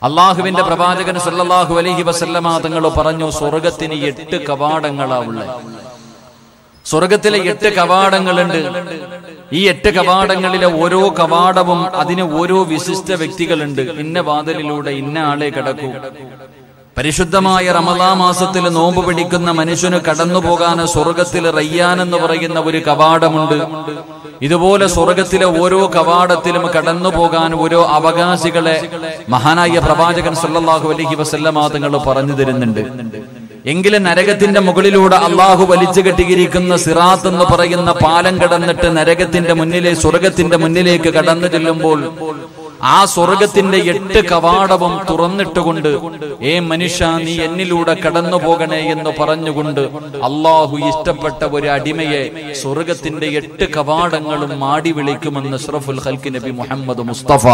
അള്ളാഹുവിന്റെ പ്രവാചകൻ സല്ലല്ലാഹു അലൈഹി വസല്ലമ തങ്ങൾ പറഞ്ഞു സ്വർഗത്തിന് എട്ട് കവാടങ്ങളാ ഉള്ളത് സ്വർഗത്തിലെ എട്ട് കവാടങ്ങളുണ്ട് ഈ എട്ട് കവാടങ്ങളിലെ ഓരോ കവാടവും അതിന് ഓരോ വിശിഷ്ട വ്യക്തികളുണ്ട് ഇന്ന വാതിലിലൂടെ ഇന്ന ആളെ കിടക്കൂ പരിശുദ്ധമായ റമദാ മാസത്തിൽ നോമ്പ് പിടിക്കുന്ന മനുഷ്യന് കടന്നു പോകാൻ സ്വർഗത്തിൽ റയ്യാൻ എന്ന് പറയുന്ന ഒരു കവാടമുണ്ട് ഇതുപോലെ സ്വർഗത്തിലെ ഓരോ കവാടത്തിലും കടന്നു പോകാൻ ഓരോ അവകാശികളെ മഹാനായ പ്രവാചകൻ സല്ലല്ലാഹു അലൈഹി വസല്ലമ തങ്ങൾ പറഞ്ഞു തരുന്നുണ്ട് എങ്കിലും നരകത്തിന്റെ മുകളിലൂടെ അള്ളാഹു വലിച്ചു കെട്ടിയിരിക്കുന്ന സിറാത്ത് എന്ന് പറയുന്ന പാലം കടന്നിട്ട് നരകത്തിന്റെ മുന്നിലെ സ്വർഗത്തിന്റെ മുന്നിലേക്ക് കടന്നു ചെല്ലുമ്പോൾ ആ സ്വർഗത്തിന്റെ എട്ട് കവാടവും തുറന്നിട്ടുകൊണ്ട് ഏ മനുഷ്യ നീ എന്നിലൂടെ കടന്നു പോകണേ എന്ന് പറഞ്ഞുകൊണ്ട് അള്ളാഹു ഇഷ്ടപ്പെട്ട ഒരു അടിമയെ സ്വർഗത്തിന്റെ എട്ട് കവാടങ്ങളും മാടി വിളിക്കുമെന്ന് അഷ്റഫുൽ ഖൽക്ക് നബി മുഹമ്മദ് മുസ്തഫ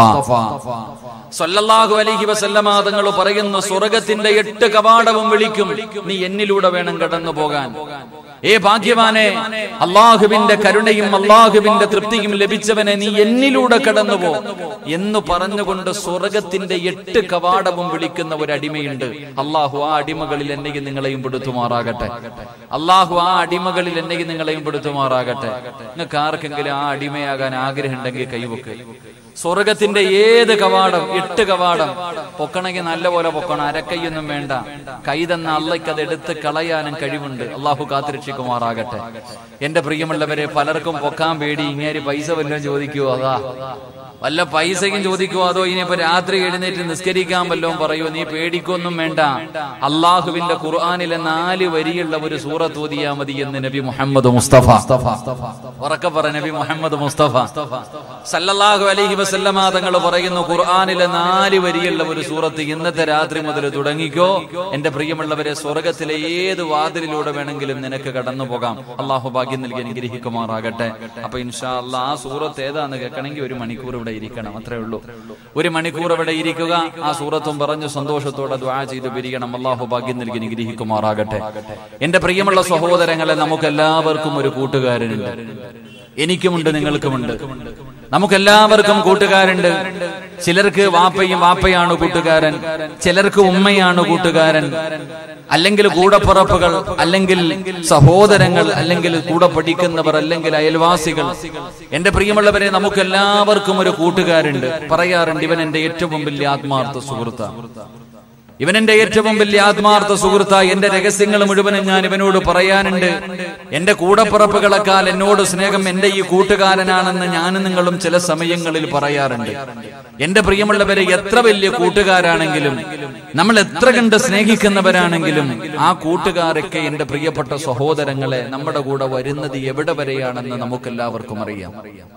സല്ലല്ലാഹു അലൈഹി വസല്ലമ തങ്ങൾ പറയുന്നു സ്വർഗത്തിന്റെ എട്ട് കവാടവും വിളിക്കും നീ എന്നിലൂടെ വേണം കടന്നു പോകാൻ ഏ ഭാഗ്യവാനെ അള്ളാഹുവിന്റെ കരുണയും അള്ളാഹുവിന്റെ തൃപ്തിയും ലഭിച്ചവനെ നീ എന്നിലൂടെ കടന്നുപോ എന്ന് പറഞ്ഞുകൊണ്ട് സ്വർഗത്തിന്റെ എട്ട് കവാടവും വിളിക്കുന്ന ഒരു അടിമയുണ്ട് അള്ളാഹു ആ അടിമകളിൽ എന്നെയും നിങ്ങളെയും പെടുത്തുമാറാകട്ടെ അള്ളാഹു ആ അടിമകളിൽ എന്നെയും നിങ്ങളെയും പെടുത്തുമാറാകട്ടെ നിങ്ങൾക്ക് ആർക്കെങ്കിലും ആ അടിമയാകാൻ ആഗ്രഹമുണ്ടെങ്കിൽ കൈവക്ക് സ്വർഗത്തിന്റെ ഏത് കവാടം എട്ട് കവാടം പൊക്കണമെങ്കിൽ നല്ലപോലെ പൊക്കണം അരക്കൈയൊന്നും വേണ്ട കൈ തന്ന അള്ളയ്ക്ക് അത് എടുത്ത് കളയാനും കഴിവുണ്ട് അള്ളാഹു കാത്തിരക്ഷിക്കുമാറാകട്ടെ എന്റെ പ്രിയമുള്ളവരെ പലർക്കും പൊക്കാൻ പേടി ഇങ്ങേരി പൈസ വല്ലതും ചോദിക്കുവോ അതാ വല്ല പൈസയും ചോദിക്കുവോ അതോ ഇനിയിപ്പോ രാത്രി എഴുന്നേറ്റ് നിസ്കരിക്കാൻ വല്ലതും പറയോ നീ പേടിക്കൊന്നും വേണ്ട അള്ളാഹുവിന്റെ ഖുർആാനിലെ നാല് വരിയുള്ള ഒരു സൂറത്ത് ഓതിയാ മതി എന്ന് നബി മുഹമ്മദ് മുസ്തഫ ഉറക്കെ പറ നബി മുഹമ്മദ് മുസ്തഫ സല്ലല്ലാഹു അലൈഹി വസല്ലമ തങ്ങൾ പറയുന്നു ഖുർആാനിലെ നാല് വരിയുള്ള ഒരു സൂറത്ത് ഇന്നത്തെ രാത്രി മുതൽ തുടങ്ങിക്കോ എന്റെ പ്രിയമുള്ളവരെ സ്വർഗത്തിലെ ഏത് വാതിലിലൂടെ വേണമെങ്കിലും നിനക്ക് കടന്നു പോകാം അള്ളാഹു ഭാഗ്യം നൽകി അനുഗ്രഹിക്കുമാറാകട്ടെ അപ്പൊ ഇൻഷാ അല്ലാ ആ സൂറത്ത് ഏതാന്ന് കേൾക്കണമെങ്കിൽ ഒരു മണിക്കൂർ ഇവിടെ ഇരിക്കണം അത്രേ ഉള്ളൂ ഒരു മണിക്കൂർ ഇവിടെ ഇരിക്കുക ആ സൂറത്തും പറഞ്ഞു സന്തോഷത്തോടെ ദ്വാ ചെയ്ത് പിരിയണം അള്ളാഹു ഭാഗ്യം നൽകി അനുഗ്രഹിക്കുമാറാകട്ടെ എന്റെ പ്രിയമുള്ള സഹോദരങ്ങളെ നമുക്ക് എല്ലാവർക്കും ഒരു കൂട്ടുകാരനുണ്ട് എനിക്കുമുണ്ട് നിങ്ങൾക്കുമുണ്ട് നമുക്കെല്ലാവർക്കും കൂട്ടുകാരുണ്ട് ചിലർക്ക് വാപ്പയും വാപ്പയാണ് കൂട്ടുകാരൻ ചിലർക്ക് ഉമ്മയാണ് കൂട്ടുകാരൻ അല്ലെങ്കിൽ കൂടപ്പുറപ്പുകൾ അല്ലെങ്കിൽ സഹോദരങ്ങൾ അല്ലെങ്കിൽ കൂടെ പഠിക്കുന്നവർ അല്ലെങ്കിൽ അയൽവാസികൾ എന്റെ പ്രിയമുള്ളവരെ നമുക്കെല്ലാവർക്കും ഒരു കൂട്ടുകാരുണ്ട് പറയാറുണ്ട് ഇവൻ എന്റെ ഏറ്റവും വലിയ ആത്മാർത്ഥ സുഹൃത്താണ് ഇവൻ എന്റെ ഏറ്റവും വലിയ ആത്മാർത്ഥ സുഹൃത്ത എന്റെ രഹസ്യങ്ങൾ മുഴുവനും ഞാൻ ഇവനോട് പറയാനുണ്ട് എന്റെ കൂടപ്പിറപ്പുകളെക്കാൾ എന്നോട് സ്നേഹം എന്റെ ഈ കൂട്ടുകാരനാണെന്ന് ഞാനും നിങ്ങളും ചില സമയങ്ങളിൽ പറയാറുണ്ട് എന്റെ പ്രിയമുള്ളവരെ എത്ര വലിയ കൂട്ടുകാരാണെങ്കിലും നമ്മൾ എത്ര കണ്ട് സ്നേഹിക്കുന്നവരാണെങ്കിലും ആ കൂട്ടുകാരൊക്കെ എന്റെ പ്രിയപ്പെട്ട സഹോദരങ്ങളെ നമ്മുടെ കൂടെ വരുന്നത് എവിടെ വരെയാണെന്ന് നമുക്കെല്ലാവർക്കും അറിയാം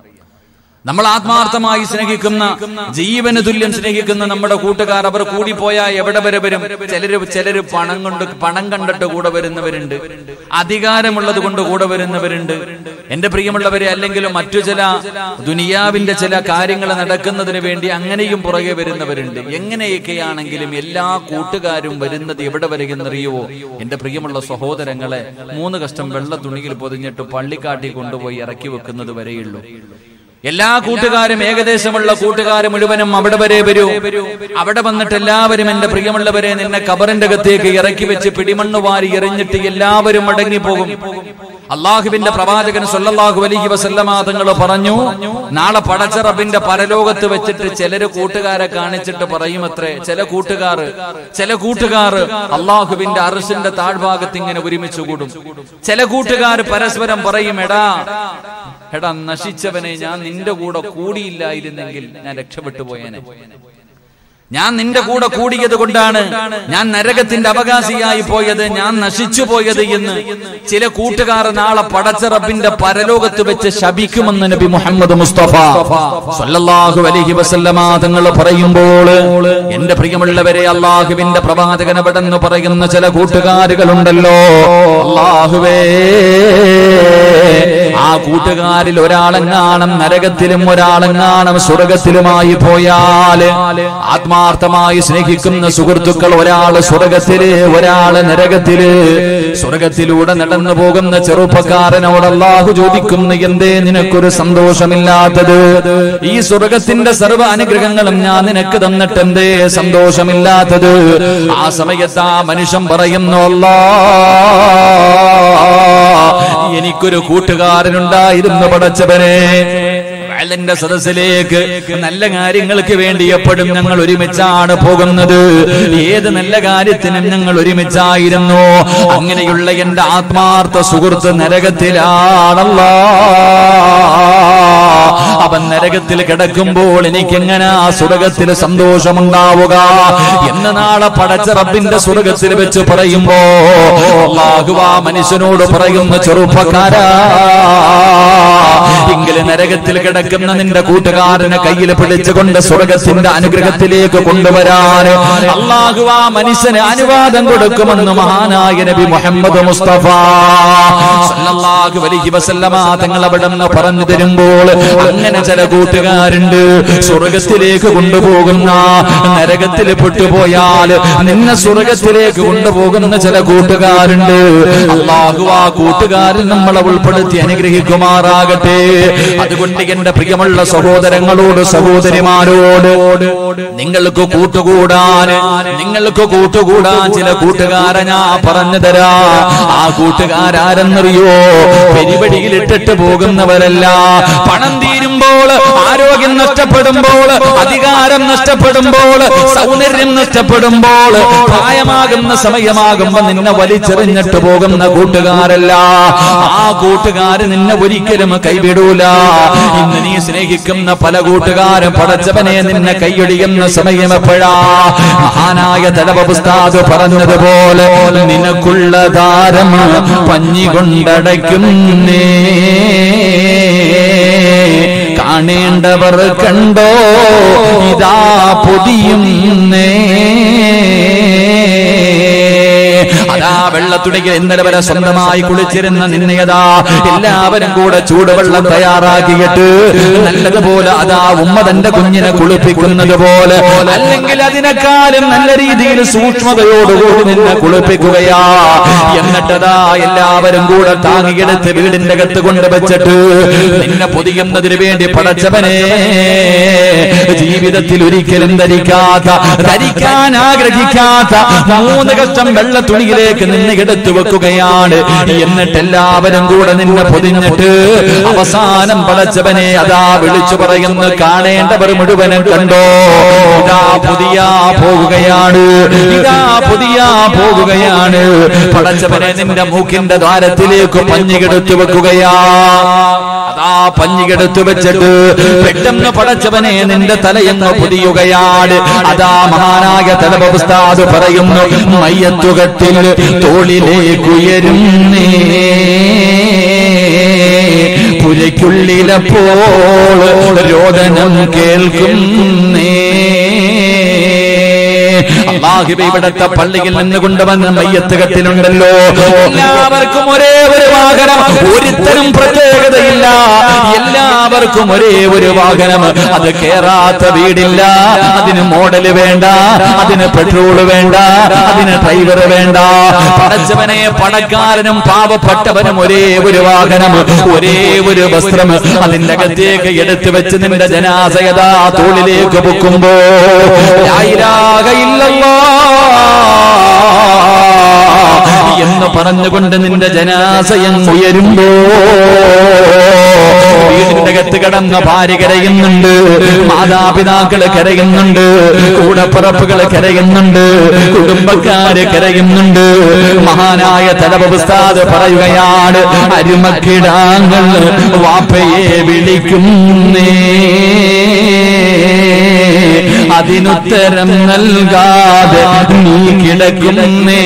നമ്മൾ ആത്മാർത്ഥമായി സ്നേഹിക്കുന്ന ജീവന് തുല്യം സ്നേഹിക്കുന്ന നമ്മുടെ കൂട്ടുകാർ അവർ കൂടിപ്പോയാൽ എവിടെ വരെ വരും ചിലര് ചിലര് പണം കൊണ്ട് പണം കണ്ടിട്ട് കൂടെ വരുന്നവരുണ്ട് അധികാരമുള്ളത് കൊണ്ട് കൂടെ വരുന്നവരുണ്ട് എന്റെ പ്രിയമുള്ളവരെ അല്ലെങ്കിൽ മറ്റു ചില ദുനിയാവിന്റെ ചില കാര്യങ്ങൾ നടക്കുന്നതിന് വേണ്ടി അങ്ങനെയും പുറകെ വരുന്നവരുണ്ട് എങ്ങനെയൊക്കെയാണെങ്കിലും എല്ലാ കൂട്ടുകാരും വരുന്നത് എവിടെ വരെയെന്നറിയുവോ എന്റെ പ്രിയമുള്ള സഹോദരങ്ങളെ മൂന്ന് കഷ്ടം വെള്ള തുണിയിൽ പൊതിഞ്ഞിട്ട് പള്ളിക്കാട്ടി കൊണ്ടുപോയി ഇറക്കി വെക്കുന്നത് വരെയുള്ളൂ എല്ലാ കൂട്ടുകാരും ഏകദേശമുള്ള കൂട്ടുകാർ മുഴുവനും അവിടെ വരെ വരൂ അവിടെ വന്നിട്ട് എല്ലാവരും എന്റെ പ്രിയമുള്ളവരെ നിന്നെ കബറിന്റെ അകത്തേക്ക് ഇറക്കി വെച്ച് പിടിമണ്ണ് വാരി എറിഞ്ഞിട്ട് എല്ലാവരും മടങ്ങിപ്പോകും അള്ളാഹുവിന്റെ പ്രവാചകൻ സല്ലല്ലാഹു അലൈഹി വസല്ലമ തങ്ങൾ പറഞ്ഞു നാളെ പടച്ചറബിന്റെ പരലോകത്ത് വെച്ചിട്ട് ചിലര് കൂട്ടുകാരെ കാണിച്ചിട്ട് പറയുമത്രേ ചില കൂട്ടുകാർ ചില കൂട്ടുകാർ അള്ളാഹുവിന്റെ അറസിന്റെ താഴ്ഭാഗത്ത് ഇങ്ങനെ ഒരുമിച്ച് കൂടും ചില കൂട്ടുകാർ പരസ്പരം പറയും എടാ എടാ നശിച്ചവനെ ഞാൻ നിന്റെ കൂടെ കൂടിയില്ലായിരുന്നെങ്കിൽ ഞാൻ രക്ഷപ്പെട്ടു പോയേനെ ഞാൻ നിന്റെ കൂടെ കൂടിയത് കൊണ്ടാണ് ഞാൻ നരകത്തിന്റെ അവകാശിയായി പോയത് ഞാൻ നശിച്ചു പോയത് എന്ന് ചില കൂട്ടുകാർ നാളെ പടച്ച റബ്ബിന്റെ പരലോകത്ത് വെച്ച് ശപിക്കുമെന്ന് നബി മുഹമ്മദ് മുസ്തഫ സല്ലല്ലാഹു അലൈഹി വസല്ലമ തങ്ങൾ പറയുമ്പോൾ എന്റെ പ്രിയമുള്ളവരെ അള്ളാഹുവിന്റെ പ്രവാചകൻ എവിടെന്ന് പറയുന്ന ചില കൂട്ടുകാരുകളുണ്ടല്ലോ അള്ളാഹുവേ ആ കൂട്ടുകാരിൽ ഒരാളെങ്ങാണം നരകത്തിലും ഒരാളെങ്ങാണം സ്വർഗത്തിലുമായി പോയാല് ആത്മാർത്ഥമായി സ്നേഹിക്കുന്ന സുഹൃത്തുക്കൾ ഒരാള് സ്വർഗത്തില് ഒരാള് നരകത്തില് സ്വർഗത്തിലൂടെ നടന്നു പോകുന്ന ചെറുപ്പക്കാരനോട് അള്ളാഹു ചോദിക്കുന്നു എന്തേ നിനക്കൊരു സന്തോഷമില്ലാത്തത് ഈ സ്വർഗത്തിന്റെ സർവ്വ അനുഗ്രഹങ്ങളും ഞാൻ നിനക്ക് തന്നിട്ടെന്തേ സന്തോഷമില്ലാത്തത് ആ സമയത്ത് ആ മനുഷ്യൻ പറയുന്നു അല്ലാ എനിക്കൊരു കൂട്ടുകാരനുണ്ടായിരുന്നു പടച്ചവനെ വയലിന്റെ സദസ്സിലേക്ക് നല്ല കാര്യങ്ങൾക്ക് വേണ്ടി എപ്പോഴും ഞങ്ങൾ ഒരുമിച്ചാണ് പോകുന്നത് ഏത് നല്ല കാര്യത്തിനും ഞങ്ങൾ ഒരുമിച്ചായിരുന്നു അങ്ങനെയുള്ള എന്റെ ആത്മാർത്ഥ സുഹൃത്ത് നരകത്തിലാണല്ലോ അവൻ നരകത്തിൽ കിടക്കുമ്പോൾ എനിക്ക് എങ്ങനെ ആ സ്വർഗത്തിൽ സന്തോഷമുണ്ടാവുക എന്ന് നാളെ പടച്ച റബ്ബിന്റെ സ്വർഗത്തിൽ വെച്ച് പറയുമ്പോ അല്ലാഹു ആ മനുഷ്യനോട് പറയുന്ന ചെറുപ്പക്കാരാ എങ്കിലും നരകത്തിൽ കിടക്കുന്ന നിന്റെ കൂട്ടുകാരനെ കയ്യിൽ പിടിച്ചുകൊണ്ട് സ്വർഗത്തിന്റെ അനുഗ്രഹത്തിലേക്ക് കൊണ്ടുവരാൻ അള്ളാഹു ആ മനുഷ്യന് അനുവാദം കൊടുക്കുമെന്ന് മഹാനായ നബി മുഹമ്മദ് മുസ്തഫ സല്ലല്ലാഹു അലൈഹി വസല്ലമ തങ്ങൾ അവിടെ നിന്ന് പറഞ്ഞു തരുമ്പോൾ അങ്ങനെ ചില കൂട്ടുകാരുണ്ട് സ്വർഗത്തിലേക്ക് കൊണ്ടുപോകുന്ന നരകത്തിൽ പെട്ടുപോയാൽ നിന്നെ സ്വർഗത്തിലേക്ക് കൊണ്ടുപോകുന്ന ചില കൂട്ടുകാരുണ്ട് അള്ളാഹു ആ കൂട്ടുകാരൻ നമ്മളെ ഉൾപ്പെടുത്തി അനുഗ്രഹിക്കുമാറാകട്ടെ അതുകൊണ്ട് എന്റെ പ്രിയമുള്ള സഹോദരങ്ങളോട് സഹോദരിമാരോട് നിങ്ങൾക്ക് കൂട്ടുകൂടാൻ നിങ്ങൾക്ക് കൂട്ടുകൂടാൻ ചില കൂട്ടുകാരെ ഞാൻ പറഞ്ഞു തരാ ആ കൂട്ടുകാരാരെന്നറിയോ പെരിപടിയിൽ ഇട്ടിട്ട് പോകുന്നവരല്ല പണം തീരുമ്പോൾ ആരോഗ്യം നഷ്ടപ്പെടുമ്പോൾ അധികാരം നഷ്ടപ്പെടുമ്പോൾ സൗന്ദര്യം നഷ്ടപ്പെടുമ്പോൾ പ്രായമാകുന്ന സമയമാകുമ്പോ നിന്നെ വലിച്ചെറിഞ്ഞിട്ട് പോകുന്ന കൂട്ടുകാരല്ല ആ കൂട്ടുകാര് നിന്നെ ഒരിക്കലും കൈവിടൂല ഇന്ന് നീ സ്നേഹിക്കുന്ന പല കൂട്ടുകാരും പടച്ചവനെ നിന്നെ കൈയൊടിയുന്ന സമയം എപ്പോഴാ മഹാനായ തലവസ്ഥാത് പറഞ്ഞതുപോലെ നിനക്കുള്ള താരം പഞ്ഞി കൊണ്ടടയ്ക്കുന്നേ കാണേണ്ടവർ കണ്ടോ ഇതാ പൊതിയുന്നേ അതാ വെള്ളത്തുണിക്ക് ഇന്നലെ വരെ സ്വന്തമായി കുളിച്ചിരുന്ന നിന്നയതാ എല്ലാവരും കൂടെ ചൂടുവെള്ളം തയ്യാറാക്കിയിട്ട് നല്ലതുപോലെ അതാ ഉമ്മ തന്റെ കുഞ്ഞിനെ കുളിപ്പിക്കുന്നത് പോലെ അല്ലെങ്കിൽ അതിനേക്കാളും നല്ല രീതിയിൽ സൂക്ഷ്മതയോടുകൂടി നിന്നെ കുളിപ്പിക്കുകയാ എന്നിട്ടതാ എല്ലാവരും കൂടെ താങ്ങിയെടുത്ത് വീടിന്റെ അകത്ത് കൊണ്ടുവച്ചിട്ട് നിന്നെ പൊതിയുന്നതിന് വേണ്ടി പടച്ചവനെ ജീവിതത്തിൽ ഒരിക്കലും ധരിക്കാത്ത ധരിക്കാൻ ആഗ്രഹിക്കാത്ത മൂന്ന് കഷ്ടം വെള്ള തുണിയിലേക്ക് നിന്നെ എടുത്തു വെക്കുകയാണ് എന്നിട്ട് എല്ലാവരും കൂടെ നിന്നെ പൊതിഞ്ഞിട്ട് അവസാനം പടച്ചവനെ അതാ വിളിച്ചു പറയുന്നു കാണേണ്ടവർ മുഴുവനും കണ്ടോ ഇതാ പുതിയ പോകുകയാണ് ഇതാ പുതിയ പോകുകയാണ് പടച്ചവനെ നിന്റെ മൂക്കിന്റെ ദ്വാരത്തിലേക്ക് പഞ്ഞികെടുത്തു വെക്കുകയാ അതാ പഞ്ഞികെടുത്തു വെച്ചിട്ട് പെട്ടെന്ന് പടച്ചവനെ നിന്റെ തലയെന്ന് പുതിയുകയാണ് അതാ മഹാനായ തലപുസ്താദ് പറയുന്നു മയ്യത്തുകത്തിൽ തോളിലേക്കുയരുന്നേ പുരയ്ക്കുള്ളിലപ്പോൾ രോദനം കേൾക്കുന്നേ അള്ളാഹിബ് ഇവിടത്തെ പള്ളിയിൽ നിന്ന് കൊണ്ടുവന്ന മയ്യത്ത് കത്തിലുണ്ടല്ലോ എല്ലാവർക്കും ഒരേ ഒരു വാഹനം ഒരുത്തരും പ്രത്യേകതയില്ല എല്ലാവർക്കും ഒരേ ഒരു വാഹനം അത് കേറാത്ത വീടില്ല അതിന് മോഡല് വേണ്ട അതിന് പെട്രോൾ വേണ്ട അതിന് ഡ്രൈവർ വേണ്ട പടച്ചവനെ പണക്കാരനും പാവപ്പെട്ടവനും ഒരേ ഒരു വാഹനം ഒരേ ഒരു വസ്ത്രം അതിന്റെ അകത്തേക്ക് എടുത്തു വെച്ച് നിന്റെ ജനാസയതാ തോളിലേക്ക് പൊക്കുമ്പോ ലാ ഇലാഹ ഇല്ലല്ലാഹ് എന്ന് പറഞ്ഞുകൊണ്ട് നിന്റെ ജനാസയം ഉയരുമ്പോ വീടിന്റെ അകത്ത് കിടന്ന ഭാര്യ കരയുന്നുണ്ട് മാതാപിതാക്കള് കരയുന്നുണ്ട് കൂടപ്പിറപ്പുകള് കരയുന്നുണ്ട് കുടുംബക്കാര് കരയുന്നുണ്ട് മഹാനായ തലപുസ്താദ് പറയുകയാണ് അരുമക്കിടാങ്ങൾ വാപ്പയെ വിളിക്കുന്നേ അതിനുത്തരം നൽകാതെ നീ കിടക്കുന്നേ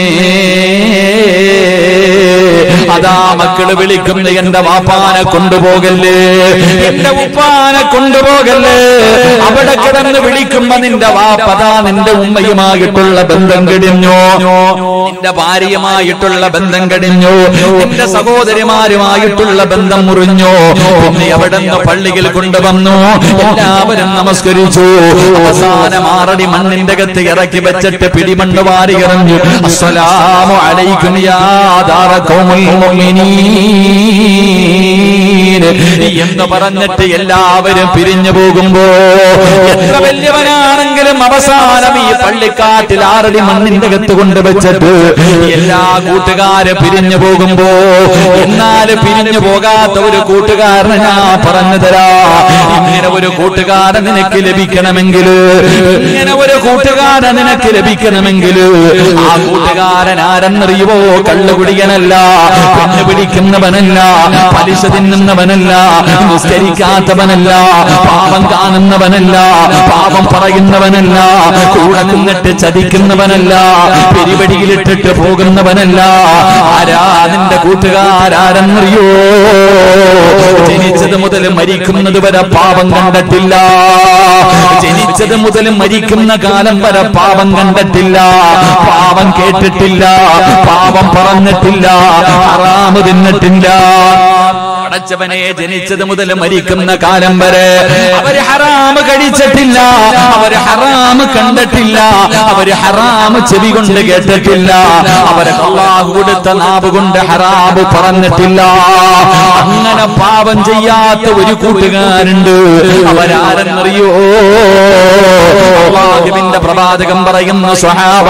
അതാ മക്കള് വിളിക്കുന്ന എന്റെ വാപ്പാനെ കൊണ്ടുപോകല്ലേ എന്റെ ഉപ്പാനെ കൊണ്ടുപോകല്ലേ അവിടെ കിടന്ന് വിളിക്കുമ്പോ നിന്റെ വാപ്പതാ നിന്റെ ഉമ്മയുമായിട്ടുള്ള ബന്ധം കിടിഞ്ഞോ നിന്റെ ഭാര്യയുമായിട്ടുള്ള ബന്ധം കടിഞ്ഞു നിന്റെ സഹോദരിമാരുമായിട്ടുള്ള ബന്ധം മുറിഞ്ഞു പിന്നെ അവിടെ നിന്ന് പള്ളിയിൽ കൊണ്ടുവന്നു എല്ലാവരും നമസ്കരിച്ചു അവസാനം ആറടി മണ്ണിന്റെ അകത്ത് ഇറക്കി വെച്ചിട്ട് പിടിമണ്ണ് വാരി എറിഞ്ഞു അസ്സലാമു അലൈക്കും യാ ദാറ ഖൗമുൽ മുഅ്മിനീൻ എന്ന് പറഞ്ഞിട്ട് എല്ലാവരും പിരിഞ്ഞു പോകുമ്പോ എത്ര വലിയവനാണെങ്കിലും അവസാനം ഈ പള്ളിക്കാട്ടിൽ ആറടി മണ്ണിന്റെ അകത്ത് കൊണ്ട് വെച്ചിട്ട് എല്ലാ കൂട്ടുകാരും പിരിഞ്ഞു പോകുമ്പോ എന്നാൽ പിരിഞ്ഞു പോകാത്ത ഒരു കൂട്ടുകാരനെ ഞാൻ പറഞ്ഞു തരാ ഇങ്ങനെ ഒരു കൂട്ടുകാരൻ നിനക്ക് ലഭിക്കണമെങ്കിൽ ഇങ്ങനെ ഒരു കൂട്ടുകാരൻ നിനക്ക് ലഭിക്കണമെങ്കിൽ ആ കൂട്ടുകാരൻ ആരെന്നറിയുവോ കള്ളുകുടിയനല്ല പെണ്ണ് പിടിക്കുന്നവനല്ല പലിശ തിന്നുന്നവനല്ല നിസ്കരിക്കാത്തവനല്ല പാപം കാണുന്നവനല്ല പാപം പറയുന്നവനല്ല കൂടെ നിന്നിട്ട് ചതിക്കുന്നവനല്ല പെരിപടിയിലിട്ടിട്ട് പോകുന്നവനല്ല ആരാ നിന്റെ കൂട്ടുകാരാരെന്നറിയോ ജനിച്ചത് മുതൽ മരിക്കുന്നത് വരെ പാപം കണ്ടിട്ടില്ല ജനിച്ചത് മുതൽ മരിക്കുന്ന കാലം വരെ പാപം കണ്ടിട്ടില്ല പാപം കേട്ടിട്ടില്ല പാപം പറഞ്ഞിട്ടില്ല ഹറാമ് തിന്നിട്ടില്ല അടച്ചവനെ ജനിച്ചത് മുതൽ മരിക്കുന്ന കാലം വരെ അവര് ഹറാമ് കഴിച്ചിട്ടില്ല അവര് ഹറാമ് കണ്ടിട്ടില്ല അവര് ഹറാമ് ചെവി കൊണ്ട് കേട്ടിട്ടില്ല അവര് അള്ളാഹു കൊടുത്ത നാവ് കൊണ്ട് ഹറാമ് പറഞ്ഞിട്ടില്ല അങ്ങനെ പാപം ചെയ്യാത്ത ഒരു കൂട്ടുകാരുണ്ട് അവരാരെന്നറിയോ അള്ളാഹുവിന്റെ പ്രവാചകം പറയുന്ന സ്വഹാബ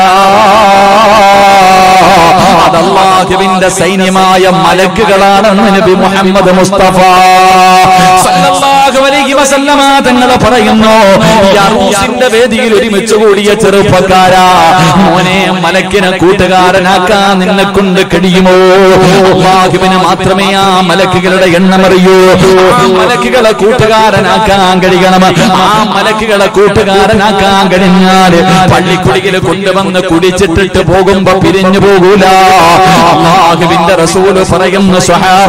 അതല്ലാഹുവിന്റെ സൈന്യമായ മലക്കുകളാണെന്ന് നബി മുഹമ്മദ് മുസ്തഫ സല്ലല്ലാഹു അലൈഹി വസല്ലമ തങ്ങൾ പറയുന്നു ഈ അറൂസിന്റെ വേദിയിൽ ഒരുമിച്ച് കൂടിയ ചെറുപ്പക്കാരാ മോനെ മലക്കിനെ കൂട്ടുകാരനാക്കാൻ നിന്നെ കൊണ്ട് കഴിയുമോ അള്ളാഹുവിന് മാത്രമേ ആ മലക്കുകളുടെ എണ്ണം അറിയൂ ആ മലക്കുകളെ കൂട്ടുകാരനാക്കാൻ കഴിയണം ആ മലക്കുകളെ കൂട്ടുകാരനാക്കാൻ കഴിഞ്ഞാൽ പള്ളിക്കുടിയിൽ കൊണ്ടുവന്ന് കുടിച്ചിട്ടിട്ട് പോകുമ്പോ പിരിഞ്ഞു പോകൂല അള്ളാഹുവിന്റെ റസൂല് പറയുന്നു സ്വഹാബ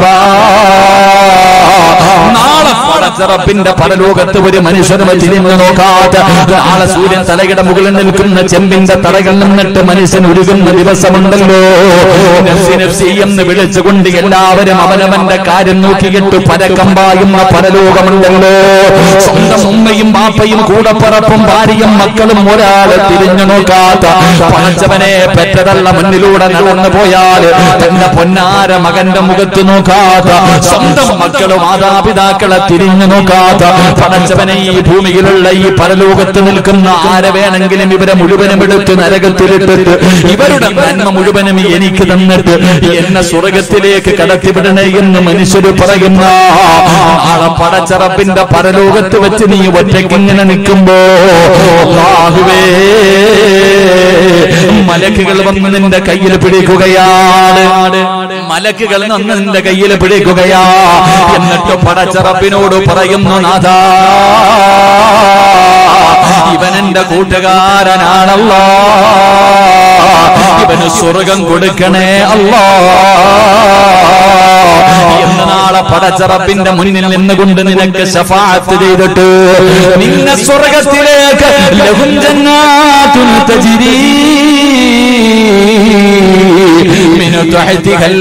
നാളെ പടച്ചറപ്പിന്റെ പരലോകത്ത് ഒരു മനുഷ്യനും തിരിഞ്ഞു നോക്കാത്ത നാളെ സൂര്യൻ തലയുടെ മുകളിൽ നിൽക്കുന്ന ചെമ്പിന്റെ തലകൾ നിന്നിട്ട് മനുഷ്യൻ ഉരുകുന്ന ദിവസമുണ്ടല്ലോ നഫ്സി നഫ്സി എന്ന് വിളിച്ചുകൊണ്ട് എല്ലാവരും അവനവന്റെ കാര്യം നോക്കിയിട്ട് പരക്കം പായുന്ന പരലോകമുണ്ടല്ലോ സ്വന്തം ഉമ്മയും ബാപ്പയും കൂടപ്പറപ്പും ഭാര്യയും മക്കളും ഒരാളെ തിരിഞ്ഞു നോക്കാത്ത പടച്ചവനെ പെറ്റതള്ള മുന്നിലൂടെ നടന്നു പോയാൽ തന്റെ പൊന്നാര മകന്റെ മുഖത്ത് നോക്കാത്ത സ്വന്തം മക്കളും മാതാപിതാക്കളെ തിരിഞ്ഞു നോക്കാത്ത പടച്ചവനെ ഈ ഭൂമിയിലുള്ള ഈ പരലോകത്ത് നിൽക്കുന്ന ആരെ വേണമെങ്കിലും ഇവരെ മുഴുവനും എടുത്ത് നരകത്തിലിട്ടിട്ട് ഇവരുടെ നന്മ മുഴുവനും എനിക്ക് തന്നിട്ട് എന്നെ സ്വർഗത്തിലേക്ക് കടത്തിവിടണേ എന്ന് മനുഷ്യര് പറയുന്ന നാളെ പടച്ചറപ്പിന്റെ പരലോകത്ത് വെച്ച് നീ ഒറ്റയ്ക്ക് ഇങ്ങനെ നിൽക്കുമ്പോ അല്ലാഹുവേ മലക്കുകൾ വന്ന് നിന്റെ കയ്യിൽ പിടിക്കുകയാണ് മലക്കുകൾ വന്ന് നിന്റെ കയ്യിൽ പിടിക്കുകയാ എന്നിട്ട് പടച്ചറപ്പിനോട് പറയുന്നു നാഥാ ഇവൻ എന്റെ കൂട്ടുകാരനാണല്ലോ ഇവന് സ്വർഗം കൊടുക്കണേ അല്ലോ എന്ന് നാളെ പടച്ചറപ്പിന്റെ മുന്നിൽ നിന്നുകൊണ്ട് നിനക്ക് ശഫാത്ത് ചെയ്തിട്ട് നിന്നെ സ്വർഗത്തിലേക്ക് ലഹും ജന്നാത്തുൻ തജ്രീ മിനു തഹ്തിഹൽ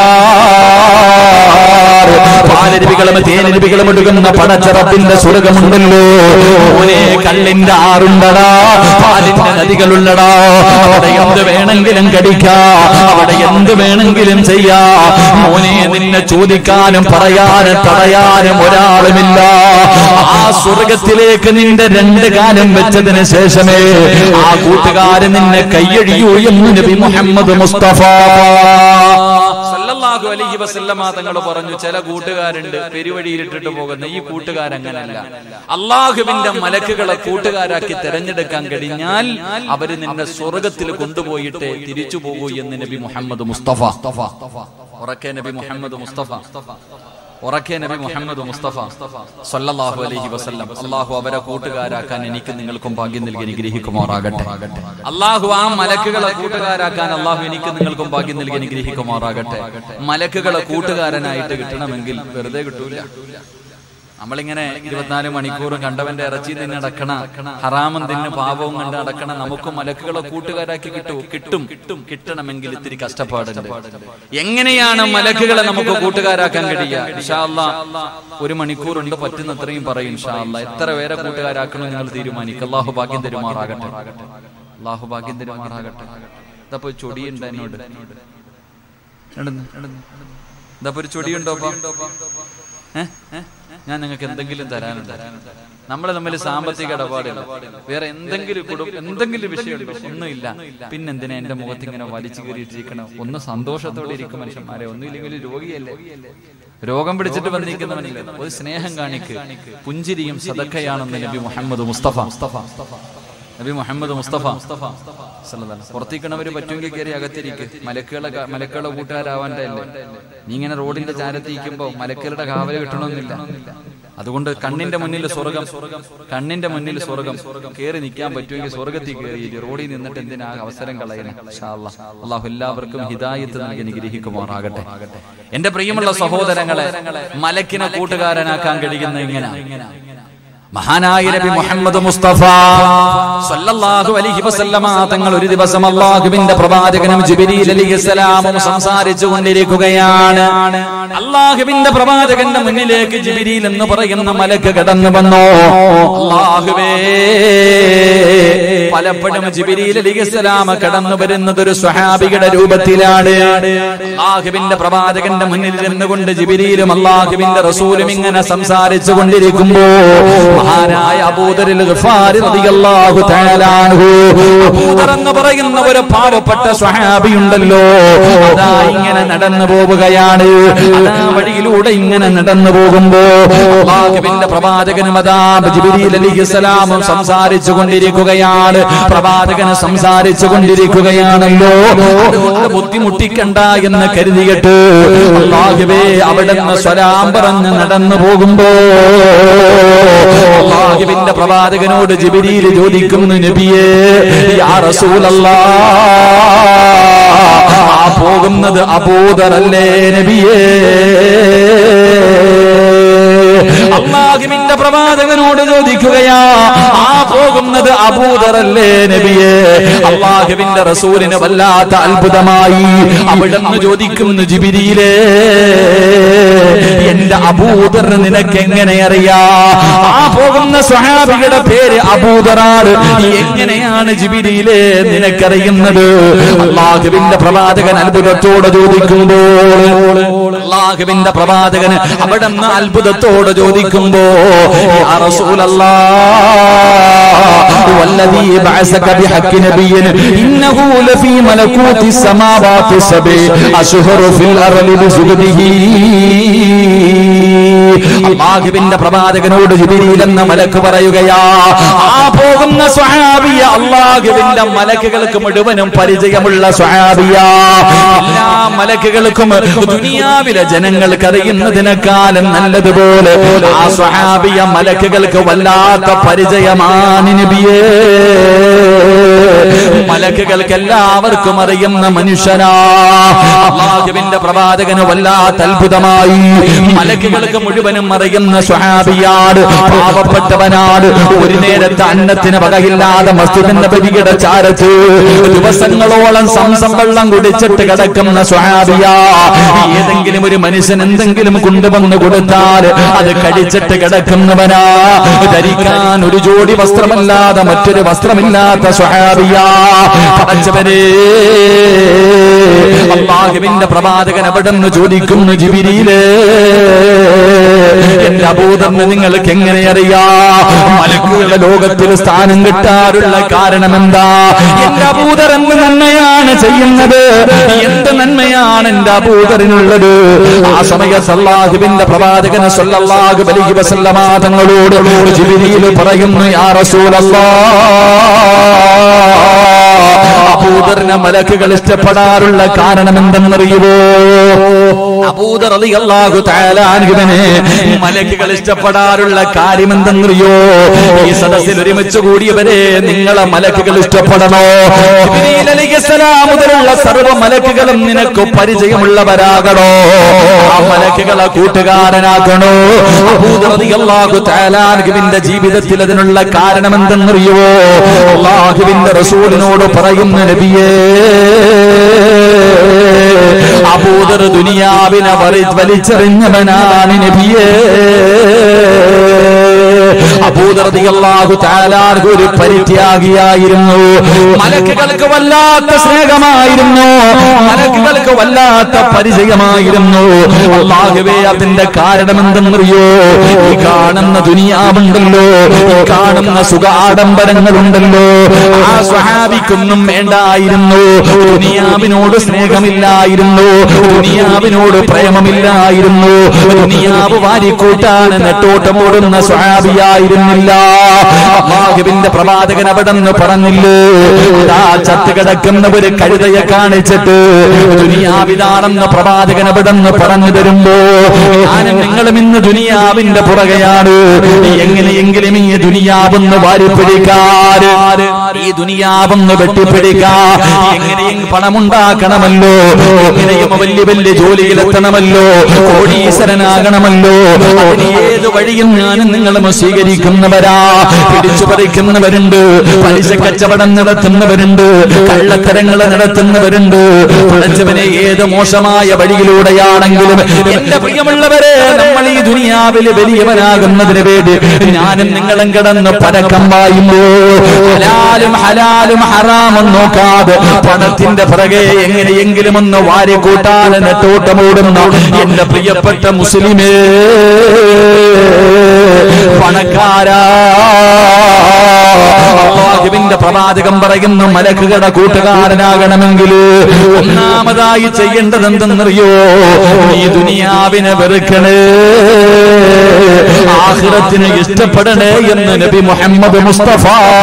അൻഹാർ പാലരുവികളും തേനരുവികളും ഒടുകുന്ന പടച്ചറപ്പിന്റെ സ്വർഗമുണ്ടല്ലോ ഓനെ കള്ളിന്റെ ആറുണ്ടടാ പാലിന്റെ നദികളുള്ളടാ അവിടെ എന്ത് വേണമെങ്കിലും കടിക്കാ അവിടെ എന്ത് വേണമെങ്കിലും ചെയ്യാ മോനെ നിന്നെ ചോദിക്കാനും പറയാനും തടയാനും ഒരാളുമില്ല ആ സ്വർഗത്തിലേക്ക് നിന്റെ രണ്ട് കാലം വെച്ചതിന് ശേഷമേ ആ കൂട്ടുകാരൻ നിന്നെ കയ്യഴിയൂ എന്ന് നബി മുഹമ്മദ് മുസ്തഫ സല്ലല്ലാഹു അലൈഹി വസല്ലമ തങ്ങൾ പറഞ്ഞു ചില കൂട്ടുകാരുണ്ട് പെരുവഴിയിലിട്ടിട്ട് പോകുന്ന ഈ കൂട്ടുകാരങ്ങനല്ല അള്ളാഹുവിന്റെ മലക്കുകളെ കൂട്ടുകാരാക്കി തെരഞ്ഞെടുക്കാൻ കഴിഞ്ഞാൽ അവര് നിന്നെ സ്വർഗത്തിൽ കൊണ്ടുപോയിട്ട് തിരിച്ചു പോകൂ എന്ന് നബി മുഹമ്മദ് മുസ്തഫ ഉറക്കെ നബി മുഹമ്മദ് മുസ്തഫ ഉറക്കെ നബി മുഹമ്മദ് മുസ്തഫ സല്ലല്ലാഹു അലൈഹി വസല്ലം അള്ളാഹു അവരെ കൂട്ടുകാരാക്കാൻ എനിക്ക് നിങ്ങൾക്കും ഭാഗ്യം നൽകി അനുഗ്രഹിക്കുമാറാകട്ടെ അള്ളാഹു ആ മലക്കുകളെ കൂട്ടുകാരാക്കാൻ അള്ളാഹു എനിക്ക് നിങ്ങൾക്കും ഭാഗ്യം നൽകി അനുഗ്രഹിക്കുമാറാകട്ടെ മലക്കുകളെ കൂട്ടുകാരനായിട്ട് കിട്ടണമെങ്കിൽ വെറുതെ കിട്ടൂല നമ്മളിങ്ങനെ ഇരുപത്തിനാല് മണിക്കൂറും കണ്ടവന്റെ ഇറച്ചി തിന്ന് നടക്കണ ഹറാമം തിന്ന് പാപവും കണ്ട് നടക്കണ നമുക്ക് മലക്കുകളെ കൂട്ടുകാരാക്കി കിട്ടൂ കിട്ടും കിട്ടും കിട്ടണമെങ്കിൽ ഇത്തിരി കഷ്ടപ്പാടുണ്ട് എങ്ങനെയാണ് മലക്കുകളെ നമുക്ക് കൂട്ടുകാരാക്കാൻ കഴിയുക ഇൻഷാ അല്ലാ ഒരു മണിക്കൂറുണ്ട് പറ്റുന്നത്രയും പറയും ഇൻഷാ അല്ലാ എത്ര പേരെ കൂട്ടുകാരാക്കണം നിങ്ങൾ തീരുമാനിക്കും അള്ളാഹു ഭാഗ്യം തരുമാറാകട്ടെ അള്ളാഹു ഭാഗ്യം തരുമാറാകട്ടെ ഇതപ്പോ ചൊടിയുണ്ട് എന്നോട് നടന്ന് എന്താ ഒരു ചൊടിയുണ്ടോ ഏ? ഏ? ഞാൻ നിങ്ങൾക്ക് എന്തെങ്കിലും തരാനുണ്ട് നമ്മളെ തമ്മിൽ സാമ്പത്തിക ഇടപാടില്ല വേറെ എന്തെങ്കിലും കുടും എന്തെങ്കിലും വിഷയമുണ്ടോ ഒന്നുമില്ല പിന്നെന്തിനാ എന്റെ മുഖത്ത് ഇങ്ങനെ വലിച്ചു കയറിയിട്ടിരിക്കണം ഒന്ന് സന്തോഷത്തോടെ ഇരിക്കും മനുഷ്യന്മാരെ ഒന്നുമില്ലെങ്കിൽ രോഗിയല്ലേ രോഗം പിടിച്ചിട്ട് വന്നിരിക്കുന്നവനില്ല ഒരു സ്നേഹം കാണിക്ക് പുഞ്ചിരിയും സദക്കയാണെന്ന് നബി മുഹമ്മദ് മുസ്തഫ നബി മുഹമ്മദ് മുസ്തഫ സല്ലല്ലാഹു അലൈഹി പുറത്തേക്കണവര് പറ്റുമെങ്കിൽ കയറി അകത്തിരിക്ക് മലക്കുകളെ കാ- മലക്കുകളെ കൂട്ടുകാരാവാൻ്റെ അല്ലേ നീ ഇങ്ങനെ റോഡിന്റെ ചാരത്തിരിക്കുമ്പോ മലക്കുകളുടെ കാവല് കിട്ടണമെന്നില്ല അതുകൊണ്ട് കണ്ണിന്റെ മുന്നിൽ സ്വർഗം കണ്ണിന്റെ മുന്നിൽ സ്വർഗം കയറി നിൽക്കാൻ പറ്റുമെങ്കിൽ സ്വർഗത്തിൽ കയറി റോഡിൽ നിന്നിട്ട് എന്തിനാ അവസരം കളയണം ഇൻഷാ അല്ലാഹ്. അള്ളാഹു എല്ലാവർക്കും ഹിദായത്ത് നൽകി അനുഗ്രഹിക്കുമാറാകട്ടെ എന്റെ പ്രിയമുള്ള സഹോദരങ്ങളെ മലക്കിനെ കൂട്ടുകാരനാക്കാൻ കഴിയുന്ന ഇങ്ങനെ മഹാനായ നബി മുഹമ്മദ് മുസ്തഫ സല്ലല്ലാഹു അലൈഹി വസല്ലമ തങ്ങൾ ഒരു ദിവസം അള്ളാഹുവിന്റെ പ്രവാചകനും ജിബ്രീൽ അലൈഹിസ്സലാമും സംസാരിച്ചു കൊണ്ടിരിക്കുകയാണ് അള്ളാഹുവിന്റെ പ്രവാചകന്റെ മുന്നിലേക്ക് ജിബ്രീൽ എന്ന് പറയുന്ന മലക്ക് കടന്നു വന്നു അള്ളാഹുവേ പലപ്പോഴും ജിബ്രീൽ അലൈഹിസ്സലാം കടന്നു വരുന്നത് ഒരു സ്വഹാബിയുടെ രൂപത്തിലാണ് അള്ളാഹുവിന്റെ പ്രവാചകന്റെ മുന്നിൽ നിന്നുകൊണ്ട് ജിബ്രീലും അള്ളാഹുവിന്റെ റസൂലും ഇങ്ങനെ സംസാരിച്ചു കൊണ്ടിരിക്കുമ്പോ മഹാനായ അബൂദറിൽ ഗഫാരി റളിയല്ലാഹു തആല അൻഹു അബൂദർ എന്ന് പറയുന്ന ഒരു പാവപ്പെട്ട സ്വഹാബി ഉണ്ടല്ലോ അതാ ഇങ്ങനെ നടന്നു പോവുകയാണ് അതാ വഴിയിലൂടെ ഇങ്ങനെ നടന്നു പോകുമ്പോ അള്ളാഹുവിന്റെ പ്രവാചകനും അതാ ജിബ്രീൽ അലൈഹിസ്സലാമും സംസാരിച്ചു കൊണ്ടിരിക്കുകയാണ് പ്രവാചകന് സംസാരിച്ചു കൊണ്ടിരിക്കുകയാണല്ലോ അതുകൊണ്ട് ബുദ്ധിമുട്ടിക്കണ്ട എന്ന് കരുതിയിട്ട് അള്ളാഹുവേ അവിടെ നിന്ന് സ്വലാം പറഞ്ഞ് നടന്നു പോകുമ്പോ അള്ളാഹുവിന്റെ പ്രവാചകനോട് ജിബിരിയിൽ ചോദിക്കുന്നു നബിയേ യാ റസൂലല്ലാ ആ പോകുന്നത് അബൂദറല്ലേ നബിയേ അള്ളാഹുവിന്റെ പ്രവാചകനോട് ചോദിക്കുകയാ ആ പോകുന്നത് അബൂദറല്ലേ നബിയെ അള്ളാഹുവിന്റെ റസൂലിന് വല്ലാത്ത അത്ഭുതമായി അവിടെന്ന് ചോദിക്കുന്നു ജിബിരിയിലേ എന്റെ അബൂദർ നിനക്ക് എങ്ങനെ അറിയാ ആ പോകുന്ന സ്വഹാബിയുടെ പേര് അബൂദറാണ് എങ്ങനെയാണ് ജിബിരിയിലെ നിനക്കറിയുന്നത് അള്ളാഹുവിന്റെ പ്രവാചകൻ അത്ഭുതത്തോടെ ചോദിക്കുമ്പോൾ അള്ളാഹുവിന്റെ പ്രവാചകന് അവിടെ നിന്ന് അത്ഭുതത്തോടെ ചോദിക്കുമ്പോ യാ റസൂലല്ലാഹ് والذي بعثك بحق نبي إنه لفي ملكوت السماوات السبع أشهر في الأرض بسجده അള്ളാഹുവിന്റെ പ്രവാചകനോട് ജിബിരിയിൽ എന്ന മലക്ക് പറയുകയാ ആ പോകുന്ന സ്വഹാബിയ അള്ളാഹുവിന്റെ മലക്കുകൾക്ക് മുഴുവനും പരിചയമുള്ള സ്വഹാബിയ എല്ലാ മലക്കുകൾക്കും ദുനിയാവിലെ ജനങ്ങൾക്ക് അറിയുന്നതിനേക്കാളും നല്ലതുപോലെ ആ സ്വഹാബിയ മലക്കുകൾക്ക് വല്ലാത്ത പരിചയമാണ് നബിയേ മലക്കുകൾക്ക് എല്ലാവർക്കും അറിയുന്ന മനുഷ്യനാ അള്ളാഹുവിന്റെ പ്രവാചകന് വല്ലാത്ത അത്ഭുതമായി മലക്കുകൾക്ക് മുഴുവനും അറിയുന്ന സ്വഹാബിയാട് പാവപ്പെട്ടവനാട് ഒരു നേരത്തെ അന്നത്തിന് വകയില്ലാതെ മസ്ജിദിന്റെ പരികിട ചാരത്ത് ദിവസങ്ങളോളം സംസം വെള്ളം കുടിച്ചിട്ട് കിടക്കുന്ന സ്വഹാബിയ ഏതെങ്കിലും ഒരു മനുഷ്യൻ എന്തെങ്കിലും കൊണ്ടുവന്ന് കൊടുത്താൽ അത് കഴിച്ചിട്ട് കിടക്കുന്നവനാ ധരിക്കാൻ ഒരു ജോഡി വസ്ത്രമല്ലാതെ മറ്റൊരു വസ്ത്രമില്ലാത്ത സ്വഹാബിയ പടച്ചവരെ അള്ളാഹുവിന്റെ പ്രവാചകൻ അവിടെ നിന്ന് ചോദിക്കുന്നു ജിബിരിയിലേ എന്റെ അബൂദറിന് നിങ്ങൾക്ക് എങ്ങനെ അറിയാ മലക്കുകളുടെ ലോകത്തിൽ സ്ഥാനം കിട്ടാറുള്ള കാരണം എന്താ എന്റെ അബൂദർ എന്ത് നന്മയാണ് ചെയ്യുന്നത് എന്ത് നന്മയാണ് എന്റെ അബൂദറിനുള്ളത് ആ സമയത്ത് അള്ളാഹുവിന്റെ പ്രവാചകന് സല്ലല്ലാഹു അലൈഹി വസല്ലമ തങ്ങളോട് ജിബ്രീൽ പറയുന്നു യാ റസൂലല്ലാഹ് അബൂദറിനെ മലക്കുകൾ ഇഷ്ടപ്പെടാറുള്ള കാരണം എന്തെന്നറിയുമോ അബൂദർ റളിയല്ലാഹു തആല അൻഹുവിനെ മലക്കുകൾ ഇഷ്ടപ്പെടാറുള്ള കാര്യം എന്തെന്നറിയോ ഈ സദസ്സിൽ ഒരുമിച്ച് കൂടിയവരെ നിങ്ങളെ മലക്കുകൾ ഇഷ്ടപ്പെടണോ ജിബ്രീൽ അലൈഹിസ്സലാം മുതലുള്ള സർവ്വ മലക്കുകളും നിനക്ക് പരിചയമുള്ളവരാകണോ ആ മലക്കുകളെ കൂട്ടുകാരനാക്കണോ അബൂദർ റളിയല്ലാഹു തആല അൻഹുവിന്റെ ജീവിതത്തിൽ അതിനുള്ള കാരണം എന്തെന്നറിയോ അള്ളാഹുവിന്റെ റസൂലിനോട് പറയുന്ന നബിയേ നബിയേ അബൂദർ ദുനിയാവിനെ വലി- വലിച്ചെറിഞ്ഞവനാണ് നബിയേ അബൂദർദിയല്ലാഹു താലാർക്ക് ഒരു പരിത്യാഗിയായിരുന്നു മലക്കുകൾക്ക് വല്ലാത്ത സ്നേഹമായിരുന്നു മലക്കുകൾക്ക് വല്ലാത്ത പരിചയമായിരുന്നു അള്ളാഹുവേ അതിന്റെ കാരണം എന്തെന്നറിയോ ഈ കാണുന്ന ദുനിയാവുണ്ടല്ലോ ഈ കാണുന്ന സുഖ ആഡംബരങ്ങളുണ്ടല്ലോ ആ സ്വഹാബിക്കൊന്നും വേണ്ടായിരുന്നു ദുനിയാവിനോട് സ്നേഹമില്ലായിരുന്നു ദുനിയാവിനോട് പ്രേമമില്ലായിരുന്നു ദുനിയാവ് വാരിക്കൂട്ടാൻ നെട്ടോട്ടമോടുന്ന സ്വഹാബിയായിരുന്നില്ല അള്ളാഹുവിന്റെ പ്രവാചകൻ അവിടെ നിന്ന് പറഞ്ഞില്ലേ ആ ചത്ത് കിടക്കുന്ന ഒരു കഴുതയെ കാണിച്ചിട്ട് ദുനിയാവിതാണെന്ന് പ്രവാചകൻ അവിടെ നിന്ന് പറഞ്ഞു തരുമ്പോ ഞാനും നിങ്ങളും ഇന്ന് ദുനിയാവിന്റെ പുറകെയാണ് എങ്ങനെയെങ്കിലും ഈ ദുനിയാവെന്ന് വാരിപ്പിടിക്കാറ് ഈ ദുനിയാവെന്ന് വെട്ടിപ്പിടിക്കാ എങ്ങനെയും പണമുണ്ടാക്കണമല്ലോ എങ്ങനെയും വലിയ വലിയ ജോലിയിലെത്തണമല്ലോ കോടീശ്വരനാകണമല്ലോ അതിന് ഏത് വഴിയും ഞാനും നിങ്ങളും സ്വീകരിക്കുന്നവരാ പിടിച്ചു പറിക്കുന്നവരുണ്ട് പലിശ കച്ചവടം നടത്തുന്നവരുണ്ട് കള്ളത്തരങ്ങൾ നടത്തുന്നവരുണ്ട് പഠിച്ചവനെ ഏത് മോശമായ വഴിയിലൂടെയാണെങ്കിലും എന്റെ പ്രിയമുള്ളവരെ നമ്മൾ ഈ ദുനിയാവിൽ വലിയവനാകുന്നതിന് വേണ്ടി ഞാനും നിങ്ങളും കിടന്ന് പരക്കം പായുമ്പോ ഹലാലും ഹലാലും ഹറാമും നോക്കാതെ പണത്തിന്റെ പിറകെ എങ്ങനെയെങ്കിലും ഒന്ന് വാരി കൂട്ടാൻ നെട്ടോട്ടമോടുന്ന എന്റെ പ്രിയപ്പെട്ട മുസ്ലിമേ പണക്കാരാ അള്ളാഹുവിന്റെ പ്രവാചകം പറയുന്നു മലക്കുകളുടെ കൂട്ടുകാരനാകണമെങ്കിൽ ഒന്നാമതായി ചെയ്യേണ്ടത് എന്തെന്നറിയോ ഈ ദുനിയാവിനെ വെറുക്കണേ ആഹ്റത്തിന് ഇഷ്ടപ്പെടണേ എന്ന് നബി മുഹമ്മദ് മുസ്തഫ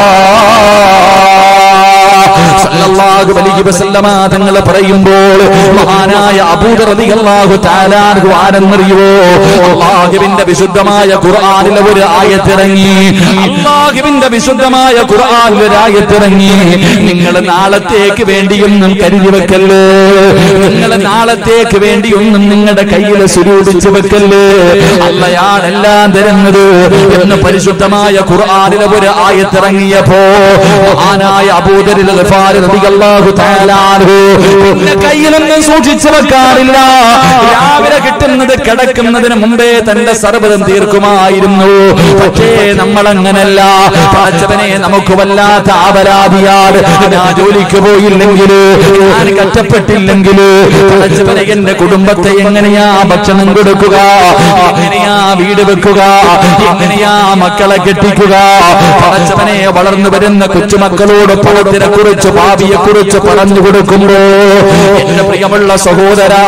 സല്ലല്ലാഹു അലൈഹി വസല്ലമ തങ്ങൾ പറയുമ്പോൾ മഹാനായ അബൂദർ റളിയല്ലാഹു തആല അൻഹു ആരെന്നറിയോ അല്ലാഹുവിന്റെ വിശുദ്ധമായ ഖുർആനിലെ ഒരു ആയത്തിറങ്ങി അല്ലാഹുവിന്റെ വിശുദ്ധമായ ഖുർആനിൽ ഒരു ആയത്തിറങ്ങി നിങ്ങൾ നാളത്തേക്ക് വേണ്ടിയൊന്നും കരുതി വെക്കല്ലേ നിങ്ങൾ നാളത്തേക്ക് വേണ്ടിയൊന്നും നിങ്ങളുടെ കയ്യിൽ സ്വരൂപിച്ചു വെക്കല്ലേ അല്ലയാണെല്ലാം തരുന്നത് എന്ന് പരിശുദ്ധമായ ഖുർആനിലെ ഒരു ആയത്തിറങ്ങിയപ്പോ മഹാനായ അബൂദരിൽ ഗഫാർ റളിയല്ലാഹു തആല അൻഹു പിന്നെ കയ്യിലൊന്നും സൂക്ഷിച്ചു വെക്കാറില്ല രാവിലെ കിട്ടുന്നത് കിടക്കുന്നതിന് മുമ്പേ തന്റെ സർവ്വതം തീർക്കുമായിരുന്നു പക്ഷേ നമ്മൾ അങ്ങനല്ല പടച്ചവനെ നമുക്ക് വല്ലാത്ത ആപരാധിയാണ് ഞാൻ ജോലിക്ക് പോയില്ലെങ്കിൽ ഞാൻ കഷ്ടപ്പെട്ടില്ലെങ്കിൽ പടച്ചവനെ എന്റെ കുടുംബത്തെ എങ്ങനെയാ ഭക്ഷണം കൊടുക്കുക എങ്ങനെയാ വീട് വെക്കുക എങ്ങനെയാ മക്കളെ കെട്ടിക്കുക പടച്ചവനെ വളർന്നു വരുന്ന കൊച്ചുമക്കളോട് പണത്തിനെ കുറിച്ച് ഭാവിയെ കുറിച്ച് പറഞ്ഞു കൊടുക്കുമ്പോ എന്റെ പ്രിയമുള്ള സഹോദരാ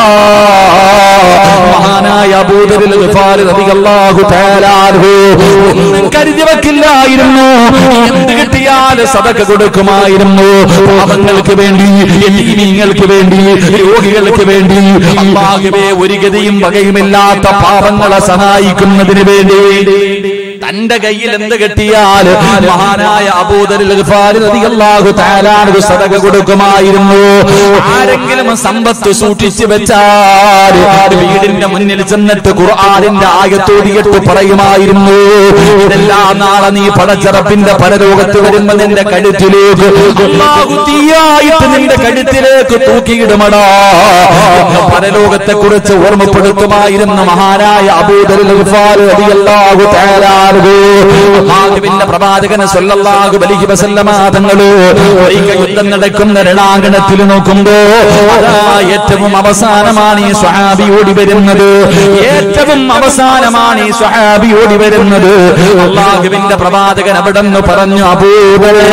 മഹാനായ അബൂദരിൽ ഗഫാർ റളിയല്ലാഹു തആല അൻഹു ഒന്നും കരുതി വെക്കില്ലായിരുന്നു എന്ത് കിട്ടിയാൽ സദക കൊടുക്കുമായിരുന്നു പാവങ്ങൾക്ക് വേണ്ടി യതീമീങ്ങൾക്ക് വേണ്ടി രോഗികൾക്ക് വേണ്ടി അള്ളാഹുവേ ഒരു ഗതിയും വകയുമില്ലാത്ത പാവങ്ങളെ സഹായിക്കുന്നതിന് വേണ്ടി തന്റെ കയ്യിൽ എന്ത് കെട്ടിയാൽ മഹാനായ അബൂദരിൽ ഗഫാർ റളിയല്ലാഹു തആല അൻഹു സദക കൊടുക്കുമായിരുന്നു ആരെങ്കിലും സമ്പത്ത് സൂക്ഷിച്ചു വെച്ചാൽ വീടിന്റെ മുന്നിൽ ചെന്നിട്ട് ഖുർആനിന്റെ ആയത്തോടിയിട്ട് പറയുമായിരുന്നു ഇതെല്ലാം നാളെ നീ പടച്ചറപ്പിന്റെ പരലോകത്ത് വരുമ്പോ നിന്റെ കഴുത്തിലേക്ക് അല്ലാഹു തീയായിട്ട് നിന്റെ കഴുത്തിലേക്ക് തൂക്കിയിടുമടാ എന്ന് പരലോകത്തെ കുറിച്ച് ഓർമ്മപ്പെടുത്തുമായിരുന്ന മഹാനായ അബൂദരിൽ ഗഫാർ റളിയല്ലാഹു തആല അൻഹു അല്ലാഹുവിന്റെ പ്രവാചകന് സല്ലല്ലാഹു അലൈഹി വസല്ലമ തങ്ങള് ഒരിക്കൽ യുദ്ധം നടക്കുന്ന രണാങ്കണത്തിൽ നോക്കുമ്പോ അതാ ഏറ്റവും അവസാനമാണ് ഈ സ്വഹാബി ഓടി വരുന്നത് ഏറ്റവും അവസാനമാണ് ഈ സ്വഹാബി ഓടി വരുന്നത് അള്ളാഹുവിന്റെ പ്രവാചകൻ അവിടെ നിന്ന് പറഞ്ഞു അപൂർവേ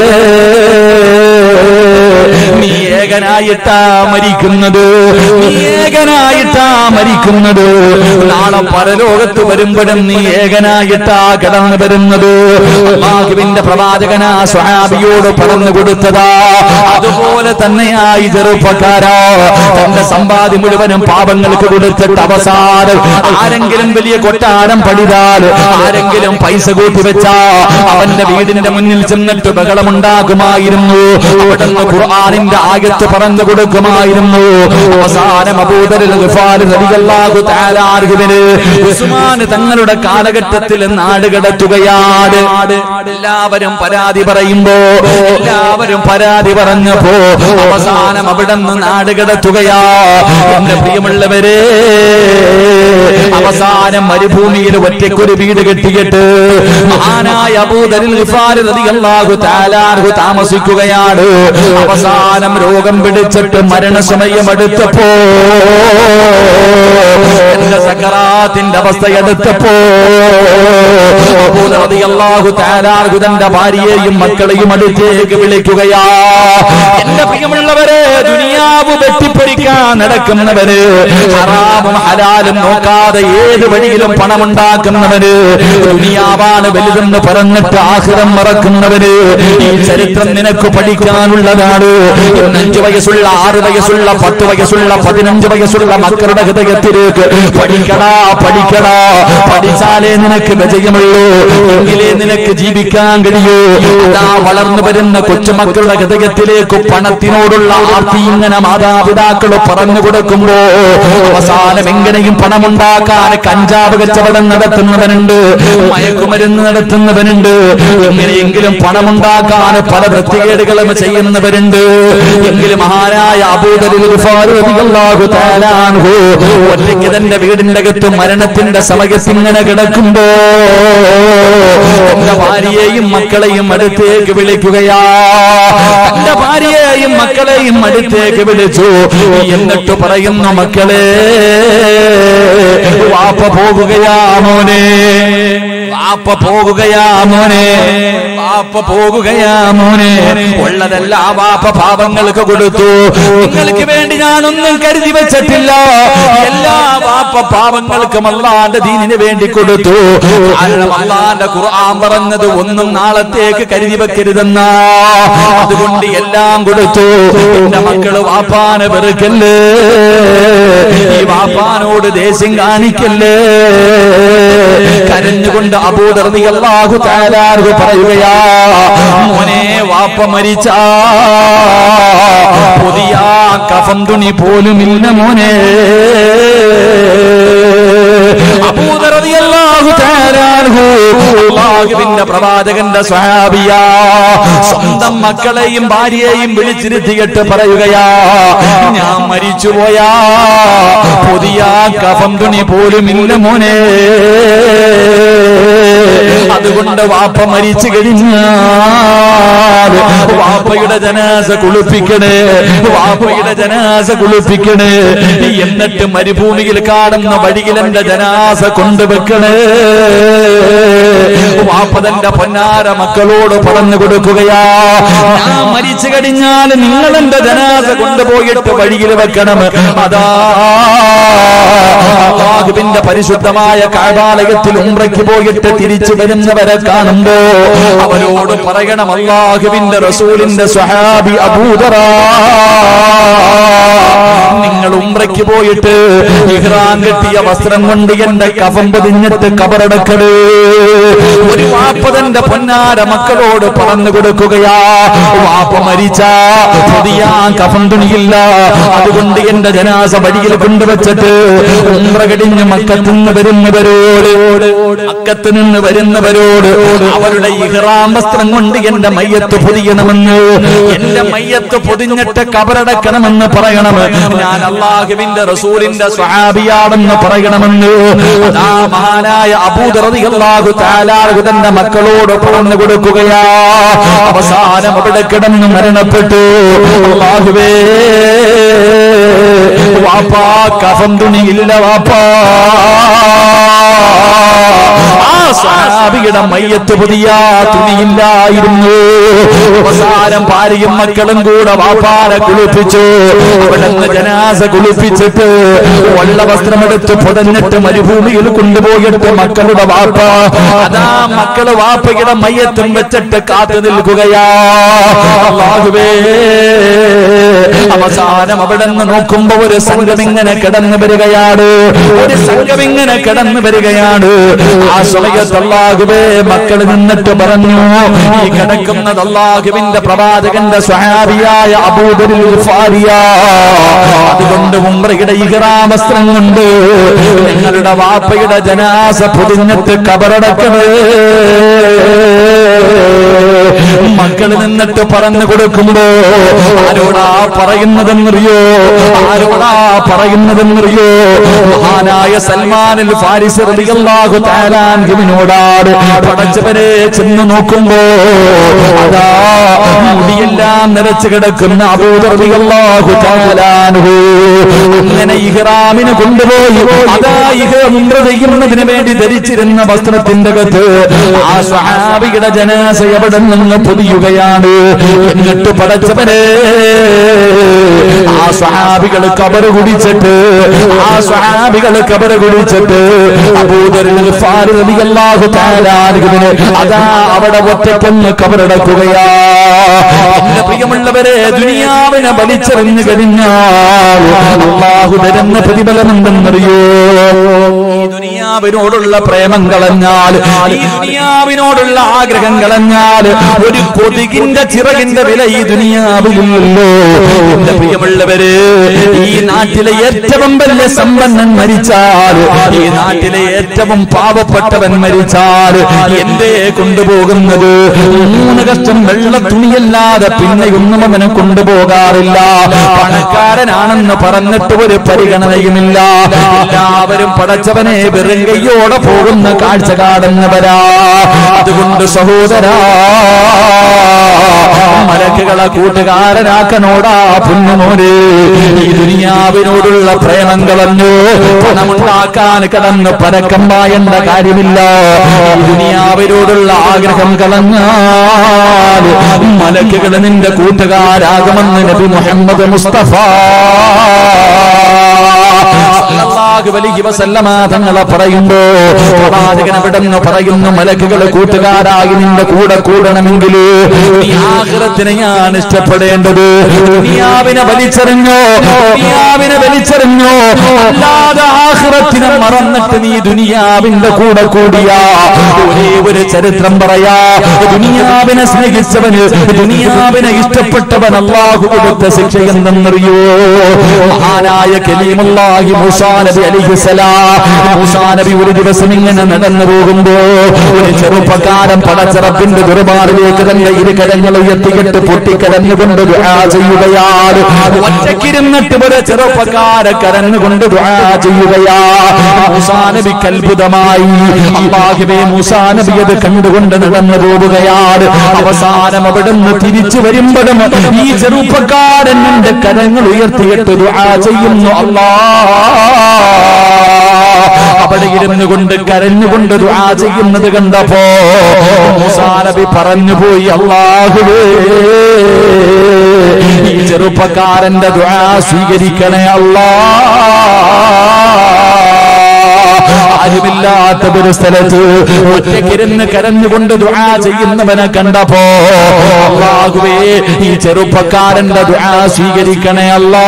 നീ ഏകനായിട്ടാ മരിക്കുന്നത് നീ ഏകനായിട്ടാ മരിക്കുന്നത് നാളെ പരലോകത്ത് വരുമ്പോഴും നീ ഏകനായിട്ടാ കടന്നു വരുന്നത് അള്ളാഹുവിന്റെ പ്രവാചകനാ സ്വഹാബിയോട് പറഞ്ഞു കൊടുത്തതാ അതുപോലെ തന്നെയായി ചെറുപ്പക്കാരാ തന്റെ സമ്പാദ്യം മുഴുവനും പാപങ്ങൾക്ക് കൊടുത്തിട്ട് അവസാനം ആരെങ്കിലും വലിയ കൊട്ടാരം പണിതാൽ ആരെങ്കിലും പൈസ കൂട്ടി വെച്ചാ അവന്റെ വീടിന്റെ മുന്നിൽ ചെന്നിട്ട് ബഹളമുണ്ടാകുമായിരുന്നു അവിടുന്ന് ഖുർആാനിന്റെ ആയത്ത് റാഹത്ത് പറഞ്ഞു കൊടുക്കുമായിരുന്നു അവസാനം അബൂദരിൽ ഗിഫാർ റളിയല്ലാഹു തആല അൻഹുവിന് ഉസ്മാൻ തങ്ങളുടെ കാലഘട്ടത്തിൽ നാട് കടത്തുകയാണ് എല്ലാവരും പരാതി പറയുമ്പോ എല്ലാവരും പരാതി പറഞ്ഞപ്പോ അവസാനം അവിടെ നിന്ന് നാട് കടത്തുകയാ എന്റെ പ്രിയമുള്ളവരെ അവസാനം മരുഭൂമിയിൽ ഒറ്റയ്ക്കൊരു വീട് കെട്ടിയിട്ട് മഹാനായ അബൂദരിൽ ഗിഫാർ റളിയല്ലാഹു തആല അൻഹു താമസിക്കുകയാണ് അവസാനം രോഗം പിടിച്ചിട്ട് മരണസമയം അടുത്തപ്പോ എന്റെ സക്കറാത്തിന്റെ അവസ്ഥ എടുത്തപ്പോ അബൂദർ റളിയല്ലാഹു തആല അൻഹു തന്റെ ഭാര്യയെയും മക്കളെയും അടുത്തേക്ക് വിളിക്കുകയാ എന്റെ പ്രിയമുള്ളവരെ ദുനിയാവ് വെട്ടിപ്പൊരിക്കാൻ നടക്കുന്നവര് ഹറാമും ഹലാലും നോക്കാതെ ഏത് വഴിയിലും പണമുണ്ടാക്കുന്നവര് ദുനിയാവാണ് വലുതെന്ന് പറഞ്ഞിട്ട് ആഹ്റം മറക്കുന്നവര് ഈ ചരിത്രം നിനക്ക് പഠിക്കാനുള്ളതാണ് ഇന്ന് അഞ്ചു വയസ്സുള്ള ആറ് വയസ്സുള്ള പത്ത് വയസ്സുള്ള പതിനഞ്ച് വയസ്സുള്ള മക്കളുടെ ഹൃദയത്തിലേക്ക് പഠിക്കടാ പഠിക്കടാ പഠിച്ചാലേ നിനക്ക് വിജയമുള്ളൂ എങ്കിലേ നിനക്ക് ജീവിക്കാൻ കഴിയൂ അതാ വളർന്നു വരുന്ന കൊച്ചുമക്കളുടെ ഹൃദയത്തിലേക്ക് പണത്തിനോടുള്ള ആർത്തി ഇങ്ങനെ മാതാപിതാക്കൾ പറഞ്ഞു കൊടുക്കുമ്പോ അവസാനം എങ്ങനെയും പണമുണ്ടാക്കാൻ കഞ്ചാവ് കച്ചവടം നടത്തുന്നവനുണ്ട് മയക്കുമരുന്ന് നടത്തുന്നവനുണ്ട് എങ്ങനെയെങ്കിലും പണമുണ്ടാക്കാൻ പല വൃത്തികേടുകളും ചെയ്യുന്നവരുണ്ട് എങ്കിലും മഹാനായ അബൂദലിൽ റളിയല്ലാഹു തആല അൻഹു ഒറ്റയ്ക്ക് തന്റെ വീടിന്റെ അകത്ത് മരണത്തിന്റെ സമയത്ത് ഇങ്ങനെ കിടക്കുമ്പോ തന്റെ ഭാര്യയെയും മക്കളെയും അടുത്തേക്ക് വിളിക്കുകയാ തന്റെ ഭാര്യയെയും മക്കളെയും അടുത്തേക്ക് വിളിച്ചു എന്നിട്ട് പറയുന്നു മക്കളെ വാപ്പ പോകുകയാ മോനെ വാപ്പ പോകുകയാ മോനെ വാപ്പ പോകുകയാ മോനെ ഉള്ളതല്ല ആ വാപ്പ പാപങ്ങൾക്ക് കൊടുത്തു നിങ്ങൾക്ക് വേണ്ടി ഞാനൊന്നും കരുതി വെച്ചിട്ടില്ല എല്ലാ വാപ്പ പാപങ്ങൾക്കും അള്ളാന്റെ ദീനിന് വേണ്ടി കൊടുത്തു കാരണം അള്ളാന്റെ ഖുർആൻ പറഞ്ഞത് ഒന്നും നാളത്തേക്ക് കരുതി വെക്കരുതെന്ന അതുകൊണ്ട് എല്ലാം കൊടുത്തു എന്റെ മക്കള് വാപ്പാനെ വെറുക്കല്ലേ ഈ വാപ്പാനോട് ദേഷ്യം കാണിക്കല്ലേ കരഞ്ഞുകൊണ്ട് അബൂദർദി അല്ലാഹു തആലാഹു പറയുകയാ മോനെ വാപ്പ മരിച്ച പുതിയ കഫം തുണി പോലും ഇല്ല മോനെ അബൂദർ റളിയല്ലാഹു തആല അൻഹു അല്ലാഹുവിന്റെ പ്രവാചകന്റെ സ്വഹാബിയ സ്വന്തം മക്കളെയും ഭാര്യയെയും വിളിച്ചിരുത്തിയിട്ട് പറയുകയാ ഞാൻ മരിച്ചുപോയാ പുതിയ കഫം തുണി പോലും ഇല്ല മോനെ അതുകൊണ്ട് വാപ്പ മരിച്ചു കഴിഞ്ഞാൽ വാപ്പയുടെ ജനാസ കുളിപ്പിക്കണേ വാപ്പയുടെ ജനാസ കുളിപ്പിക്കണേ എന്നിട്ട് മരുഭൂമിയിൽ കാണുന്ന വഴിയിൽ എന്റെ ജനാസ കൊണ്ടുവെക്കണേ വാപ്പ തന്റെ പൊന്നാര മക്കളോട് പറഞ്ഞു കൊടുക്കുകയാ ഞാൻ മരിച്ചു കഴിഞ്ഞാൽ നിങ്ങൾ എന്റെ ജനാസ കൊണ്ടുപോയിട്ട് വഴിയിൽ വെക്കണം അതാ അള്ളാഹുവിന്റെ പരിശുദ്ധമായ കാഴ്വാലയത്തിൽ ഉംറയ്ക്ക് പോയിട്ട് തിരിച്ചു വരുന്നവരെ കാണുമ്പോ അവരോട് പറയണം അള്ളാഹുവിന്റെ റസൂലിന്റെ സ്വഹാബി അബൂദറ നിങ്ങൾ ഉംറയ്ക്ക് പോയിട്ട് ഇഹ്റാൻ കെട്ടിയ വസ്ത്രം കൊണ്ട് എന്റെ കഫം പൊതിഞ്ഞിട്ട് കബറടക്കട് ഒരു വാപ്പ തന്റെ പൊന്നാര മക്കളോട് പറഞ്ഞു കൊടുക്കുകയാ വാപ്പ മരിച്ച പുതിയ കഫം തുണിയില്ല അതുകൊണ്ട് എന്റെ ജനാസ വഴിയിൽ കൊണ്ടുവച്ചിട്ട് ഉംറ കടിഞ്ഞ് മക്കത്ത് നിന്ന് വരുന്നവരോട് മക്കത്ത് നിന്ന് വരുന്നവരോട് അവരുടെ ഇഹ്റാം വസ്ത്രം കൊണ്ട് എന്റെ മയ്യത്ത് പൊതിയണമെന്ന് എന്റെ മയ്യത്ത് പൊതിഞ്ഞിട്ട് കബറടക്കണമെന്ന് പറയണം ഞാൻ അള്ളാഹുവിന്റെ റസൂലിന്റെ സ്വഹാബിയാണെന്ന് പറയണമെന്ന് അതാ മഹാനായ അബൂദറതി അള്ളാഹു താലാഹു തന്റെ മക്കളോട് പറഞ്ഞു കൊടുക്കുകയാ അവസാനം അവിടെ കിടന്ന് മരണപ്പെട്ടു അള്ളാഹുവേ വാപ്പാ കഫം തുണിയില്ല വാപ്പാ ആ സ്വഹാബിയുടെ മയ്യത്ത് പുതിയ തുണിയില്ലായിരുന്നു അവസാനം ഭാര്യയും മക്കളും കൂടെ വാപ്പാനെ കുളിപ്പിച്ചു അവിടുന്ന് ജനാസ കുളിപ്പിച്ചിട്ട് വെള്ള വസ്ത്രമെടുത്ത് പുതഞ്ഞിട്ട് മരുഭൂമിയിൽ കൊണ്ടുപോയിട്ട് മക്കളുടെ വാപ്പ അതാ മക്കള് വാപ്പയുടെ മയ്യത്തും വെച്ചിട്ട് കാത്തു നിൽക്കുകയാ അല്ലാഹുവേ അവസാനം അവിടെ നിന്ന് നോക്കുമ്പോ ഒരു സംഘം ഇങ്ങനെ കിടന്നു വരികയാണ് ഒരു സംഘം ഇങ്ങനെ കിടന്നു വരികയാണ് ആ സമയത്ത് അള്ളാഹുബേ മക്കൾ നിന്നിട്ട് പറഞ്ഞു ഈ കിടക്കുന്നത് അള്ളാഹുവിന്റെ പ്രവാചകന്റെ സ്വഹാബിയായ അബൂദരിൽ ഫാരിയ അതുകൊണ്ട് ഉമ്രയുടെ ഇഹ്റാം വസ്ത്രം കൊണ്ട് നിങ്ങളുടെ വാപ്പയുടെ ജനാസ പൊതിഞ്ഞിട്ട് കബറടക്കണേ മക്കൾ നിന്നിട്ട് പറഞ്ഞു കൊടുക്കുമ്പോ ആരോടാ പറയുന്നതെന്നറിയോ ആരോടാ പറയുന്നതെന്നറിയോ മഹാനായ സൽമാനിൽ ഫാരിസ് റളിയല്ലാഹു താലാൻഹിനോടാണ് പടച്ചവരെ ചെന്ന് നോക്കുമ്പോ അതാ മുടിയെല്ലാം നിറച്ചു കിടക്കുന്ന അബൂദർ റളിയല്ലാഹു താലാൻഹു അങ്ങനെ ഇഹ്റാമിന് കൊണ്ടുപോയി അതാ ഇഹ്റാം ഉംറ ചെയ്യുന്നതിന് വേണ്ടി ധരിച്ചിരുന്ന വസ്ത്രത്തിന്റെ അകത്ത് ആ സ്വഹാബിയുടെ ജനാസ എവിടെ നിന്ന് പൊതിയുകയാണ് എന്നിട്ട് പടച്ചവനെ ആ സ്വഹാബികൾ കബറ് കുടിച്ചിട്ട് ആ സ്വഹാബികൾ കബറ് കുടിച്ചിട്ട് അബൂദറിൽ ഫാരി റളിയല്ലാഹു തആല അൻഹുവിനെ അതാ അവിടെ ഒറ്റയ്ക്കൊന്ന് കബറടക്കുകയാ എന്റെ പ്രിയമുള്ളവരെ ദുനിയാവിനെ വലിച്ചെറിഞ്ഞു കഴിഞ്ഞാൽ അള്ളാഹു തരുന്ന പ്രതിഫലം എന്തെന്നറിയോ ഈ ദുനിയാവിനോടുള്ള പ്രേമം കളഞ്ഞാൽ ഈ ദുനിയാവിനോടുള്ള ആഗ്രഹം കളഞ്ഞാൽ ഒരു കൊതുകിന്റെ ചിറകിന്റെ വില ഈ ദുനിയാവിലില്ലല്ലോ എന്റെ പ്രിയമുള്ളവര് ഈ നാട്ടിലെ ഏറ്റവും വലിയ സമ്പന്നൻ മരിച്ചാൽ ഈ നാട്ടിലെ ഏറ്റവും പാവപ്പെട്ടവൻ മരിച്ചാൽ എന്തേ കൊണ്ടുപോകുന്നത് മൂന്ന് കഷ്ടം വെള്ള തുണിയല്ലാതെ പിന്നെ ഒന്നും അവനെ കൊണ്ടുപോകാറില്ല പണക്കാരനാണെന്ന് പറഞ്ഞിട്ട് ഒരു പരിഗണനയുമില്ല എല്ലാവരും പടച്ചവനെ വെറും കൈയോടെ പോകുന്ന കാഴ്ച കാണുന്നവരാ അതുകൊണ്ട് സഹോദരാ മലക്കുകളെ കൂട്ടുകാരനാക്കനോടാ പുന്നുമോനെ ഈ ദുനിയാവിനോടുള്ള പ്രേമം കളഞ്ഞു പണമുണ്ടാക്കാൻ കിടന്ന് പരക്കം പായേണ്ട കാര്യമില്ല ഈ ദുനിയാവിനോടുള്ള ആഗ്രഹം കളഞ്ഞാൽ മലക്കുകൾ നിന്റെ കൂട്ടുകാരാകുമെന്ന് നബി മുഹമ്മദ് മുസ്തഫ സല്ലല്ലാഹു അലൈഹി വസല്ലമ തങ്ങളെ പറയുമ്പോ പ്രവാചകൻ അവിടെ നിന്ന് പറയുന്നു മലക്കുകൾ കൂട്ടുകാരായി നിന്റെ കൂടെ കൂടണമെങ്കിൽ നീ ആഖിറത്തിനെ ഞാൻ ഇഷ്ടപ്പെടേണ്ടത് ദുനിയാവിനെ വലിച്ചെറിഞ്ഞോ ദുനിയാവിനെ വലിച്ചെറിഞ്ഞോ അല്ലാതെ ആഖിറത്തിനെ മറന്നിട്ട് നീ ദുനിയാവിന്റെ കൂടെ കൂടിയാ ഒരേ ഒരു ചരിത്രം പറയാ ദുനിയാവിനെ സ്നേഹിച്ചവന് ദുനിയാവിനെ ഇഷ്ടപ്പെട്ടവൻ അള്ളാഹു കൊടുത്ത ശിക്ഷ എന്തെന്നറിയോ മഹാനായ കലീമുല്ലാഹി മൂസാ നബി അലിഹിസലാം മൂസാ നബി ഒരു ദിവസം ഇങ്ങനെ നടന്നു പോകുമ്പോ ഒരു ചെറുപ്പക്കാരൻ പടച്ചിറപ്പിന്റെ ദുർബാറിലേക്ക് തന്നെ ഇരുകരങ്ങൾ ഉയർത്തിയിട്ട് പൊട്ടിക്കരഞ്ഞുകൊണ്ട് ദുആ ചെയ്യുകയാണ് ഒറ്റക്കിരുന്നിട്ട് ഒരു ചെറുപ്പക്കാരെ കരഞ്ഞുകൊണ്ട് ദുആ ചെയ്യുകയാ മൂസാ നബിക്ക് അത്ഭുതമായി അള്ളാഹുവേ മൂസാ നബി അത് കണ്ടുകൊണ്ട് നടന്നു പോവുകയാണ് അവസാനം അവിടുന്ന് തിരിച്ചു വരുമ്പോഴും ഈ ചെറുപ്പക്കാരൻ എന്റെ കരങ്ങൾ ഉയർത്തിയിട്ട് ദുആ ചെയ്യുന്നു അല്ലാ അവിടെ ഇരുന്നു കൊണ്ട് കരഞ്ഞുകൊണ്ട് ദുആ ചെയ്യുന്നത് കണ്ടപ്പോ മൂസാ നബി പറഞ്ഞു പോയി അള്ളാഹുവേ ഈ ചെറുപ്പക്കാരന്റെ ദുആ സ്വീകരിക്കണേ അല്ലാ ആരുമില്ലാത്ത ഒരു സ്ഥലത്ത് ഒറ്റക്കിരുന്ന് കരഞ്ഞുകൊണ്ട് ദുആ ചെയ്യുന്നവനെ കണ്ടപ്പോ അല്ലാഹുവേ ഈ ചെറുപ്പക്കാരന്റെ ദുആ സ്വീകരിക്കണേ അല്ലാ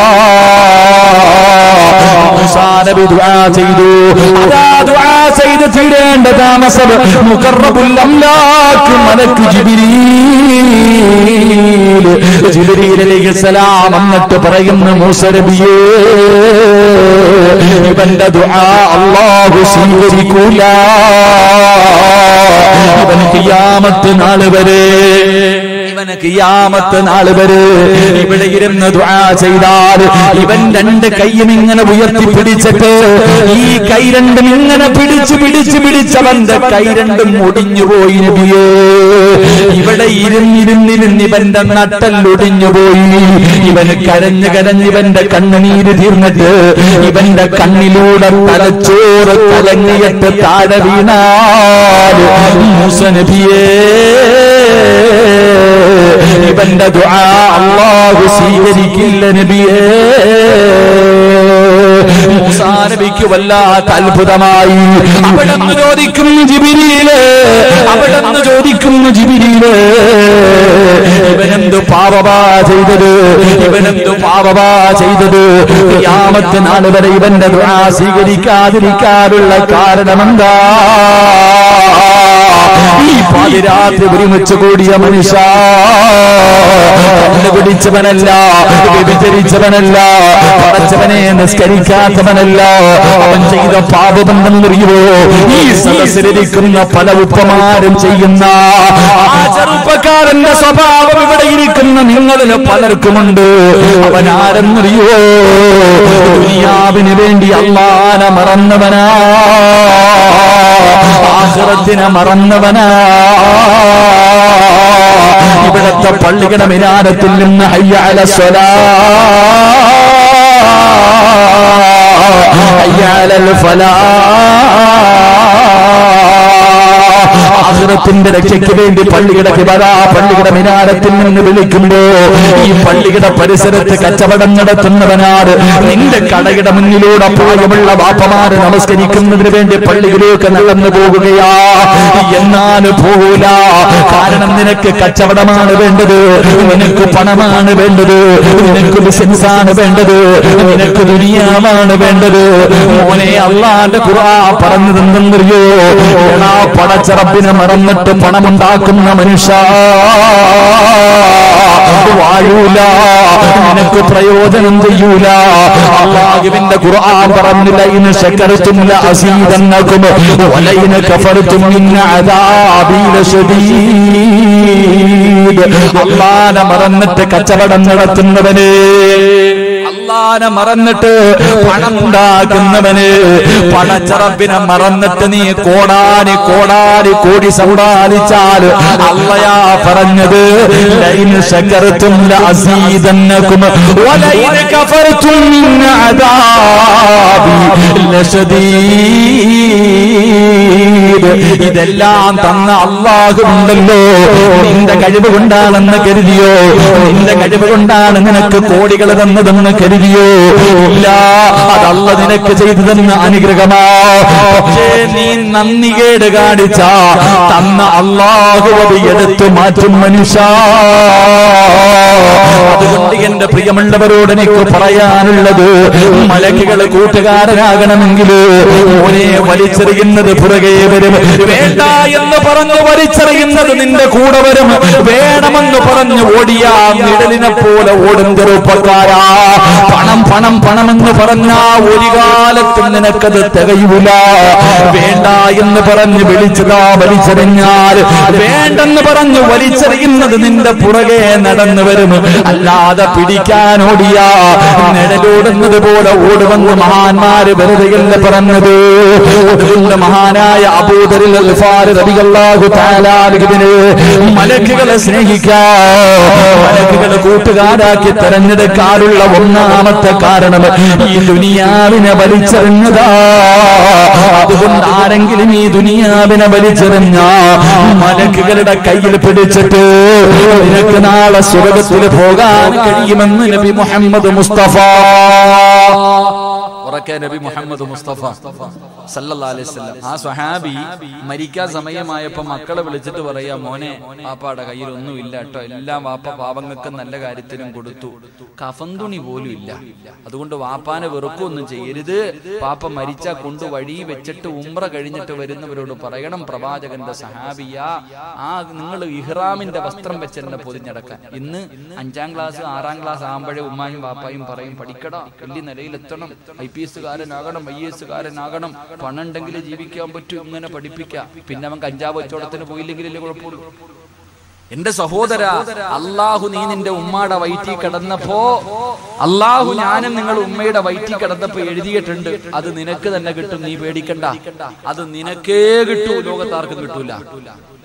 മൂസാ നബി ദുആ ചെയ്തു അതാ ദുആ ചെയ്ത് തീരേണ്ട താമസം മുഖറബുൽ അംലാക്ക് മലക്ക് ജിബ്രീൽ ജിബ്രീൽ അലൈഹിസ്സലാം എന്നിട്ട് പറയുന്നു മൂസ നബിയേ ഇവന്റെ ദുആ അല്ലാഹു സ്വീകരിക്കൂല ഇവൻ കിയാമത്ത് നാള് വരെ ഇവന് കിയാമത്ത് നാള് വരെ ഇവിടെ ഇരുന്ന് ദുആ ചെയ്താൽ ഇവൻ രണ്ട് കൈയും ഇങ്ങനെ ഉയർത്തി പിടിച്ചിട്ട് ഈ കൈ രണ്ടും ഇങ്ങനെ പിടിച്ചു പിടിച്ചു പിടിച്ചവന്റെ കൈ രണ്ടും ഒടിഞ്ഞു പോയി നബിയേ ഇവിടെ ഇരുന്നിരുന്നിരുന്ന് ഇവന്റെ നട്ടല്ലൊടിഞ്ഞു പോയി ഇവന് കരഞ്ഞ് കരഞ്ഞ് ഇവന്റെ കണ്ണുനീര് തീർന്നിട്ട് ഇവന്റെ കണ്ണിലൂടെ തലച്ചോറ് കലങ്ങിയിട്ട് താഴെ വീണാൽ മൂസ നബിയേ ഇവന്റെ ദുആ അല്ലാഹു സ്വീകരിക്കില്ല നബിയേ മൂസാ നബിക്ക് വല്ലാത്ത അത്ഭുതമായി അവിടെ നിന്ന് ചോദിക്കുന്നു ജിബിരിയില് അവിടെ നിന്ന് ചോദിക്കുന്നു ജിബിരിയില് ഇവനെന്ത് പാപമാ ചെയ്തത് ഇവനെന്ത് പാപമാ ചെയ്തത് യാമത്ത് നാൾ വരെ ഇവന്റെ ദുആ സ്വീകരിക്കാതിരിക്കാനുള്ള കാരണമെന്താ ഈ പാതിരാത്രി ഒരുമിച്ച് കൂടിയ മനുഷ്യ കണ്ണു പിടിച്ചവനല്ല വ്യഭിചരിച്ചവനല്ല പടച്ചവനെ നിസ്കരിക്കാത്തവനല്ല അവൻ ചെയ്ത പാപമെന്തെന്നറിയുമോ ഈ സദസ്സിലിരിക്കുന്ന പല ഉപ്പമാരും ചെയ്യുന്ന ആ ചെറുപ്പക്കാരന്റെ സ്വഭാവം ഇവിടെ ഇരിക്കുന്ന നിങ്ങളിൽ പലർക്കുമുണ്ട് അവൻ ആരെന്നറിയോ ദുനിയാവിന് വേണ്ടി അള്ളാന മറന്നവനാ ആഹ്റത്തിനെ മറന്നവനാ ഇവിടത്തെ പള്ളിയുടെ മിനാരത്തിൽ നിന്ന് ഹയ്യാല സ്വലാ ഹയ്യാലൽ ഫലാ ആഹ്റത്തിന്റെ രക്ഷയ്ക്ക് വേണ്ടി പള്ളിയുടെ കിബറ പള്ളിയുടെ മിനാരത്തിൽ നിന്ന് വിളിക്കുമ്പോ ഈ പള്ളിയുടെ പരിസരത്ത് കച്ചവടം നടത്തുന്നവനാണ് നിന്റെ കടയുടെ മുന്നിലൂടെ പ്രായമുള്ള വാപ്പമാര് നമസ്കരിക്കുന്നതിന് വേണ്ടി പള്ളിയിലേക്ക് നടന്നു പോകുകയാ എന്നാൽ പോകൂല കാരണം നിനക്ക് കച്ചവടമാണ് വേണ്ടത് നിനക്ക് പണമാണ് വേണ്ടത് നിനക്ക് ബിസിനസ് ആണ് വേണ്ടത് നിനക്ക് ദുനിയാവാണ് വേണ്ടത് മോനെ അള്ളാന്റെ ഖുർആ പറഞ്ഞതെന്തെന്നറിയോ എടാ പടച്ചറപ്പിനെ മറന്നിട്ട് പണമുണ്ടാക്കുന്ന മനുഷ്യ വാഴൂല നിനക്ക് പ്രയോജനം ചെയ്യൂല അള്ളാഹുവിന്റെ ഖുർആൻ പറഞ്ഞില്ല ഇന്ന് ശക്കരത്തും അസീതന്നക്കും വലയിന് കഫർത്തും ഇന്ന അദാബീല ശദീദ് അള്ളാനെ മറന്നിട്ട് കച്ചവടം നടത്തുന്നവന് അള്ളാനെ മറന്നിട്ട് പണം ഉണ്ടാക്കുന്നവന് പണച്ചറപ്പിനെ മറന്നിട്ട് നീ കോടാനി കോടാനി കോടി സമ്പാദിച്ചാൽ അള്ളയാ പറഞ്ഞത് ലൈന് ശകർത്തും ലഅസീദന്നകും വലൈന കഫർതും മിൻ അദാബി ലശദീദ് ഇതെല്ലാം തന്ന അള്ളാഹു ഉണ്ടല്ലോ നിന്റെ കഴിവ് കൊണ്ടാണെന്ന് കരുതിയോ നിന്റെ കഴിവ് കൊണ്ടാണ് നിനക്ക് കോടികൾ തന്നതെന്ന് കരുതിയോ ഇല്ല അതല്ല നിനക്ക് ചെയ്തു തന്ന അനുഗ്രഹമാ പക്ഷേ നീ നന്ദി കേട് കാണിച്ച തന്ന അള്ളാഹു അത് എടുത്തു മാറ്റും മനുഷ്യ അതുകൊണ്ട് എന്റെ പ്രിയമുള്ളവരോട് എനിക്ക് പറയാനുള്ളത് മലക്കുകൾ കൂട്ടുകാരനാകണമെങ്കിൽ ഓനെ വലിച്ചെറിയുന്നത് പുറകെ വരും വേണ്ട എന്ന് പറഞ്ഞു വലിച്ചെറിയുന്നത് നിന്റെ കൂടെ വരും വേണമെന്ന് പറഞ്ഞു ഓടിയാ നിഴലിനെ പോലെ ഓടും ചെറുപ്പക്കാരാ പണം പണം പണമെന്ന് പറഞ്ഞാ ഒരു കാലത്തും നിനക്കത് തികയൂല വേണ്ട എന്ന് പറഞ്ഞ് വിളിച്ചതാ വലിച്ചെറിഞ്ഞാൽ വേണ്ടെന്ന് പറഞ്ഞു വലിച്ചെറിയുന്നത് നിന്റെ പുറകെ നടന്നു വരും അല്ലാതെ പിടിക്കാൻ ഓടിയാ നിഴലോടുന്നത് പോലെ ഓടുമെന്ന് മഹാന്മാര് വെറുതെയല്ല പറഞ്ഞത് അതുകൊണ്ട് മഹാനായ അബൂദരിൽ അൽഫാർ റബിയല്ലാഹു തആലാലിഹിന് മലക്കുകളെ സ്നേഹിക്കാ മലക്കുകളെ കൂട്ടുകാരാക്കി തെരഞ്ഞെടുക്കാനുള്ള ഒന്നാമത്തെ കാരണം ഈ ദുനിയാവിനെ വലിച്ചെറിഞ്ഞതാ അതുകൊണ്ട് ആരെങ്കിലും ഈ ദുനിയാവിനെ വലിച്ചെറിഞ്ഞ മലക്കുകളുടെ കയ്യിൽ പിടിച്ചിട്ട് നിനക്ക് നാളെ സ്വർഗത്തിൽ പോകാൻ കഴിയുമെന്ന് നബി മുഹമ്മദ് മുസ്തഫ ഉറക്കെ നബി മുഹമ്മദ് മുസ്തഫ സല്ലല്ലാഹു അലൈഹി വസല്ലം ആ സ്വഹാബി മരിക്കാൻ സമയമായപ്പോ മക്കളെ വിളിച്ചിട്ട് പറയാ മോനെ വാപ്പാടെ കയ്യിൽ ഒന്നും ഇല്ല കേട്ടോ എല്ലാം വാപ്പ പാവങ്ങൾക്ക് നല്ല കാര്യത്തിനും കൊടുത്തു കഫന്തുണി പോലും ഇല്ല അതുകൊണ്ട് വാപ്പാനെ വെറുക്കൊന്നും ചെയ്യരുത് പാപ്പ മരിച്ച കൊണ്ട് വഴി വെച്ചിട്ട് ഉമ്ര കഴിഞ്ഞിട്ട് വരുന്നവരോട് പറയണം പ്രവാചകന്റെ സഹാബിയ ആ നിങ്ങൾ ഇഹ്റാമിന്റെ വസ്ത്രം വെച്ച് എന്നെ പൊതിഞ്ഞടക്കാൻ ഇന്ന് അഞ്ചാം ക്ലാസ് ആറാം ക്ലാസ് ആകുമ്പോഴേ ഉമ്മായും വാപ്പായും പറയും പഠിക്കടാ വലിയ നിലയിലെത്തണം ഐ പി എസുകാരനാകണം ഐ എസ് കാരനാകണം പണം ഉണ്ടെങ്കിൽ ജീവിക്കാൻ പറ്റും ഇങ്ങനെ പഠിപ്പിക്കാം പിന്നെ അവൻ കഞ്ചാവ് കച്ചവടത്തിന് പോയില്ലെങ്കിലല്ലേ കുഴപ്പമുള്ളൂ എന്റെ സഹോദര അള്ളാഹു നീ നിന്റെ ഉമ്മയുടെ വയറ്റിൽ കിടന്നപ്പോ അള്ളാഹു ഞാനും നിങ്ങൾ ഉമ്മയുടെ വയറ്റിൽ കിടന്നപ്പോ എഴുതിയിട്ടുണ്ട് അത് നിനക്ക് തന്നെ കിട്ടും നീ പേടിക്കണ്ട അത് നിനക്കേ കിട്ടൂ ലോകത്താർക്കും കിട്ടൂല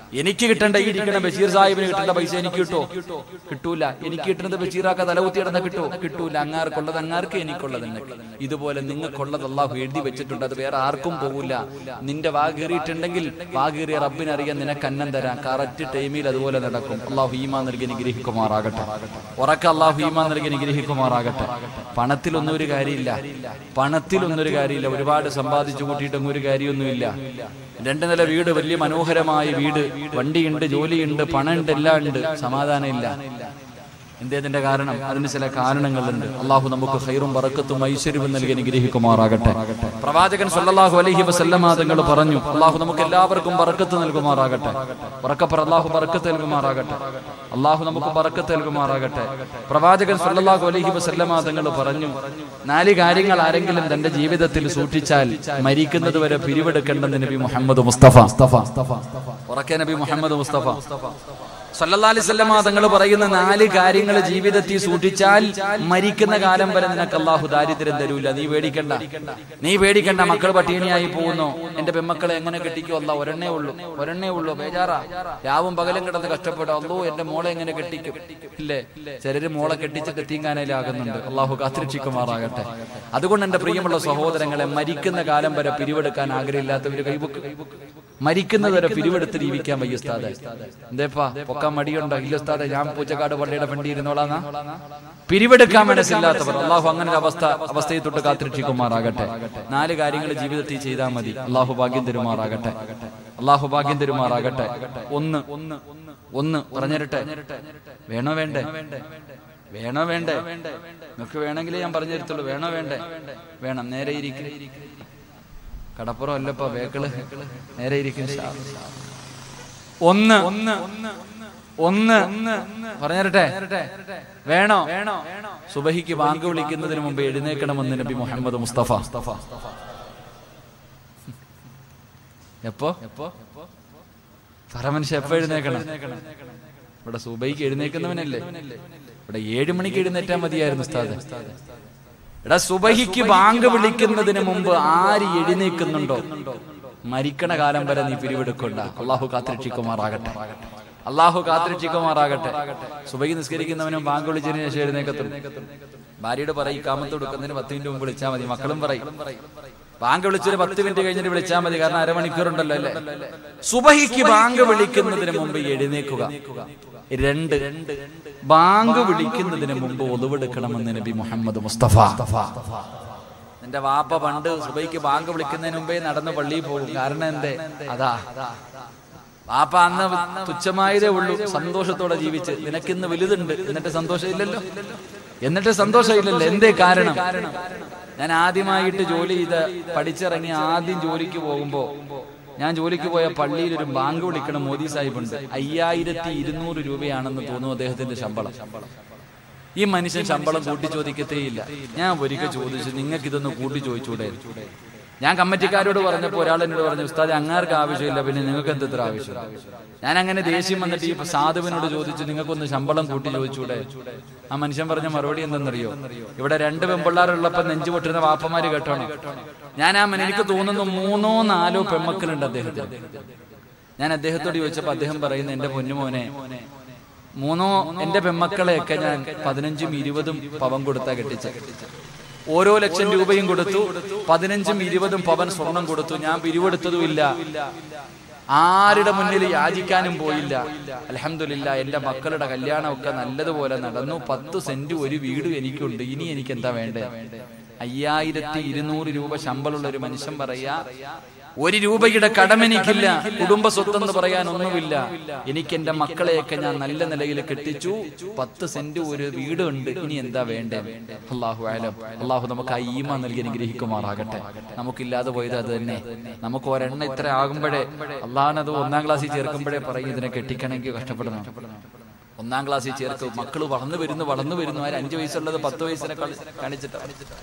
എനിക്ക് കിട്ടേണ്ട ഈ ഇരിക്കണ ബഷീർ സാഹിബിന് കിട്ടേണ്ട പൈസ എനിക്ക് കിട്ടോ കിട്ടൂല എനിക്ക് കിട്ടുന്നത് ബഷീറാക്ക തലകുത്തി കിടന്ന കിട്ടോ കിട്ടൂല അങ്ങാർക്കുള്ളത് അങ്ങാർക്ക് എനിക്കുള്ളത് എന്നൊക്കെ ഇതുപോലെ നിങ്ങൾക്കുള്ളത് അള്ളാഹു എഴുതി വെച്ചിട്ടുണ്ട് അത് വേറെ ആർക്കും പോകില്ല നിന്റെ വാകീറിയിട്ടുണ്ടെങ്കിൽ വാകീറിയ റബ്ബിനറിയാൻ നിനക്ക് അന്നം തരാം കറക്റ്റ് ടൈമിൽ അതുപോലെ നടക്കും അള്ളാഹു ഈമാ നൽകി നിഗ്രഹിക്കുമാറാകട്ടെ ഉറക്ക അള്ളാഹു ഈമാ നൽകി നിഗ്രഹിക്കുമാറാകട്ടെ പണത്തിലൊന്നും ഒരു കാര്യമില്ല പണത്തിലൊന്നും ഒരു കാര്യമില്ല ഒരുപാട് സമ്പാദിച്ചു കൂട്ടിയിട്ടൊന്നും ഒരു കാര്യമൊന്നുമില്ല രണ്ട് നില വീട് വലിയ മനോഹരമായ വീട് വണ്ടിയുണ്ട് ജോലിയുണ്ട് പണമുണ്ട് എല്ലാം ഉണ്ട് സമാധാനം ഇല്ല എന്തേതിന്റെ കാരണം അതിന് ചില കാരണങ്ങളുണ്ട് അള്ളാഹു നമുക്ക് ഹൈറും പറക്കത്തും ഐശ്വര്യവും നൽകി അനുഗ്രഹിക്കുമാറാകട്ടെ പ്രവാചകൻ സല്ലല്ലാഹു അലൈഹി വസല്ലമ തങ്ങൾ പറഞ്ഞു അള്ളാഹു നമുക്ക് എല്ലാവർക്കും ബറക്കത്ത് നൽകുമാറാകട്ടെ ഉറക്കപ്പറ അള്ളാഹു ബറക്കത്ത് നൽകുമാറാകട്ടെ അള്ളാഹു നമുക്ക് ബറക്കത്ത് നൽകുമാറാകട്ടെ പ്രവാചകൻ സല്ലല്ലാഹു അലൈഹി വസല്ലമ തങ്ങൾ പറഞ്ഞു നാല് കാര്യങ്ങൾ ആരെങ്കിലും തന്റെ ജീവിതത്തിൽ സൂക്ഷിച്ചാൽ മരിക്കുന്നത് വരെ പിരിവെടുക്കേണ്ടെന്ന് നബി മുഹമ്മദ് മുസ്തഫ ഉറക്കെ നബി മുഹമ്മദ് മുസ്തഫ സല്ലല്ലാലിസല്ലമ തങ്ങൾ പറയുന്ന നാല് കാര്യങ്ങൾ ജീവിതത്തിൽ സൂക്ഷിച്ചാൽ മരിക്കുന്ന കാലം വരെ നിനക്ക് അള്ളാഹു ദാരിദ്ര്യം തരൂല നീ പേടിക്കണ്ട നീ പേടിക്കണ്ട മക്കൾ പട്ടിണിയായി പോകുന്നു എന്റെ പെമ്മക്കളെ എങ്ങനെ കെട്ടിക്കോ അല്ല ഒരെണ്ണേ ഉള്ളൂ ഒരെണ്ണേ ഉള്ളൂ ബേജാറാ രാവും പകലും കിടന്ന് കഷ്ടപ്പെടും അല്ലോ എന്റെ മോളെ എങ്ങനെ കെട്ടിക്കും ഇല്ലേ ചിലര് മോളെ കെട്ടിച്ച് കെത്തിങ്കാനയിലാകുന്നുണ്ട് അള്ളാഹു കാത്തിരക്ഷിക്കുമാറാകട്ടെ അതുകൊണ്ട് എന്റെ പ്രിയമുള്ള സഹോദരങ്ങളെ മരിക്കുന്ന കാലം വരെ പിരിവെടുക്കാൻ ആഗ്രഹമില്ലാത്തവര് കൈബുക്ക് മരിക്കുന്നത് വരെ പിരിവെടുത്ത് ജീവിക്കാൻ വയ്യ ഉസ്താദെ എന്തേപ്പാ പൊക്കാൻ മടിയുണ്ടോ ഇല്ല ഉസ്താദെ ഞാൻ പൂച്ചക്കാട് പള്ളിയുടെ ഫണ്ടി ഇരുന്നോളാന്നാ പിരിവെടുക്കാൻ മനസ്സില്ലാത്തവർ അള്ളാഹു അങ്ങനെ ഒരു അവസ്ഥ അവസ്ഥയെ തൊട്ട് കാത്തിരക്ഷിക്കുമാറാകട്ടെ നാല് കാര്യങ്ങൾ ജീവിതത്തിൽ ചെയ്താൽ മതി അള്ളാഹു ഭാഗ്യം തരുമാറാകട്ടെ അള്ളാഹു ഭാഗ്യം തരുമാറാകട്ടെ ഒന്ന് ഒന്ന് പറഞ്ഞിരട്ടെ വേണോ വേണ്ടേ വേണോ വേണ്ടേ നിങ്ങൾക്ക് വേണമെങ്കിലേ ഞാൻ പറഞ്ഞു തരത്തുള്ളൂ വേണോ വേണ്ടേ വേണം നേരെ ഇരിക്കും കടപ്പുറം അല്ലപ്പോ വേക്കള് നേരെ ഇരിക്കും ഒന്ന് ഒന്ന് ഒന്ന് പറഞ്ഞിരട്ടെ വേണോ വേണോ സുബഹിക്ക് ബാങ്ക് വിളിക്കുന്നതിന് മുമ്പ് എഴുന്നേക്കണമെന്ന് നബി മുഹമ്മദ് മുസ്തഫ എപ്പോ എപ്പോ പറമനുഷ്യ എപ്പോ എഴുന്നേക്കണം ഇവിടെ സുബൈക്ക് എഴുന്നേക്കുന്നവനല്ലേ ഇവിടെ ഏഴു മണിക്ക് എഴുന്നേറ്റാ മതിയായിരുന്നു ഉസ്താദ് എടാ സുബഹിക്ക് ബാങ്ക് വിളിക്കുന്നതിന് മുമ്പ് ആര് എഴുന്നേക്കുന്നുണ്ടോ മരിക്കണ കാലം വരെ നീ പിരിവെടുക്കണ്ട അള്ളാഹു കാത്തിരക്ഷിക്കുമാറാകട്ടെ അള്ളാഹു കാത്തിരക്ഷിക്കുമാറാകട്ടെ സുബഹി നിസ്കരിക്കുന്നവനും ബാങ്ക് വിളിച്ചതിന് ശേഷം എഴുന്നേക്കത്തുള്ളൂ ഭാര്യയോട് പറയും കാമത്ത് കൊടുക്കുന്നതിന് പത്ത് മിനിറ്റ് മുമ്പ് വിളിച്ചാൽ മതി മക്കളും പറയും ബാങ്ക് വിളിച്ചൊരു പത്ത് മിനിറ്റ് കഴിഞ്ഞിട്ട് വിളിച്ചാൽ മതി കാരണം അരമണിക്കൂറുണ്ടല്ലോ അല്ലേ സുബഹിക്ക് ബാങ്ക് വിളിക്കുന്നതിന് മുമ്പ് എഴുന്നേക്കുക രണ്ട് ബാങ്ക് വിളിക്കുന്നതിന് മുമ്പ് ഒതുവെടുക്കണമെന്ന് നബി മുഹമ്മദ് മുസ്തഫ നിന്റെ വാപ്പ പണ്ട് സുബൈക്ക് ബാങ്ക് വിളിക്കുന്നതിന് മുമ്പേ നടന്ന് പള്ളിയിൽ പോകും കാരണം എന്തേ അതാ വാപ്പ അന്ന് തുച്ഛമായതേ ഉള്ളൂ സന്തോഷത്തോടെ ജീവിച്ച് നിനക്കിന്ന് വലുതുണ്ട് എന്നിട്ട് സന്തോഷമില്ലല്ലോ എന്നിട്ട് സന്തോഷമില്ലല്ലോ എന്തേ കാരണം ഞാൻ ആദ്യമായിട്ട് ജോലി ചെയ്ത് പഠിച്ചിറങ്ങി ആദ്യം ജോലിക്ക് പോകുമ്പോ ഞാൻ ജോലിക്ക് പോയ പള്ളിയിൽ ഒരു ബാങ്ക് വിളിക്കണ മോദി സാഹിബ് ഉണ്ട് അയ്യായിരത്തി ഇരുന്നൂറ് രൂപയാണെന്ന് തോന്നുന്നു അദ്ദേഹത്തിന്റെ ശമ്പളം ഈ മനുഷ്യൻ ശമ്പളം കൂട്ടി ചോദിക്കത്തേയില്ല ഞാൻ ഒരിക്കൽ ചോദിച്ചു നിങ്ങൾക്ക് ഇതൊന്ന് കൂട്ടി ചോദിച്ചൂടെ ഞാൻ കമ്മിറ്റിക്കാരോട് പറഞ്ഞപ്പോ ഒരാൾ എന്നോട് പറഞ്ഞു ഉസ്താദ് അങ്ങാർക്ക് ആവശ്യമില്ല പിന്നെ നിങ്ങൾക്ക് എന്ത് ഇത്ര ആവശ്യം ഞാൻ അങ്ങനെ ദേഷ്യം വന്നിട്ട് ഈ സാധുവിനോട് ചോദിച്ചു നിങ്ങൾക്കൊന്ന് ശമ്പളം കൂട്ടി ചോദിച്ചൂടെ ആ മനുഷ്യൻ പറഞ്ഞ മറുപടി എന്തെന്നറിയോ ഇവിടെ രണ്ട് പെമ്പിള്ളാരുള്ളപ്പോ നെഞ്ചു പൊട്ടുന്ന വാപ്പമാര് കേട്ടോണം ഞാൻ ആ മന- എനിക്ക് തോന്നുന്നു മൂന്നോ നാലോ പെമ്മക്കളുണ്ട് അദ്ദേഹത്തിന് ഞാൻ അദ്ദേഹത്തോട് ചോദിച്ചപ്പോ അദ്ദേഹം പറയുന്നു എന്റെ പൊന്നുമോനെ മൂന്നോ എന്റെ പെമ്മക്കളെയൊക്കെ ഞാൻ പതിനഞ്ചും ഇരുപതും പവൻ കൊടുത്താ കെട്ടിച്ച ഓരോ ലക്ഷം രൂപയും കൊടുത്തു പതിനഞ്ചും ഇരുപതും പവൻ സ്വർണം കൊടുത്തു ഞാൻ പിരിവെടുത്തതുമില്ല ആരുടെ മുന്നിൽ യാചിക്കാനും പോയില്ല അലഹമില്ല എന്റെ മക്കളുടെ കല്യാണമൊക്കെ നല്ലതുപോലെ നടന്നു പത്ത് സെന്റ് ഒരു വീട് എനിക്കുണ്ട് ഇനി എനിക്ക് എന്താ വേണ്ടേ അയ്യായിരത്തി ഇരുന്നൂറ് രൂപ ശമ്പളമുള്ള ഒരു മനുഷ്യൻ പറയാ ഒരു രൂപയുടെ കടമെനിക്കില്ല കുടുംബ സ്വത്തെന്ന് പറയാൻ ഒന്നുമില്ല എനിക്ക് എന്റെ മക്കളെയൊക്കെ ഞാൻ നല്ല നിലയിൽ കെട്ടിച്ചു പത്ത് സെന്റ് ഒരു വീട് ഉണ്ട് ഇനി എന്താ വേണ്ടേ അള്ളാഹു ആലം അള്ളാഹു നമുക്ക് ആ ഈമ നൽകി അനുഗ്രഹിക്കുമാറാകട്ടെ നമുക്കില്ലാതെ പോയത് അത് തന്നെ നമുക്ക് ഒരെണ്ണ ഇത്ര ആകുമ്പോഴേ അള്ളാഹനത് ഒന്നാം ക്ലാസ്സിൽ ചേർക്കുമ്പോഴേ പറയും ഇതിനെ കെട്ടിക്കണമെങ്കിൽ കഷ്ടപ്പെടണം ഒന്നാം ക്ലാസ്സിൽ ചേർത്ത് മക്കൾ വളർന്നു വരുന്നു വളർന്നു വരുന്നു ആര് അഞ്ചു വയസ്സുള്ളത് പത്ത് വയസ്സിനെ കളി- കാണിച്ചിട്ട്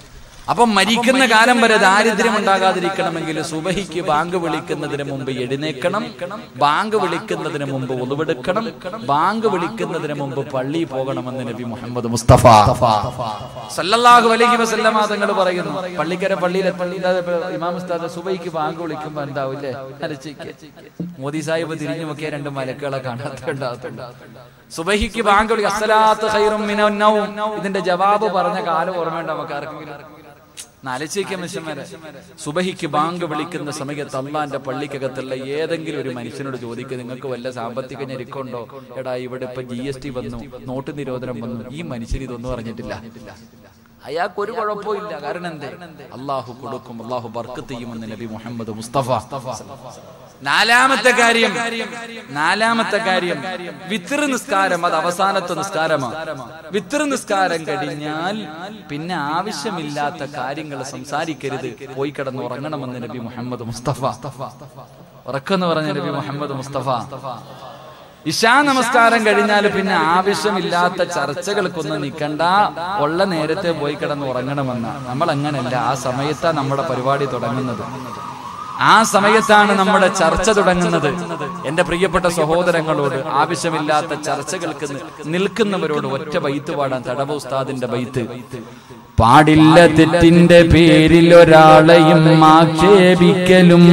അപ്പൊ മരിക്കുന്ന കാലം വരെ ദാരിദ്ര്യം ഉണ്ടാകാതിരിക്കണമെങ്കിൽ സുബഹിക്ക് ബാങ്ക് വിളിക്കുന്നതിന് മുമ്പ് എഴുന്നേക്കണം ബാങ്ക് വിളിക്കുന്നതിന് മുമ്പ് ഒളിവെടുക്കണം ബാങ്ക് വിളിക്കുന്നതിന് മുമ്പ് പള്ളി പോകണമെന്ന് നബി മുഹമ്മദ് മുസ്തഫ സല്ലല്ലാഹു അലൈഹി വസല്ലമ തങ്ങൾ പറയുന്നു പള്ളിക്കര പള്ളിയിലെ പള്ളിയിലെ ഇമാം ഉസ്താദ് സുബൈക്ക് ബാങ്ക് വിളിക്കുമ്പോ എന്താവില്ലേ അലച്ചിക്ക് മോദി സാഹിബ് തിരിഞ്ഞു നോക്കിയ രണ്ട് മലക്കുകളെ കാണാത്തുണ്ടാകത്തുണ്ട് സുബഹിക്ക് ബാങ്ക് വിളി അസ്സലാത്ത് ഖൈറും മിനൻ നൗം ഇതിന്റെ ജവാബ് പറഞ്ഞ കാലം ഓർമ്മയുണ്ട് നമുക്ക് ആർക്കെങ്കിലും നാലച്ചേക്ക് മനുഷ്യന്മാരെ സുബഹിക്ക് ബാങ്ക് വിളിക്കുന്ന സമയത്ത് അള്ളാന്റെ പള്ളിക്കകത്തുള്ള ഏതെങ്കിലും ഒരു മനുഷ്യനോട് ചോദിക്കുക നിങ്ങൾക്ക് വല്ല സാമ്പത്തിക ഞെരുക്കമുണ്ടോ എടാ ഇവിടെ ഇപ്പൊ ജി എസ് ടി വന്നു നോട്ട് നിരോധനം വന്നു ഈ മനുഷ്യൻ ഇതൊന്നും അറിഞ്ഞിട്ടില്ല അയാൾക്ക് ഒരു കുഴപ്പമില്ല കാരണം എന്തേ അള്ളാഹു കൊടുക്കും അള്ളാഹു ബർക്കത്ത് ചെയ്യുമെന്ന് നബി മുഹമ്മദ് മുസ്തഫ നാലാമത്തെ കാര്യം നാലാമത്തെ കാര്യം വിത്തർ നിസ്കാരം അത് അവസാനത്തെ നിസ്കാരമാണ് വിത്തർ നിസ്കാരം കഴിഞ്ഞാൽ പിന്നെ ആവശ്യമില്ലാത്ത കാര്യങ്ങൾ സംസാരിക്കരുത് പോയി കിടന്ന് ഉറങ്ങണമെന്ന് നബി മുഹമ്മദ് മുസ്തഫ ഉറക്കെന്ന് പറഞ്ഞ നബി മുഹമ്മദ് മുസ്തഫ ഇശാ നമസ്കാരം കഴിഞ്ഞാൽ പിന്നെ ആവശ്യമില്ലാത്ത ചർച്ചകൾക്കൊന്നും നിൽക്കണ്ട ഉള്ള നേരത്തെ പോയി കിടന്ന് ഉറങ്ങണമെന്ന നമ്മൾ അങ്ങനല്ല ആ സമയത്താണ് നമ്മുടെ പരിപാടി തുടങ്ങുന്നത് ആ സമയത്താണ് നമ്മുടെ ചർച്ച തുടങ്ങുന്നത് എന്റെ പ്രിയപ്പെട്ട സഹോദരങ്ങളോട് ആവശ്യമില്ലാത്ത ചർച്ചകൾക്ക് നി- നിൽക്കുന്നവരോട് ഒറ്റ ബൈത്ത് പാടാൻ തടവ ഉസ്താദിന്റെ ബൈത്ത് പാടില്ല തെറ്റിന്റെ പേരിൽ ഒരാളെയും ആക്ഷേപിക്കലും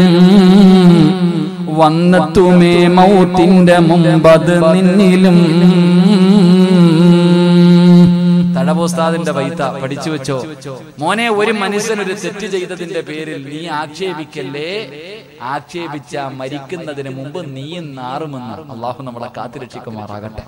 വന്നെത്തുമേ മൗത്തിന്റെ മുമ്പത് നിന്നിലും തടവോസ്താദിന്റെ വൈത്ത പഠിച്ചു വെച്ചോ മോനെ ഒരു മനുഷ്യൻ ഒരു തെറ്റ് ചെയ്തതിന്റെ പേരിൽ നീ ആക്ഷേപിക്കല്ലേ ആക്ഷേപിച്ച മരിക്കുന്നതിന് മുമ്പ് നീയും നാറുമെന്ന് അള്ളാഹു നമ്മളെ കാത്തിരക്ഷിക്കുമാറാകട്ടെ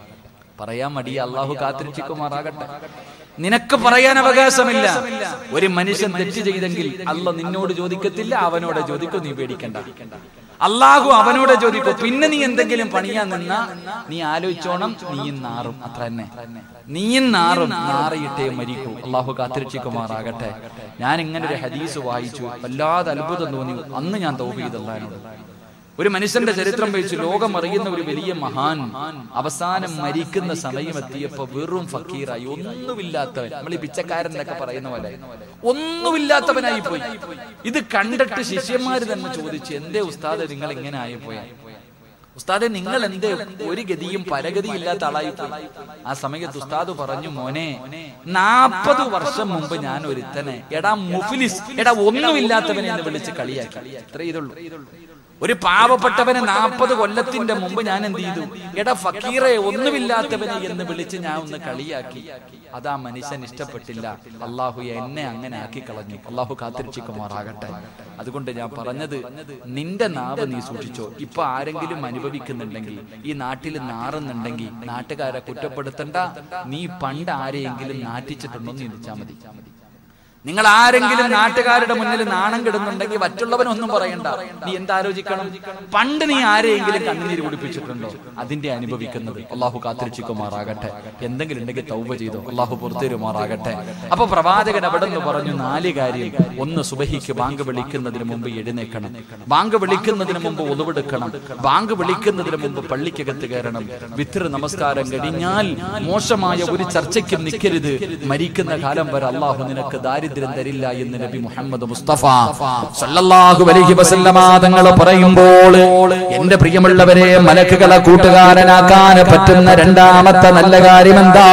പറയാൻ മടിയ അള്ളാഹു കാത്തിരക്ഷിക്കുമാറാകട്ടെ നിനക്ക് പറയാൻ അവകാശമില്ല ഒരു മനുഷ്യൻ തെറ്റ് ചെയ്തെങ്കിൽ അല്ല നിന്നോട് ചോദിക്കത്തില്ല അവനോട് ചോദിക്കും നീ പേടിക്കണ്ട അള്ളാഹു അവനോട് ചോദിക്കും പിന്നെ നീ എന്തെങ്കിലും പണിയാൻ നിന്നാ നീ ആലോചിച്ചോണം നീയും നാറും അത്ര തന്നെ നീയും നാറും നാറിയിട്ടേ മരിക്കൂ അള്ളാഹു കാത്തിരക്ഷിക്കുമാറാകട്ടെ ഞാൻ ഇങ്ങനെ ഒരു ഹദീസ് വായിച്ചു വല്ലാതെ അത്ഭുതം തോന്നി അന്ന് ഞാൻ തൗബ ചെയ്തല്ലാനോട് ഒരു മനുഷ്യന്റെ ചരിത്രം വെച്ച് ലോകം അറിയുന്ന ഒരു വലിയ മഹാൻ അവസാനം മരിക്കുന്ന സമയം എത്തിയപ്പോ വെറും ഫക്കീറായി ഒന്നുമില്ലാത്തവൻ നമ്മൾ ഈ പിച്ചക്കാരൻ എന്നൊക്കെ പറയുന്ന പോലെ ഒന്നുമില്ലാത്തവനായി പോയി ഇത് കണ്ടിട്ട് ശിഷ്യന്മാര് തന്നെ ചോദിച്ചു എന്തേ ഉസ്താദ് നിങ്ങൾ ഇങ്ങനെ ആയി പോയ ഉസ്താദെ നിങ്ങൾ എന്തേ ഒരു ഗതിയും പരഗതി ഇല്ലാത്ത ആളായി പോയി ആ സമയത്ത് ഉസ്താദ് പറഞ്ഞു മോനെ നാപ്പത് വർഷം മുമ്പ് ഞാൻ ഒരുത്തനെ എടാ മുഫിലിസ് എടാ ഒന്നുമില്ലാത്തവനെ എന്ന് വിളിച്ച് കളിയാക്കി ഇത്ര ഇതുള്ളൂ ഒരു പാവപ്പെട്ടവനെ നാൽപ്പത് കൊല്ലത്തിന്റെ മുമ്പ് ഞാൻ എന്ത് ചെയ്തു എടാ ഫക്കീറെ ഒന്നുമില്ലാത്തവനെ എന്ന് വിളിച്ച് ഞാൻ ഒന്ന് കളിയാക്കി അതാ മനുഷ്യൻ ഇഷ്ടപ്പെട്ടില്ല അള്ളാഹു എന്നെ അങ്ങനെ ആക്കി കളഞ്ഞു അള്ളാഹു കാത്തിരിച്ചിക്കുമാറാകട്ടെ അതുകൊണ്ട് ഞാൻ പറഞ്ഞത് നിന്റെ നാവ് നീ സൂക്ഷിച്ചോ ഇപ്പൊ ആരെങ്കിലും അനുഭവിക്കുന്നുണ്ടെങ്കിൽ ഈ നാട്ടിൽ നാറുന്നുണ്ടെങ്കിൽ നാട്ടുകാരെ കുറ്റപ്പെടുത്തണ്ട നീ പണ്ട് ആരെയെങ്കിലും നാറ്റിച്ചിട്ടുണ്ടോ എന്ന് ചിന്തിച്ചാൽ മതി നിങ്ങൾ ആരെങ്കിലും നാട്ടുകാരുടെ മുന്നിൽ നാണം കിടുന്നുണ്ടെങ്കിൽ മറ്റുള്ളവനൊന്നും പറയണ്ട നീ എന്താലോചിക്കണം പണ്ട് നീ ആരെയെങ്കിലും കണ്ണുനീര് കുടിപ്പിച്ചിട്ടുണ്ടോ അതിന്റെ അനുഭവിക്കുന്നത് അള്ളാഹു കാത്തിരിച്ചിക്കുമാറാകട്ടെ എന്തെങ്കിലും ഉണ്ടെങ്കിൽ തൗബ ചെയ്തോ അള്ളാഹു പുറത്തേരുമാറാകട്ടെ അപ്പൊ പ്രവാചകൻ അവിടെ നിന്ന് പറഞ്ഞു നാല് കാര്യം ഒന്ന് സുബഹിക്ക് ബാങ്ക് വിളിക്കുന്നതിന് മുമ്പ് എഴുന്നേക്കണം ബാങ്ക് വിളിക്കുന്നതിന് മുമ്പ് ഒളിവെടുക്കണം ബാങ്ക് വിളിക്കുന്നതിന് മുമ്പ് പള്ളിക്കകത്ത് കയറണം വിത്ര നമസ്കാരം കഴിഞ്ഞാൽ മോശമായ ഒരു ചർച്ചയ്ക്കും നിൽക്കരുത് മരിക്കുന്ന കാലം വരെ അള്ളാഹു നിനക്ക് ദാരിദ്ര്യം തരില്ല എന്ന് നബി മുഹമ്മദ് മുസ്തഫ സല്ലല്ലാഹു അലൈഹി വസല്ലമ തങ്ങൾ പറയുമ്പോൾ എന്റെ പ്രിയമുള്ളവരെ മലക്കുകളെ കൂട്ടുകാരനാക്കാൻ പറ്റുന്ന രണ്ടാമത്തെ നല്ല കാര്യം എന്താ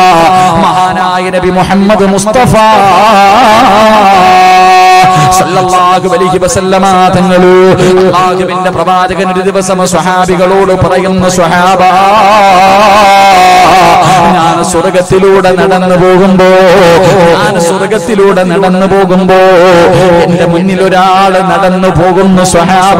മഹാനായ നബി മുഹമ്മദ് മുസ്തഫ സല്ലല്ലാഹു അലൈഹി വസല്ലമ തങ്ങൾ അല്ലാഹുവിന്റെ പ്രവാചകൻ ഒരു ദിവസം സ്വഹാബികളോട് പറയുന്നു സ്വഹാബ ഞാൻ സ്വർഗത്തിലൂടെ നടന്നു പോകുമ്പോ ഞാൻ സ്വർഗത്തിലൂടെ നടന്നു പോകുമ്പോ എന്റെ മുന്നിൽ ഒരാൾ നടന്നു പോകുന്നു സ്വഹാബ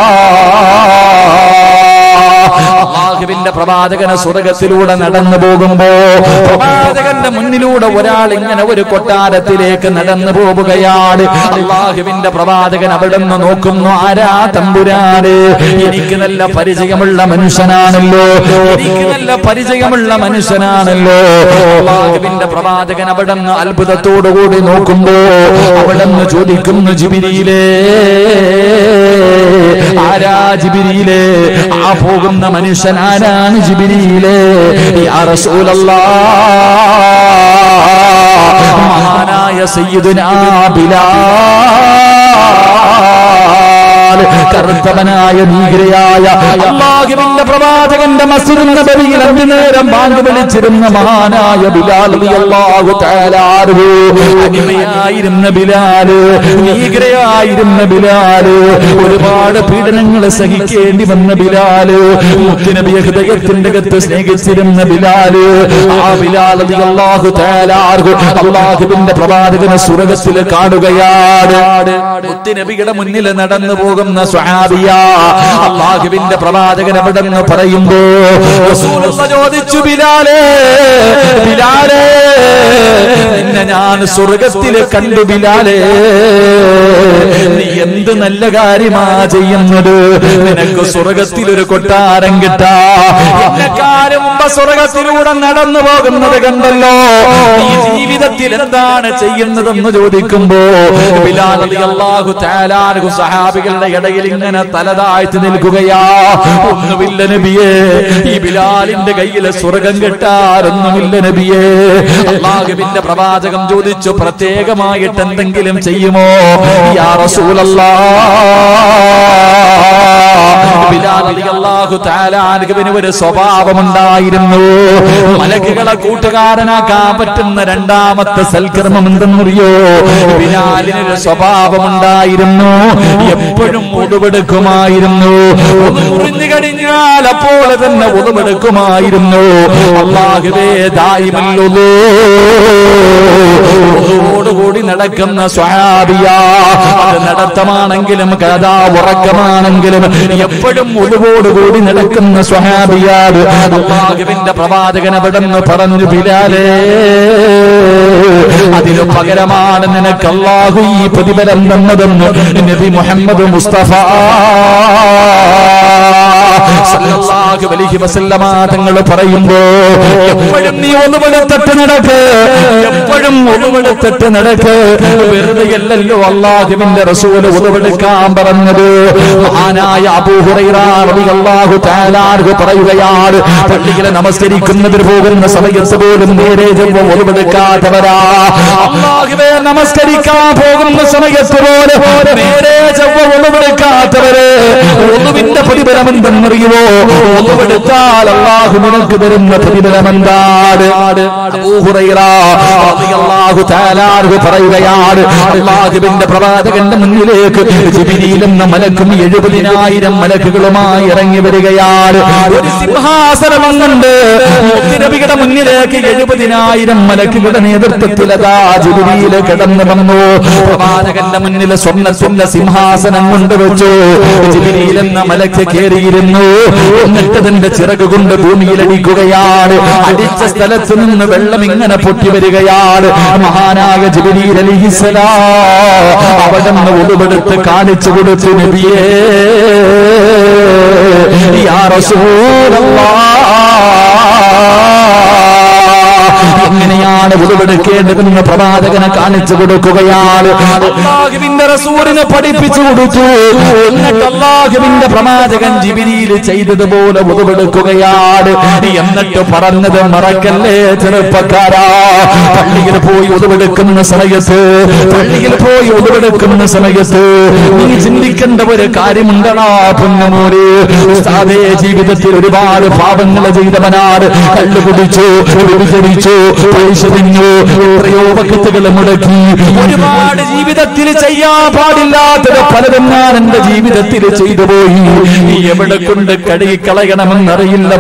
അള്ളാഹുവിന്റെ പ്രവാചകന് സ്വർഗത്തിലൂടെ നടന്നു പോകുമ്പോ പ്രവാചകന്റെ മുന്നിലൂടെ ഒരാൾ ഇങ്ങനെ ഒരു കൊട്ടാരത്തിലേക്ക് നടന്നു പോവുകയാണ് അള്ളാഹുവിന്റെ പ്രവാചകൻ അവിടെ നിന്ന് നോക്കുന്നു ആരാ തമ്പുരാന് എനിക്ക് നല്ല പരിചയമുള്ള മനുഷ്യനാണല്ലോ എനിക്ക് നല്ല പരിചയമുള്ള മനുഷ്യനാണല്ലോ അള്ളാഹുവിന്റെ പ്രവാചകൻ അവിടെ നിന്ന് അത്ഭുതത്തോടുകൂടി നോക്കുമ്പോ അവിടെ നിന്ന് ചോദിക്കുന്നു ജിബിരിയിലേ ആരാ ജിബിരിയിലേ ആ പോകുന്ന മനുഷ്യൻ ആരാണ് ജിബിരിയിലേ യാ റസൂലല്ലാ മഹാനായ സയ്യിദുനാ ബിലാൽ കറുത്തവനായ നീഗ്രയായ അള്ളാഹുവിന്റെ പ്രവാചകന്റെ മസ്ജിദ് നബവിയിൽ അഞ്ചു നേരം ബാങ്ക് വിളിച്ചിരുന്ന മഹാനായ ബിലാൽ റളിയല്ലാഹു തആല അൻഹു അടിമയായിരുന്ന ബിലാല് നീഗ്രയായിരുന്ന ബിലാല് ഒരുപാട് പീഡനങ്ങൾ സഹിക്കേണ്ടി വന്ന ബിലാല് മുത്തുനബി ഹൃദയത്തിന്റെ അകത്ത് സ്നേഹിച്ചിരുന്ന ബിലാല് ആ ബിലാൽ റളിയല്ലാഹു തആല അൻഹു അള്ളാഹുവിന്റെ പ്രവാചകനെ സ്വർഗത്തിൽ കാണുകയാണ് മുത്തുനബിയുടെ മുന്നിൽ നടന്നു പോകുന്ന സ്വഹാബിയ അള്ളാഹുവിന്റെ പ്രവാചകൻ എവിടെ നിന്ന് പറയുമ്പോ റസൂലുള്ള ചോദിച്ചു ബിലാലേ ബിലാലേ നിന്നെ ഞാൻ സ്വർഗത്തിൽ കണ്ടു ബിലാലേ നീ എന്ത് നല്ല കാര്യമാ ചെയ്യുന്നത് നിനക്ക് സ്വർഗത്തിൽ ഒരു കൊട്ടാരം കിട്ടാ എന്നെക്കാരും മുമ്പ് സ്വർഗത്തിലൂടെ നടന്നു പോകുന്നത് കണ്ടല്ലോ ഈ ജീവിതത്തിൽ എന്താണ് ചെയ്യുന്നതെന്ന് ചോദിക്കുമ്പോ ബിലാൽ റളിയല്ലാഹു തആല അൻഹു സഹാബികളുടെ ഇടയിൽ ഇങ്ങനെ തലതാഴ്ത്തി നിൽക്കുകയാ ഒന്നുമില്ല നബിയേ ഈ ബിലാലിന്റെ കയ്യിലെ സ്വർഗം കിട്ടാറൊന്നുമില്ല നബിയേ അള്ളാഹുവിന്റെ പ്രവാചകം ചോദിച്ചു പ്രത്യേകമായിട്ട് എന്തെങ്കിലും ചെയ്യുമോ യാ റസൂലല്ലാ ബിലാൽ റളിയല്ലാഹു തആല അൻഹുവിന് ഒരു സ്വഭാവമുണ്ടായിരുന്നു മലക്കുകളെ കൂട്ടുകാരനാക്കാൻ പറ്റുന്ന രണ്ടാമത്തെ സൽക്കർമ്മം എന്തെന്നറിയോ ബിലാലിന് ഒരു സ്വഭാവമുണ്ടായിരുന്നു എപ്പോഴും ഉടുവെടുക്കുമായിരുന്നു ഒന്ന് മുറിഞ്ഞു കഴിഞ്ഞാൽ അപ്പോൾ തന്നെ ഉടുവെടുക്കുമായിരുന്നു അള്ളാഹുവേ ദായിമല്ലോ ഓടുകൂടി നടക്കുന്ന സ്വാബിയ അത് നടത്തമാണെങ്കിലും കഥ ഉറക്കമാണെങ്കിലും എപ്പോഴും ഒതുവോടുകൂടി നടക്കുന്ന സ്വഹാബിയാത് അള്ളാഹുവിന്റെ പ്രവാചകൻ അവിടെ നിന്ന് പറഞ്ഞു ബിലാലേ അതിനു പകരമാണ് നിനക്ക് അള്ളാഹു ഈ പ്രതിഫലം തന്നതെന്ന് നബി മുഹമ്മദ് മുസ്തഫ സല്ലല്ലാഹു അലൈഹി വസല്ലമ തങ്ങൾ പറയുമ്പോ എപ്പോഴും നീ ഒന്നുപെടുത്തിട്ട് നടക്ക് എപ്പോഴും ഒന്നുപെടുത്തിട്ട് നടക്ക് വെറുതെ അല്ലല്ലോ അള്ളാഹുവിന്റെ റസൂല് ഒന്നുപെടുക്കാൻ പറഞ്ഞത് മഹാനായ അബൂ ഹുറൈറ റളിയല്ലാഹു തആല അൻഹു പറയുകയാണ് പള്ളിയിലെ നമസ്കരിക്കുന്നതിന് പോകുന്ന സമയത്ത് പോലും നേരെ ചെന്ന് ഒന്നുപെടുക്കാത്തവരാ അള്ളാഹുവേ നമസ്കരിക്കാൻ പോകുന്ന സമയത്ത് പോലും നേരെ ചെവ്വ ഒന്നുപെടുക്കാത്തവര് ഒന്നുവിന്റെ പ്രതിഫലം എന്തെന്നറിയുമോ ഒന്നുപെടുത്താൽ അള്ളാഹു നിനക്ക് തരുന്ന പ്രതിഫലം എന്താണ് അബൂ ഹുറൈറ റളിയല്ലാഹു തആല അൻഹു പറയുകയാണ് അള്ളാഹുവിന്റെ പ്രവാചകന്റെ മുന്നിലേക്ക് ജിബ്രീൽ എന്ന മലക്കും എഴുപതിനായിരം മലക്കുകളുമായി ഇറങ്ങി വരികയാണ് ഒരു സിംഹാസനം അങ്ങുണ്ട് നബിയുടെ മുന്നിലേക്ക് എഴുപതിനായിരം മലക്കുകളുടെ നേതൃത്വത്തിൽ അതാ ജിബ്രീൽ കിടന്നു വന്നു പ്രവാചകന്റെ മുന്നിൽ സ്വർണ്ണത്തിന്റെ സിംഹാസനം കൊണ്ടുവച്ചു ജിബ്രീൽ എന്ന മലക്ക് കയറിയിരുന്നു എന്നിട്ട് തന്റെ ചിറക് കൊണ്ട് ഭൂമിയിലടിക്കുകയാണ് അടിച്ച സ്ഥലത്ത് നിന്ന് വെള്ളം ഇങ്ങനെ പൊട്ടി വരികയാണ് മഹാനായ ജിബ്രീൽ അലിഹിസലാ അവിടെ നിന്ന് ഒടുപെടുത്ത് കാണിച്ചു കൊടുത്തു നബിയേ യാ റസൂലല്ലാഹ് എങ്ങനെയാണ് ഉരുവെടുക്കേണ്ടതെന്ന് പ്രവാചകനെ കാണിച്ചു കൊടുക്കുകയാണ് അള്ളാഹുവിന്റെ റസൂലിനെ പഠിപ്പിച്ചു കൊടുത്തു എന്നിട്ട് അള്ളാഹുവിന്റെ പ്രവാചകൻ ജിബിരിയിൽ ചെയ്തതുപോലെ ഉരുവെടുക്കുകയാണ് എന്നിട്ട് പറഞ്ഞത് മറക്കല്ലേ ചെറുപ്പക്കാരാ പള്ളിയിൽ പോയി ഉരുവെടുക്കുന്ന സമയത്ത് പള്ളിയിൽ പോയി ഉരുവെടുക്കുന്ന സമയത്ത് നീ ചിന്തിക്കേണ്ട ഒരു കാര്യമുണ്ടടാ പൊന്നമോര് സാധേ ജീവിതത്തിൽ ഒരുപാട് പാപങ്ങൾ ചെയ്തവനാണ് കള്ളു കുടിച്ചു വ്യഭിചരിച്ചു പൈസ തിന്നു എത്രയോ വക്കത്തുകൾ മുടക്കി ഒരുപാട് ജീവിതത്തിൽ ചെയ്യാൻ പാടില്ലാത്തത് പലതും ഞാൻ എന്റെ ജീവിതത്തിൽ ചെയ്തു പോയി നീ എവിടെ കൊണ്ട് കഴുകിക്കളയണമെന്നറിയില്ല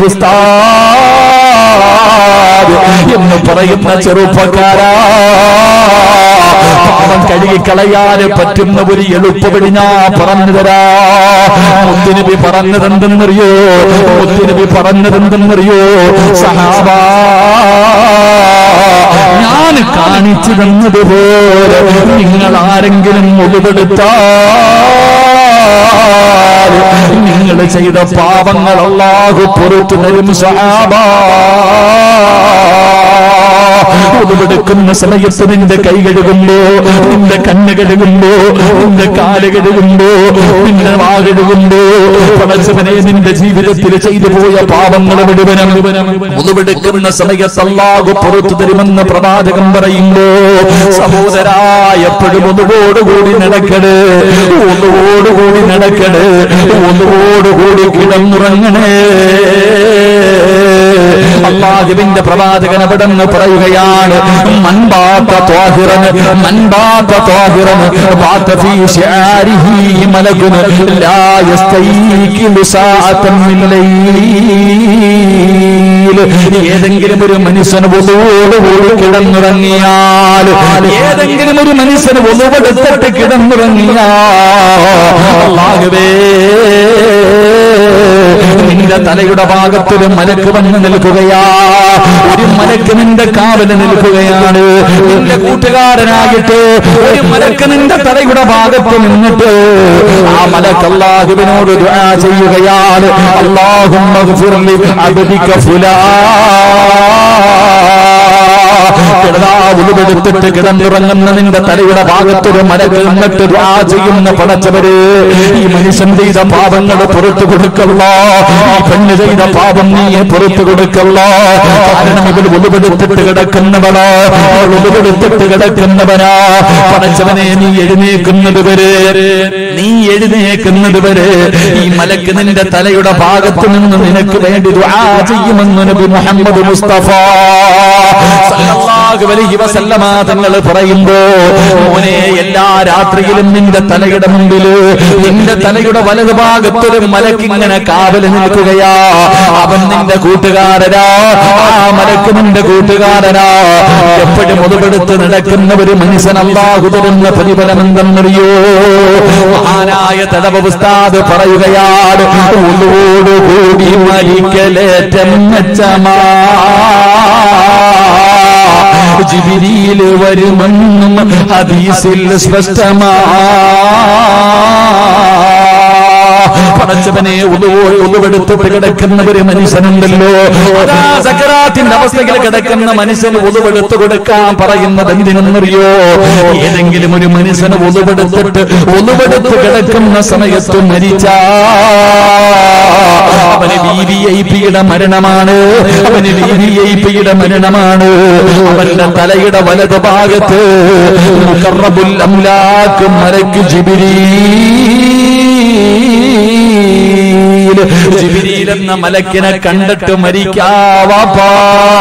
ഉസ്താദ് എന്ന് പറയുന്ന ചെറുപ്പക്കാരാ പാപം കഴുകിക്കളയാൻ പറ്റുന്ന ഒരു എളുപ്പവഴി ഞാൻ പറഞ്ഞു തരാ മുത്തുനബി പറഞ്ഞതെന്തെന്നറിയോ മുത്തുനബി പറഞ്ഞതെന്തെന്നറിയോ സഹാബാ ഞാൻ കാണിച്ചു തന്നതുപോലെ നിങ്ങൾ ആരെങ്കിലും ഒളിവെടുത്താൽ നിങ്ങൾ ചെയ്ത പാപങ്ങൾ അള്ളാഹു പുറത്തു തരും സഹാബാ ഉടുപെടുക്കുന്ന സമയത്ത് നിന്റെ കൈ കഴുകുമ്പോ നിന്റെ കണ്ണ് കഴുകുമ്പോ നിന്റെ കാല് കഴുകുമ്പോ നിന്റെ വാ കഴുകുമ്പോ പടച്ചവനെ നിന്റെ ജീവിതത്തിൽ ചെയ്തു പോയ പാപങ്ങൾ മുഴുവനും ഉടുപെടുക്കുന്ന സമയത്ത് അല്ലാഹു പുറത്തു തരുമെന്ന് പ്രവാചകം പറയുമ്പോ സഹോദരാ എപ്പോഴും ഒന്നുകൂടി നടക്കട് ഒന്നുകൂടി നടക്കട് ഒന്നുകൂടി കിടന്നുറങ്ങണേ അള്ളാഹുവിന്റെ പ്രവാചകൻ അവിടെ നിന്ന് പറയുകയാണ് മൻബാത്ത ത്വാഹിറൻ മൻബാത്ത ത്വാഹിറൻ ബാത്ത ഫീ ശിആരിഹി മലകുൻ ലാ യസ്തൈഖിലു സാഅതൻ മിൻ ലൈൽ ഏതെങ്കിലും ഒരു മനുഷ്യന് ഒന്നുകൂടി കിടന്നുറങ്ങിയാൽ ഏതെങ്കിലും ഒരു മനുഷ്യന് ഒന്നുകൊടുത്തിട്ട് കിടന്നുറങ്ങിയാൽ അള്ളാഹുവേ നിന്റെ തലയുടെ ഭാഗത്തൊരു മലക്ക് വന്ന് നിൽക്കുകയാ ഒരു മലക്ക് നിന്റെ കാവല് നിൽക്കുകയാണ് നിന്റെ കൂട്ടുകാരനായിട്ട് ഒരു മലക്ക് നിന്റെ തലയുടെ ഭാഗത്ത് നിന്നിട്ട് ആ മലക്ക് അള്ളാഹുവിനോട് ദുആ ചെയ്യുകയാണ് അള്ളാഹും അബദിക ഫുലാ ഉളുവെടുത്തിട്ട് കിടന്നുറങ്ങുന്ന നിന്റെ തലയുടെ ഭാഗത്തൊരു മലക്ക് നിന്നിട്ട് ദുആ ചെയ്യുന്ന പടച്ചവര് ഈ മനുഷ്യൻ ചെയ്ത പാപങ്ങൾ പുറത്തു കൊടുക്കല്ല ഈ പെണ്ണ് ചെയ്ത പാപം നീ പുറത്തു കൊടുക്കല്ല കാരണം ഇവൾ ഉളുവെടുത്തിട്ട് കിടക്കുന്നവളാ ഉളുവെടുത്തിട്ട് കിടക്കുന്നവനാ പടച്ചവനെ നീ എഴുന്നേക്കുന്നത് വരെ നീ എഴുന്നേക്കുന്നത് വരെ ഈ മലക്ക് നിന്റെ തലയുടെ ഭാഗത്ത് നിന്ന് നിനക്ക് വേണ്ടി ദുആ ചെയ്യുമെന്ന് നബി മുഹമ്മദ് മുസ്തഫ സല്ലല്ലാഹു അലൈഹി വസല്ലമ തങ്ങൾ പറയുമ്പോ മോനെ എല്ലാ രാത്രിയിലും നിന്റെ തലയുടെ മുമ്പില് നിന്റെ തലയുടെ വലതു ഭാഗത്തൊരു മലക്കിങ്ങനെ കാവല് നിൽക്കുകയാ അവൻ നിന്റെ കൂട്ടുകാരനാ ആ മലക്ക് നിന്റെ കൂട്ടുകാരനാ എപ്പോഴും മുതുപെടുത്ത് നടക്കുന്ന ഒരു മനുഷ്യൻ അള്ളാഹു തരുന്ന പ്രതിഫലം എന്തെന്നറിയോ മഹാനായ തടവ ഉസ്താദ് പറയുകയാണ് ഉള്ളോടുകൂടി മരിക്കലേറ്റം മെച്ചമാ ജിബിരിയിൽ വരുമെന്നും ഹദീസിൽ സ്പഷ്ടമാ പടച്ചവനെ ഉളുവെടുത്തിട്ട് കിടക്കുന്ന ഒരു മനുഷ്യനുണ്ടല്ലോ അതാ സക്കറാത്തിന്റെ അവസ്ഥയിൽ കിടക്കുന്ന മനുഷ്യന് ഉളുവെടുത്ത് കൊടുക്കാൻ പറയുന്നത് എന്തിനെന്നറിയോ ഏതെങ്കിലും ഒരു മനുഷ്യന് ഉളുവെടുത്തിട്ട് ഉളുവെടുത്ത് കിടക്കുന്ന സമയത്ത് മരിച്ച അവന് വി വി ഐ പിയുടെ മരണമാണ് അവന് വി വി ഐ പിയുടെ മരണമാണ് അവന്റെ തലയുടെ വലത് ഭാഗത്ത് മുഖറബുൽ അംലാക്ക് മരക്ക് ജിബിരീ ജിബിരിയിൽ എന്ന മലക്കിനെ കണ്ടിട്ട് മരിക്കാവാപ്പാ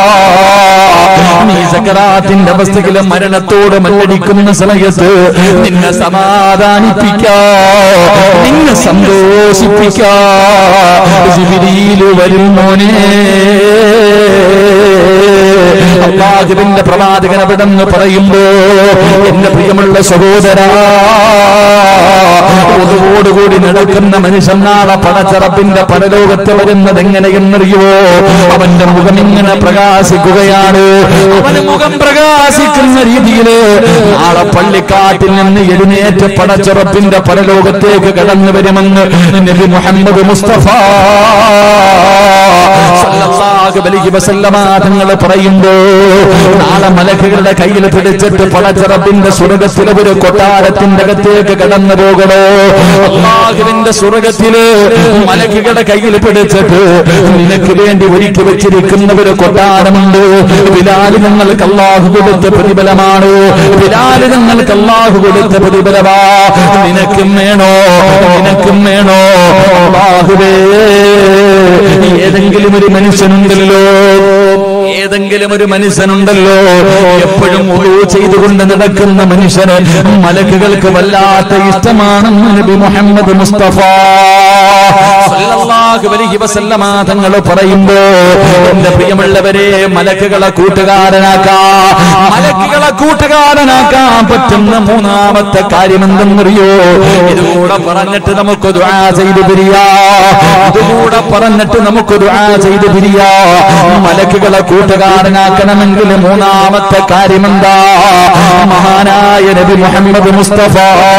നീ സക്കറാത്തിന്റെ അവസ്ഥയിലെ മരണത്തോട് മല്ലടിക്കുന്ന സമയത്ത് നിന്നെ സമാധാനിപ്പിക്കാ നിന്നെ സന്തോഷിപ്പിക്കാ ജിബിരിയിൽ വരും മോനെ അള്ളാഹുവിന്റെ പ്രവാചകൻ അവിടെ നിന്ന് പറയുമ്പോ എന്റെ പ്രിയമുള്ള സഹോദരാ ഒതുവോടുകൂടി നടക്കുന്ന മനുഷ്യൻ നാളെ പടച്ചറപ്പിന്റെ പരലോകത്ത് വരുന്നത് എങ്ങനെയെന്നറിയോ അവന്റെ മുഖം ഇങ്ങനെ പ്രകാശിക്കുകയാണ് അവന് മുഖം പ്രകാശിക്കുന്ന രീതിയില് നാളെ പള്ളിക്കാട്ടിൽ നിന്ന് എഴുന്നേറ്റ് പടച്ചുറപ്പിന്റെ പരലോകത്തേക്ക് കടന്നു വരുമെന്ന് നബി മുഹമ്മദ് മുസ്തഫ സല്ലല്ലാഹു അലൈഹി വസല്ലമ തങ്ങൾ പറയുമ്പോ നാളെ മലക്കുകളുടെ കയ്യിൽ പിടിച്ചിട്ട് പടച്ചറപ്പിന്റെ സ്വർഗത്തിലെ ഒരു കൊട്ടാരത്തിന്റെ അകത്തേക്ക് കടന്നു പോകണോ അള്ളാഹുവിന്റെ സ്വർഗത്തില് മലക്കുകളുടെ കയ്യിൽ പിടിച്ചിട്ട് നിനക്ക് വേണ്ടി ഒരുക്കി വെച്ചിരിക്കുന്ന ഒരു കൊട്ടാരമുണ്ട് ബിലാല് നിങ്ങൾക്ക് അള്ളാഹു കൊടുത്ത പ്രതിഫലമാണ് ബിലാല് നിങ്ങൾക്ക് അള്ളാഹു കൊടുത്ത പ്രതിഫലമാ നിനക്കും വേണോ നിനക്കും വേണോ അള്ളാഹുവേ ഏതെങ്കിലും ഒരു മനുഷ്യനുണ്ടല്ലോ ഏതെങ്കിലും ഒരു മനുഷ്യനുണ്ടല്ലോ എപ്പോഴും ഒഴു ചെയ്തുകൊണ്ട് നടക്കുന്ന മനുഷ്യന് മലക്കുകൾക്ക് വല്ലാത്ത ഇഷ്ടമാണെന്ന് നബി മുഹമ്മദ് മുസ്തഫ സല്ലല്ലാഹു അലൈഹി വസല്ലമ തങ്ങൾ പറയുമ്പോ എന്റെ പ്രിയമുള്ളവരെ മലക്കുകളെ കൂട്ടുകാരനാക്കാ മലക്കുകളെ കൂട്ടുകാരനാക്കാൻ പറ്റുന്ന മൂന്നാമത്തെ കാര്യം എന്തെന്നറിയോ ഇതുകൂടെ പറഞ്ഞിട്ട് നമുക്ക് ദുആ ചെയ്ത് പിരിയാ ഇതുകൂടെ പറഞ്ഞിട്ട് നമുക്ക് ദുആ ചെയ്ത് പിരിയാ മലക്കുകളെ കൂട്ടുകാരൻ കൂട്ടുകാരനാക്കണമെങ്കിൽ മൂന്നാമത്തെ കാര്യമെന്താ മഹാനായ നബി മുഹമ്മദ് മുസ്തഫ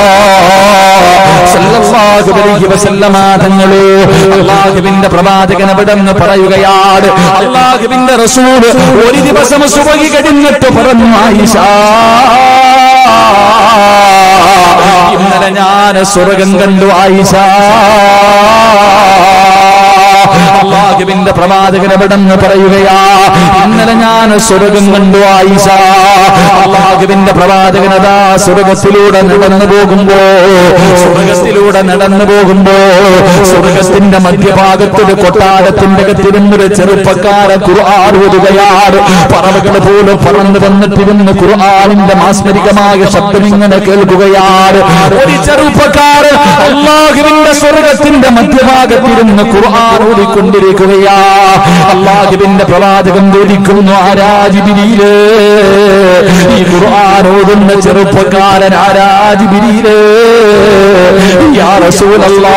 സല്ലല്ലാഹു അലൈഹി വസല്ലമ തങ്ങള് അള്ളാഹുവിന്റെ പ്രവാചകൻ എവിടെന്ന് പറയുകയാണ് അള്ളാഹുവിന്റെ റസൂൽ ഒരു ദിവസം സുബഹി കഴിഞ്ഞിട്ട് പറഞ്ഞു ആയിഷ ഇന്നലെ ഞാൻ സ്വർഗം കണ്ടു ആയിഷ അള്ളാഹുവിന്റെ പ്രവാചകൻ എവിടെന്ന് പറയുകയാ ഇന്നലെ ഞാൻ സ്വർഗം കണ്ടു ആയിഷ അള്ളാഹുവിന്റെ പ്രവാചകൻ അതാ സ്വർഗത്തിലൂടെ നടന്നു പോകുമ്പോ സ്വർഗത്തിലൂടെ നടന്നു പോകുമ്പോ സ്വർഗത്തിന്റെ മധ്യഭാഗത്തൊരു കൊട്ടാരത്തിന്റെ അകത്തിരുന്നൊരു ചെറുപ്പക്കാരെ ഖുർആൻ ഓതുകയാണ് പറവകൾ പോലെ പറന്നു വന്നിട്ടിരുന്ന് ഖുർആനിന്റെ മാസ്മരികമായ ശബ്ദം ഇങ്ങനെ കേൾക്കുകയാണ് ഒരു ചെറുപ്പക്കാരൻ അള്ളാഹുവിന്റെ സ്വർഗത്തിന്റെ മധ്യഭാഗത്തിരുന്ന് ഖുർആൻ ഓതിക്കൊണ്ടിരിക്കുകയാ അള്ളാഹുവിന്റെ പ്രവാചകൻ ചോദിക്കുന്നു ആരാജിബിരിയില് ഈ ഖുർആൻ ഓതുന്ന ചെറുപ്പക്കാരൻ ആരാജിബിരിയില് യാ റസൂലല്ലാ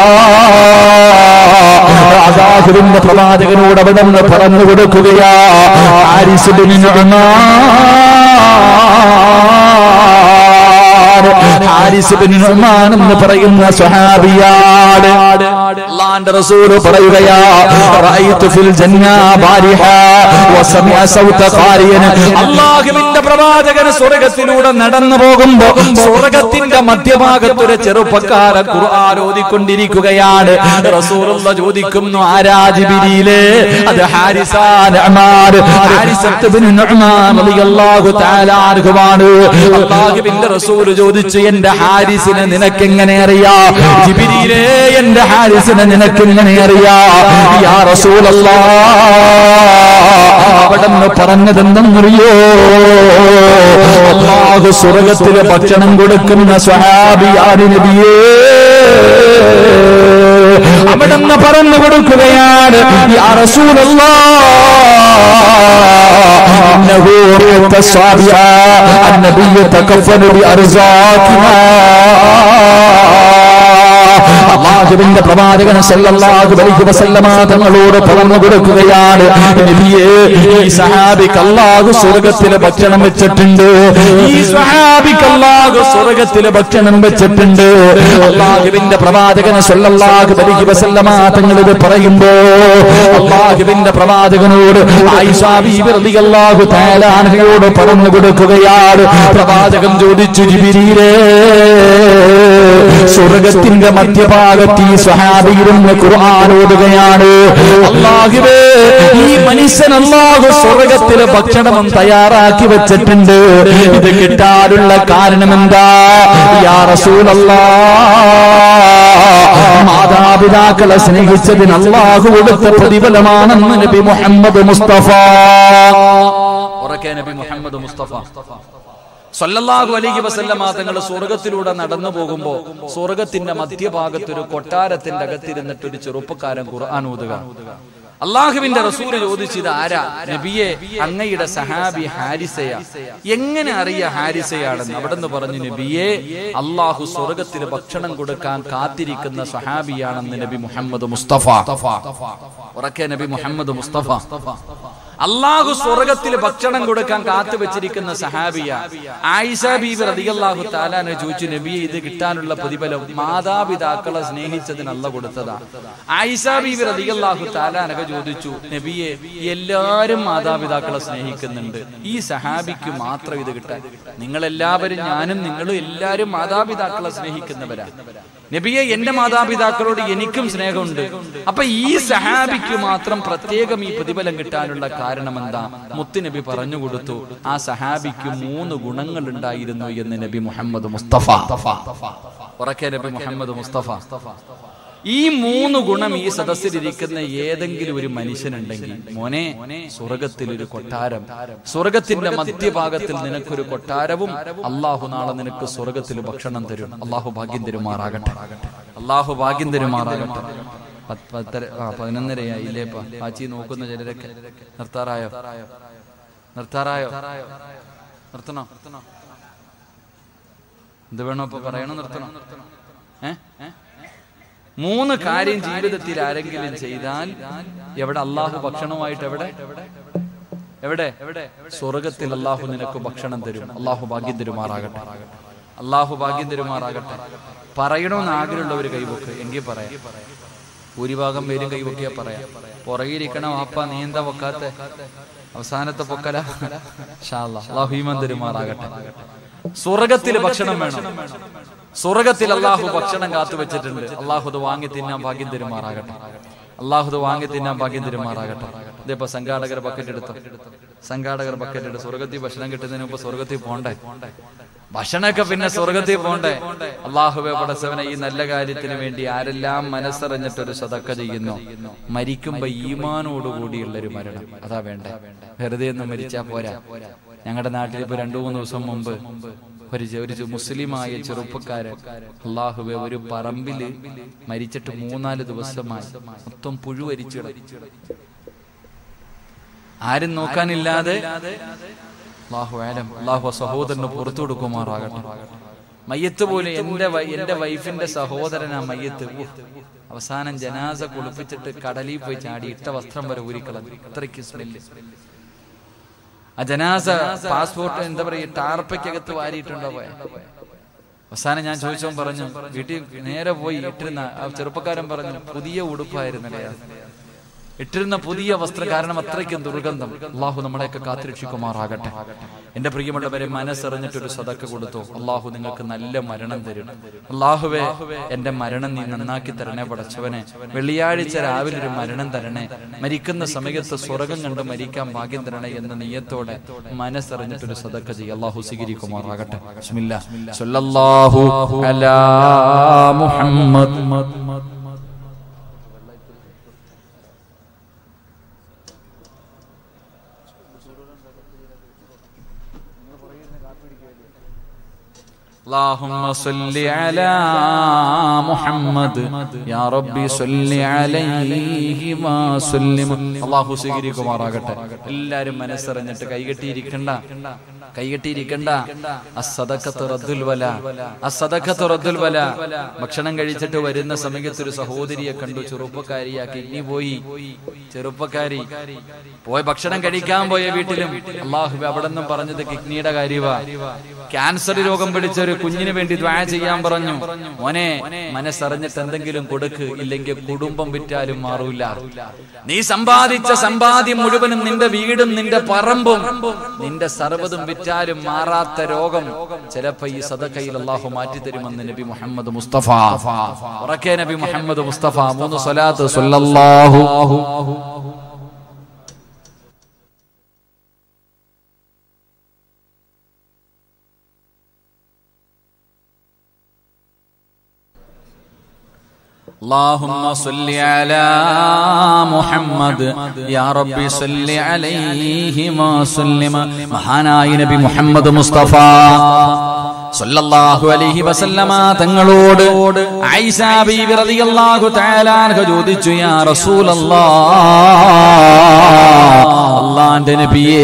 അള്ളാഹുവിന്റെ പ്രവാചകനോട് അവിടെ നിന്ന് പറഞ്ഞു കൊടുക്കുകയാ Haris bin Numan Haris bin Numan എന്ന് പറയുന്ന സ്വഹാബിയാണ് അള്ളാന്റെ റസൂൽ പറയുകയാ റഅയ്തു ഫിൽ ജന്ന ബാരിഹ വസമിഅ സൗത ഖാരിയൻ അല്ലാഹുവിന്റെ പ്രവാചകൻ സ്വർഗ്ഗത്തിലൂടെ നടന്നു പോകുമ്പോ സ്വർഗ്ഗത്തിന്റെ മധ്യഭാഗത്ത് ഒരു ചെറുപ്പക്കാരൻ ഖുർആൻ ഓതിക്കൊണ്ടിരിക്കുകയാണ് റസൂലുള്ള ചോദിക്കുന്നു ആരാജിബിരിയിലെ അത് ഹാരിസാൻ അമാർ ഹാരിസത്ത് ബിൻ നുഅ്മാൻ റളിയല്ലാഹു തആല അൻഹുവാണ് അല്ലാഹുവിന്റെ റസൂൽ ചോദിച്ചു എന്റെ ഹാരിസിനെ നിനക്ക് എങ്ങനെ അറിയാ ജിബിരിയിലെ എന്റെ ഹാരിസിനെ നിനക്ക് എങ്ങനെ അറിയാ യാ റസൂലല്ലാ അവിടെ നിന്ന് പറഞ്ഞതെന്തെന്നറിയോ അള്ളാഹു സ്വർഗത്തിലെ ഭക്ഷണം കൊടുക്കുന്ന സ്വഹാബിയാണ് നബിയേ അവിടെ നിന്ന് പറഞ്ഞു കൊടുക്കുകയാണ് യാ റസൂലല്ലാ إنه رؤية الصابعة النبي يتكفن بأرزاقنا അള്ളാഹുവിന്റെ പ്രവാചകൻ സല്ലല്ലാഹു അലൈഹി വസല്ലമ തങ്ങളോട് പറഞ്ഞു കൊടുക്കുകയാണ് നബിയേ ഈ സഹാബിക്ക് അല്ലാഹു സ്വർഗ്ഗത്തിലെ ഭക്ഷണം വെച്ചിട്ടുണ്ട് ഈ സഹാബിക്ക് അല്ലാഹു സ്വർഗ്ഗത്തിലെ ഭക്ഷണം വെച്ചിട്ടുണ്ട് അള്ളാഹുവിന്റെ പ്രവാചകൻ സല്ലല്ലാഹു അലൈഹി വസല്ലമ തങ്ങൾ ഇത് പറയുമ്പോ അള്ളാഹുവിന്റെ പ്രവാചകനോട് ആയിഷാ ബീബി റളിയല്ലാഹു തആല അൻഹയോട് പറഞ്ഞു കൊടുക്കുകയാണ് പ്രവാചകൻ ചോദിച്ചു ജിബിരിയിലേ സ്വർഗത്തിന്റെ മധ്യഭാഗത്ത് ഈ സ്വഹാബിയിരുന്ന് ഖുർആൻ ഓതുകയാണ് അള്ളാഹുവേ ഈ മനുഷ്യൻ അള്ളാഹു സ്വർഗത്തിലെ ഭക്ഷണം തയ്യാറാക്കി വെച്ചിട്ടുണ്ട് ഇത് കിട്ടാനുള്ള കാരണം എന്താ യാ റസൂലല്ലാ മാതാപിതാക്കളെ സ്നേഹിച്ചതിന് അള്ളാഹു കൊടുത്ത പ്രതിഫലമാണെന്ന് നബി മുഹമ്മദ് മുസ്തഫ ഉറക്കെ നബി മുഹമ്മദ് മുസ്തഫ സല്ലല്ലാഹു അലൈഹി വസല്ലമ തങ്ങൾ സ്വർഗത്തിലൂടെ നടന്നു പോകുമ്പോ സ്വർഗത്തിന്റെ മധ്യഭാഗത്ത് ഒരു കൊട്ടാരത്തിന്റെ അകത്തിരുന്നിട്ട് ഒരു ചെറുപ്പക്കാരൻ ഖുർആൻ ഓതുക അള്ളാഹുവിന്റെ റസൂല് ചോദിച്ചത് ആരാ നബിയെ അങ്ങയുടെ സഹാബി ഹാരിസയ എങ്ങനെ അറിയ ഹാരിസയാണെന്ന് അവിടെ നിന്ന് പറഞ്ഞു നബിയെ അള്ളാഹു സ്വർഗത്തിൽ ഭക്ഷണം കൊടുക്കാൻ കാത്തിരിക്കുന്ന സഹാബിയാണെന്ന് നബി മുഹമ്മദ് മുസ്തഫ ഉറക്കെ നബി മുഹമ്മദ് മുസ്തഫ അള്ളാഹു സ്വർഗത്തിൽ ഭക്ഷണം കൊടുക്കാൻ കാത്തു വെച്ചിരിക്കുന്ന സഹാബിയ ആയിഷ ബീബി റതിയല്ലാഹു താലാനെ ചോദിച്ചു നബിയെ ഇത് കിട്ടാനുള്ള പ്രതിഫലം മാതാപിതാക്കളെ സ്നേഹിച്ചതിനല്ല കൊടുത്തതാ ആയിഷ ബീബി റതിയല്ലാഹു താലാനൊക്കെ ചോദിച്ചു നബിയെ എല്ലാരും മാതാപിതാക്കളെ സ്നേഹിക്കുന്നുണ്ട് ഈ സഹാബിക്ക് മാത്രം ഇത് കിട്ടാൻ നിങ്ങൾ എല്ലാവരും ഞാനും നിങ്ങളും എല്ലാരും മാതാപിതാക്കളെ സ്നേഹിക്കുന്നവരാ നബിയെ എന്റെ മാതാപിതാക്കളോട് എനിക്കും സ്നേഹമുണ്ട് അപ്പൊ ഈ സഹാബിക്ക് മാത്രം പ്രത്യേകം ഈ പ്രതിഫലം കിട്ടാനുള്ള കാരണം എന്താ മുത്തുനബി പറഞ്ഞു കൊടുത്തു ആ സഹാബിക്ക് മൂന്ന് ഗുണങ്ങൾ ഉണ്ടായിരുന്നു എന്ന് നബി മുഹമ്മദ് മുസ്തഫ ഉറക്കെ നബി മുഹമ്മദ് മുസ്തഫ ഈ മൂന്ന് ഗുണം ഈ സദസ്സിലിരിക്കുന്ന ഏതെങ്കിലും ഒരു മനുഷ്യനുണ്ടെങ്കിൽ മോനെ സ്വർഗത്തിൽ ഒരു കൊട്ടാരം സ്വർഗത്തിന്റെ മധ്യഭാഗത്തിൽ നിനക്കൊരു കൊട്ടാരവും അള്ളാഹു നാളെ നിനക്ക് സ്വർഗത്തിൽ ഭക്ഷണം തരും അള്ളാഹു ഭാഗ്യം തരുമാറാകട്ടെ അള്ളാഹു ഭാഗ്യം തരുമാറാകട്ടെ പത്ത് പത്തര ആ പതിനൊന്നരയായി ഇല്ലേപ്പാ ആച്ചി നോക്കുന്ന ചിലരൊക്കെ നിർത്താറായോ നിർത്താറായോ നിർത്തണോ എന്ത് വേണോ ഇപ്പൊ പറയണോ നിർത്തണോ ഏ ഏ മൂന്ന് കാര്യം ജീവിതത്തിൽ ആരെങ്കിലും ചെയ്താൽ എവിടെ അള്ളാഹു ഭക്ഷണമായിട്ട് എവിടെ എവിടെ സ്വർഗത്തിൽ അള്ളാഹു നിനക്ക് ഭക്ഷണം തരും അള്ളാഹു ഭാഗ്യം തരുമാറാകട്ടെ അള്ളാഹു ഭാഗ്യം തരുമാറാകട്ടെ പറയണമെന്ന് ആഗ്രഹമുള്ളവർ കൈവക്ക് എങ്കിൽ പറയാം ഭൂരിഭാഗം പേരും കൈവക്കിയാ പറയാം പുറകിരിക്കണം വാപ്പ നീ എന്താ പൊക്കാത്ത അവസാനത്തെ പൊക്കല അള്ളാഹു ഈമൻ തരുമാറാകട്ടെ സ്വർഗത്തിൽ ഭക്ഷണം വേണം സ്വർഗത്തിൽ അള്ളാഹു ഭക്ഷണം കാത്തു വെച്ചിട്ടുണ്ട് അള്ളാഹു അത് വാങ്ങി തിന്നാൻ ഭാഗ്യം തരുമാറാകട്ടെ അള്ളാഹു അത് വാങ്ങി തിന്നാൻ ഭാഗ്യം തരുമാറാകട്ടെ ഇതിപ്പോ സംഘാടകർ ബക്കറ്റ് എടുത്തു സംഘാടകർ ബക്കറ്റ് എടുത്തു സ്വർഗത്തിൽ ഭക്ഷണം കിട്ടുന്നതിന് മുമ്പ് സ്വർഗത്തിൽ പോണ്ടേ ഭക്ഷണമൊക്കെ പിന്നെ സ്വർഗത്തിൽ പോണ്ടേ അള്ളാഹുബെ പടച്ചവനെ ഈ നല്ല കാര്യത്തിന് വേണ്ടി ആരെല്ലാം മനസ്സറിഞ്ഞിട്ടൊരു സതക്ക ചെയ്യുന്നു മരിക്കുമ്പോ ഈമാനോടുകൂടിയുള്ള ഒരു മരണം അതാ വേണ്ടേ വെറുതെ ഒന്നും മരിച്ചാ പോരാ ഞങ്ങളുടെ നാട്ടിൽ ഇപ്പൊ രണ്ടു മൂന്ന് ദിവസം മുമ്പ് ഒരു ചെ- ഒരു ചെ- മുസ്ലിമായ ചെറുപ്പക്കാരൻ അള്ളാഹുബെ ഒരു പറമ്പില് മരിച്ചിട്ട് മൂന്നാല് ദിവസമായി മൊത്തം പുഴുവരിച്ചിട ആരും നോക്കാനില്ലാതെ അള്ളാഹു ആലം അള്ളാഹു ആ സഹോദരന് പുറത്തു കൊടുക്കുമാറാകട്ടെ മയ്യത്ത് പോലെ എന്റെ വൈ- എന്റെ വൈഫിന്റെ സഹോദരനാ മയ്യത്ത് ഉഹ്. അവസാനം ജനാസ കുളിപ്പിച്ചിട്ട് കടലിൽ പോയി ചാടി ഇട്ട വസ്ത്രം വരെ ഊരിക്കളഞ്ഞു അത്രയ്ക്ക് സ്മെല്ല് ആ ജനാസ പാസ്പോർട്ട് എന്താ പറയുക ടാർപ്പയ്ക്കകത്ത് വാരിയിട്ടുണ്ടോ പോയ അവസാനം ഞാൻ ചോദിച്ചവൻ പറഞ്ഞു വീട്ടിൽ നേരെ പോയി ഇട്ടിരുന്ന ആ ചെറുപ്പക്കാരൻ പറഞ്ഞു പുതിയ ഉടുപ്പായിരുന്നല്ലേ അത്. ഇട്ടിരുന്ന പുതിയ വസ്ത്രം കാരണം അത്രയ്ക്കും ദുർഗന്ധം അള്ളാഹു നമ്മളെയൊക്കെ കാത്തിരക്ഷിക്കുമാറാകട്ടെ എന്റെ പ്രിയമുള്ളവരെ മനസ്സറിഞ്ഞിട്ടൊരു സതക്ക കൊടുത്തു അള്ളാഹു നിങ്ങൾക്ക് നല്ല മരണം തരും അള്ളാഹുവെ എന്റെ മരണം നീ നന്നാക്കി തരണേ പടച്ചവനെ വെള്ളിയാഴ്ച രാവിലെ ഒരു മരണം തരണേ മരിക്കുന്ന സമയത്ത് സ്വർഗം കണ്ട് മരിക്കാൻ ഭാഗ്യം തരണേ എന്ന നീയത്തോടെ മനസ്സറിഞ്ഞിട്ടൊരു സതക്ക ചെയ്യ അള്ളാഹു സ്വീകരിക്കുമാറാകട്ടെ ബിസ്മില്ലാ. സ്വല്ലല്ലാഹു അലാ മുഹമ്മദ് اللهم صل على محمد يا ربي صل عليه وسلم അള്ളാഹു സ്വീകരിക്കുമാറാകട്ടെ എല്ലാരും മനസ്സറിഞ്ഞിട്ട് കൈകെട്ടിയിരിക്കണ്ട കൈകെട്ടിയിരിക്കണ്ട അസദക്കത്ത് റദ്ദുൽ വല അസദക്കത്ത് റദ്ദുൽ വല ഭക്ഷണം കഴിച്ചിട്ട് വരുന്ന സമയത്ത് ഒരു സഹോദരിയെ കണ്ടു ചെറുപ്പക്കാരിയാ കിഡ്നി പോയി ചെറുപ്പക്കാരി പോയി ഭക്ഷണം കഴിക്കാൻ പോയ വീട്ടിലും അള്ളാഹു അവിടെ നിന്നും പറഞ്ഞത് കിഡ്നിയുടെ കാര്യവാ ക്യാൻസർ രോഗം പിടിച്ച ഒരു കുഞ്ഞിന് വേണ്ടി ദ്വാ ചെയ്യാൻ പറഞ്ഞു മോനെ മനസ്സറിഞ്ഞിട്ട് എന്തെങ്കിലും കൊടുക്ക് ഇല്ലെങ്കിൽ കുടുംബം വിറ്റാലും മാറൂല നീ സമ്പാദിച്ച സമ്പാദ്യം മുഴുവനും നിന്റെ വീടും നിന്റെ പറമ്പും നിന്റെ സർവ്വതും വിറ്റാലും മാറാത്ത രോഗം ചിലപ്പോ ഈ സദക്കയിൽ അള്ളാഹു മാറ്റി തരുമെന്ന് നബി മുഹമ്മദ് മുസ്തഫ ഉറക്കെ നബി മുഹമ്മദ് മുസ്തഫ മൂന്ന് സ്വലാത്ത് സ്വല്ലല്ലാഹു اللهم صل على محمد يا ربي صل عليه وسلم മഹാനായ നബി മുഹമ്മദ് മുസ്തഫ സല്ലല്ലാഹു അലൈഹി വസല്ലമ തങ്ങളോട് ആയിഷ ബീബി റളിയല്ലാഹു തആല അൻഹ ചോദിച്ചു യാ റസൂലല്ലാഹ് അല്ലാഹുവിന്റെ നബിയേ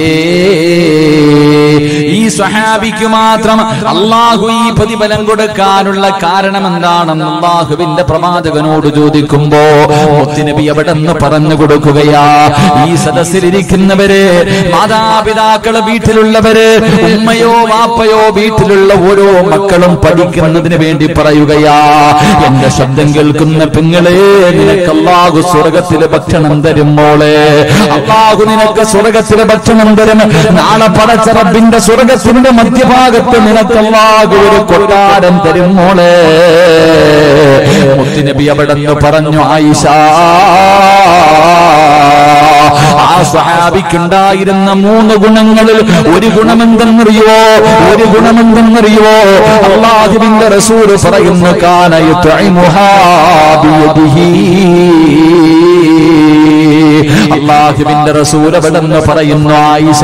ഈ സ്വഹാബിക്ക് മാത്രം അള്ളാഹു ഈ പ്രതിഫലം കൊടുക്കാനുള്ള കാരണം എന്താണെന്ന് അള്ളാഹുവിന്റെ പ്രവാചകനോട് ചോദിക്കുമ്പോ മുത്തുനബി അവിടെ നിന്ന് പറഞ്ഞു കൊടുക്കുകയാ ഈ സദസ്സിലിരിക്കുന്നവര് മാതാപിതാക്കള് വീട്ടിലുള്ളവര് ഉമ്മയോ വാപ്പയോ വീട്ടിലുള്ള ഓരോ മക്കളും പഠിക്കുന്നതിന് വേണ്ടി പറയുകയാ എന്റെ ശബ്ദം കേൾക്കുന്ന പെങ്ങളെ നിനക്ക് അള്ളാഹു സ്വർഗത്തിലെ ഭക്ഷണം തരും മോളെ അള്ളാഹു നിനക്ക് സ്വർഗത്തിലെ ഭക്ഷണം തരും നാളെ പടച്ച റബ്ബിന്റെ സ്വർഗത്തിന്റെ മധ്യഭാഗത്ത് നിനക്ക് അള്ളാഹു ഒരു കൊട്ടാരം തരും മോളെ മുത്തുനബി അവിടെ നിന്ന് പറഞ്ഞു ആയിഷ ആ സ്വഹാബിക്കുണ്ടായിരുന്ന മൂന്ന് ഗുണങ്ങളിൽ ഒരു ഗുണമെന്തെന്നറിയോ ഒരു ഗുണമെന്തെന്നറിയോ അള്ളാഹുവിന്റെ റസൂൽ പറയുന്നു കാനയുത്ഇമുഹാ ബിയദിഹി അള്ളാഹുവിന്റെ റസൂൽ അവിടെ നിന്ന് പറയുന്നു ആയിഷ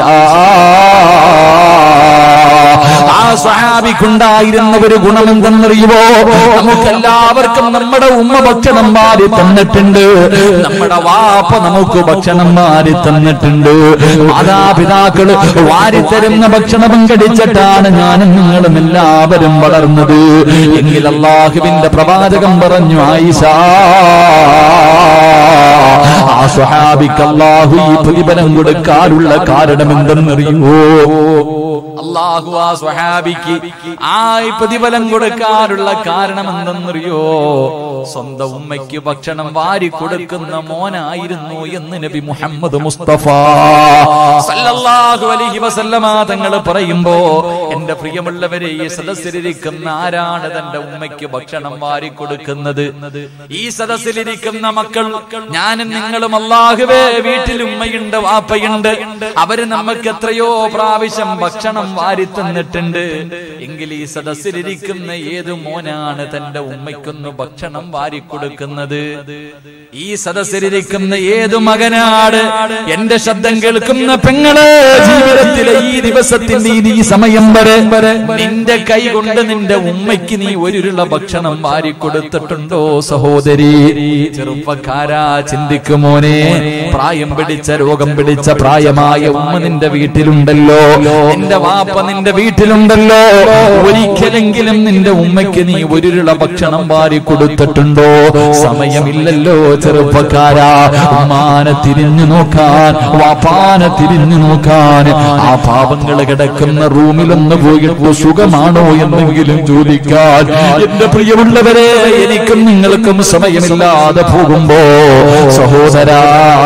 ആ സ്വഹാബിക്കുണ്ടായിരുന്ന ഒരു ഗുണമെന്തെന്നറിയുമോ നമുക്കെല്ലാവർക്കും നമ്മുടെ ഉമ്മ ഭക്ഷണം മാറി തന്നിട്ടുണ്ട് നമ്മുടെ വാപ്പ നമുക്ക് ഭക്ഷണം മാറി തന്നിട്ടുണ്ട് മാതാപിതാക്കള് വാരിത്തരുന്ന ഭക്ഷണം കടിച്ചിട്ടാണ് ഞാനും നിങ്ങളും എല്ലാവരും വളർന്നത് എങ്കിൽ അള്ളാഹുവിന്റെ പ്രവാചകം പറഞ്ഞു ആയിഷ ആ ആ സ്വഹാബിക്ക് അള്ളാഹു ഈ പ്രതിഫലം കൊടുക്കാനുള്ള കാരണം എന്തെന്നറിയുമോ അള്ളാഹു ആ സ്വഹാബിക്ക് ആ ഈ പ്രതിഫലം കൊടുക്കാനുള്ള കാരണം എന്തെന്നറിയോ സ്വന്തം ഉമ്മയ്ക്ക് ഭക്ഷണം വാരി കൊടുക്കുന്ന മോനായിരുന്നു എന്ന് നബി മുഹമ്മദ് മുസ്തഫ സല്ലല്ലാഹു അലൈഹി വസല്ലമ തങ്ങൾ പറയുമ്പോ എന്റെ പ്രിയമുള്ളവരെ ഈ സദസ്സിലിരിക്കുന്ന ആരാണ് തന്റെ ഉമ്മയ്ക്ക് ഭക്ഷണം വാരി കൊടുക്കുന്നത് ഈ സദസ്സിലിരിക്കുന്ന മക്കൾ ഞാനും നിങ്ങളും അള്ളാഹുവേ വീട്ടിൽ ഉമ്മയുണ്ട് വാപ്പയുണ്ട് അവര് നമുക്ക് എത്രയോ പ്രാവശ്യം ഭക്ഷണം വാരി തന്നിട്ടുണ്ട് എങ്കിൽ ഈ സദസ്സിലിരിക്കുന്ന ഏത് മോനാണ് തന്റെ ഉമ്മയ്ക്കൊന്ന് ഭക്ഷണം വാരി കൊടുക്കുന്നത് ഈ സദസ്സിലിരിക്കുന്ന ഏതു മകനാണ് എന്റെ ശബ്ദം കേൾക്കുന്ന പെങ്ങള് ജീവിതത്തിലെ ഈ ദിവസത്തിന്റെ ഈ- ഈ സമയം വരെ നിന്റെ കൈ കൊണ്ട് നിന്റെ ഉമ്മയ്ക്ക് നീ ഒരുരുള ഭക്ഷണം വാരി കൊടുത്തിട്ടുണ്ടോ സഹോദരി ചെറുപ്പക്കാരാ ചിന്തിക്കുമോനെ പ്രായം പിടിച്ച രോഗം പിടിച്ച പ്രായമായ ഉമ്മ നിന്റെ വീട്ടിലുണ്ടല്ലോ നിന്റെ വാപ്പ നിന്റെ വീട്ടിലുണ്ടല്ലോ ഒരിക്കലെങ്കിലും നിന്റെ ഉമ്മയ്ക്ക് നീ ഒരുരുള ഭക്ഷണം വാരി കൊടുത്തിട്ടുണ്ടോ സമയമില്ലല്ലോ ചെറുപ്പക്കാരാ ഉമ്മാനെ തിരിഞ്ഞു നോക്കാൻ വാപ്പാനെ തിരിഞ്ഞു നോക്കാൻ ആ പാപങ്ങൾ കിടക്കുന്ന റൂമിലൊന്ന് പോയിട്ട് സുഖമാണോ എന്നെങ്കിലും ചോദിക്കാൻ എന്റെ പ്രിയമുള്ളവരെ എനിക്കും നിങ്ങൾക്കും സമയമില്ലാതെ പോകുമ്പോ സഹോദരാ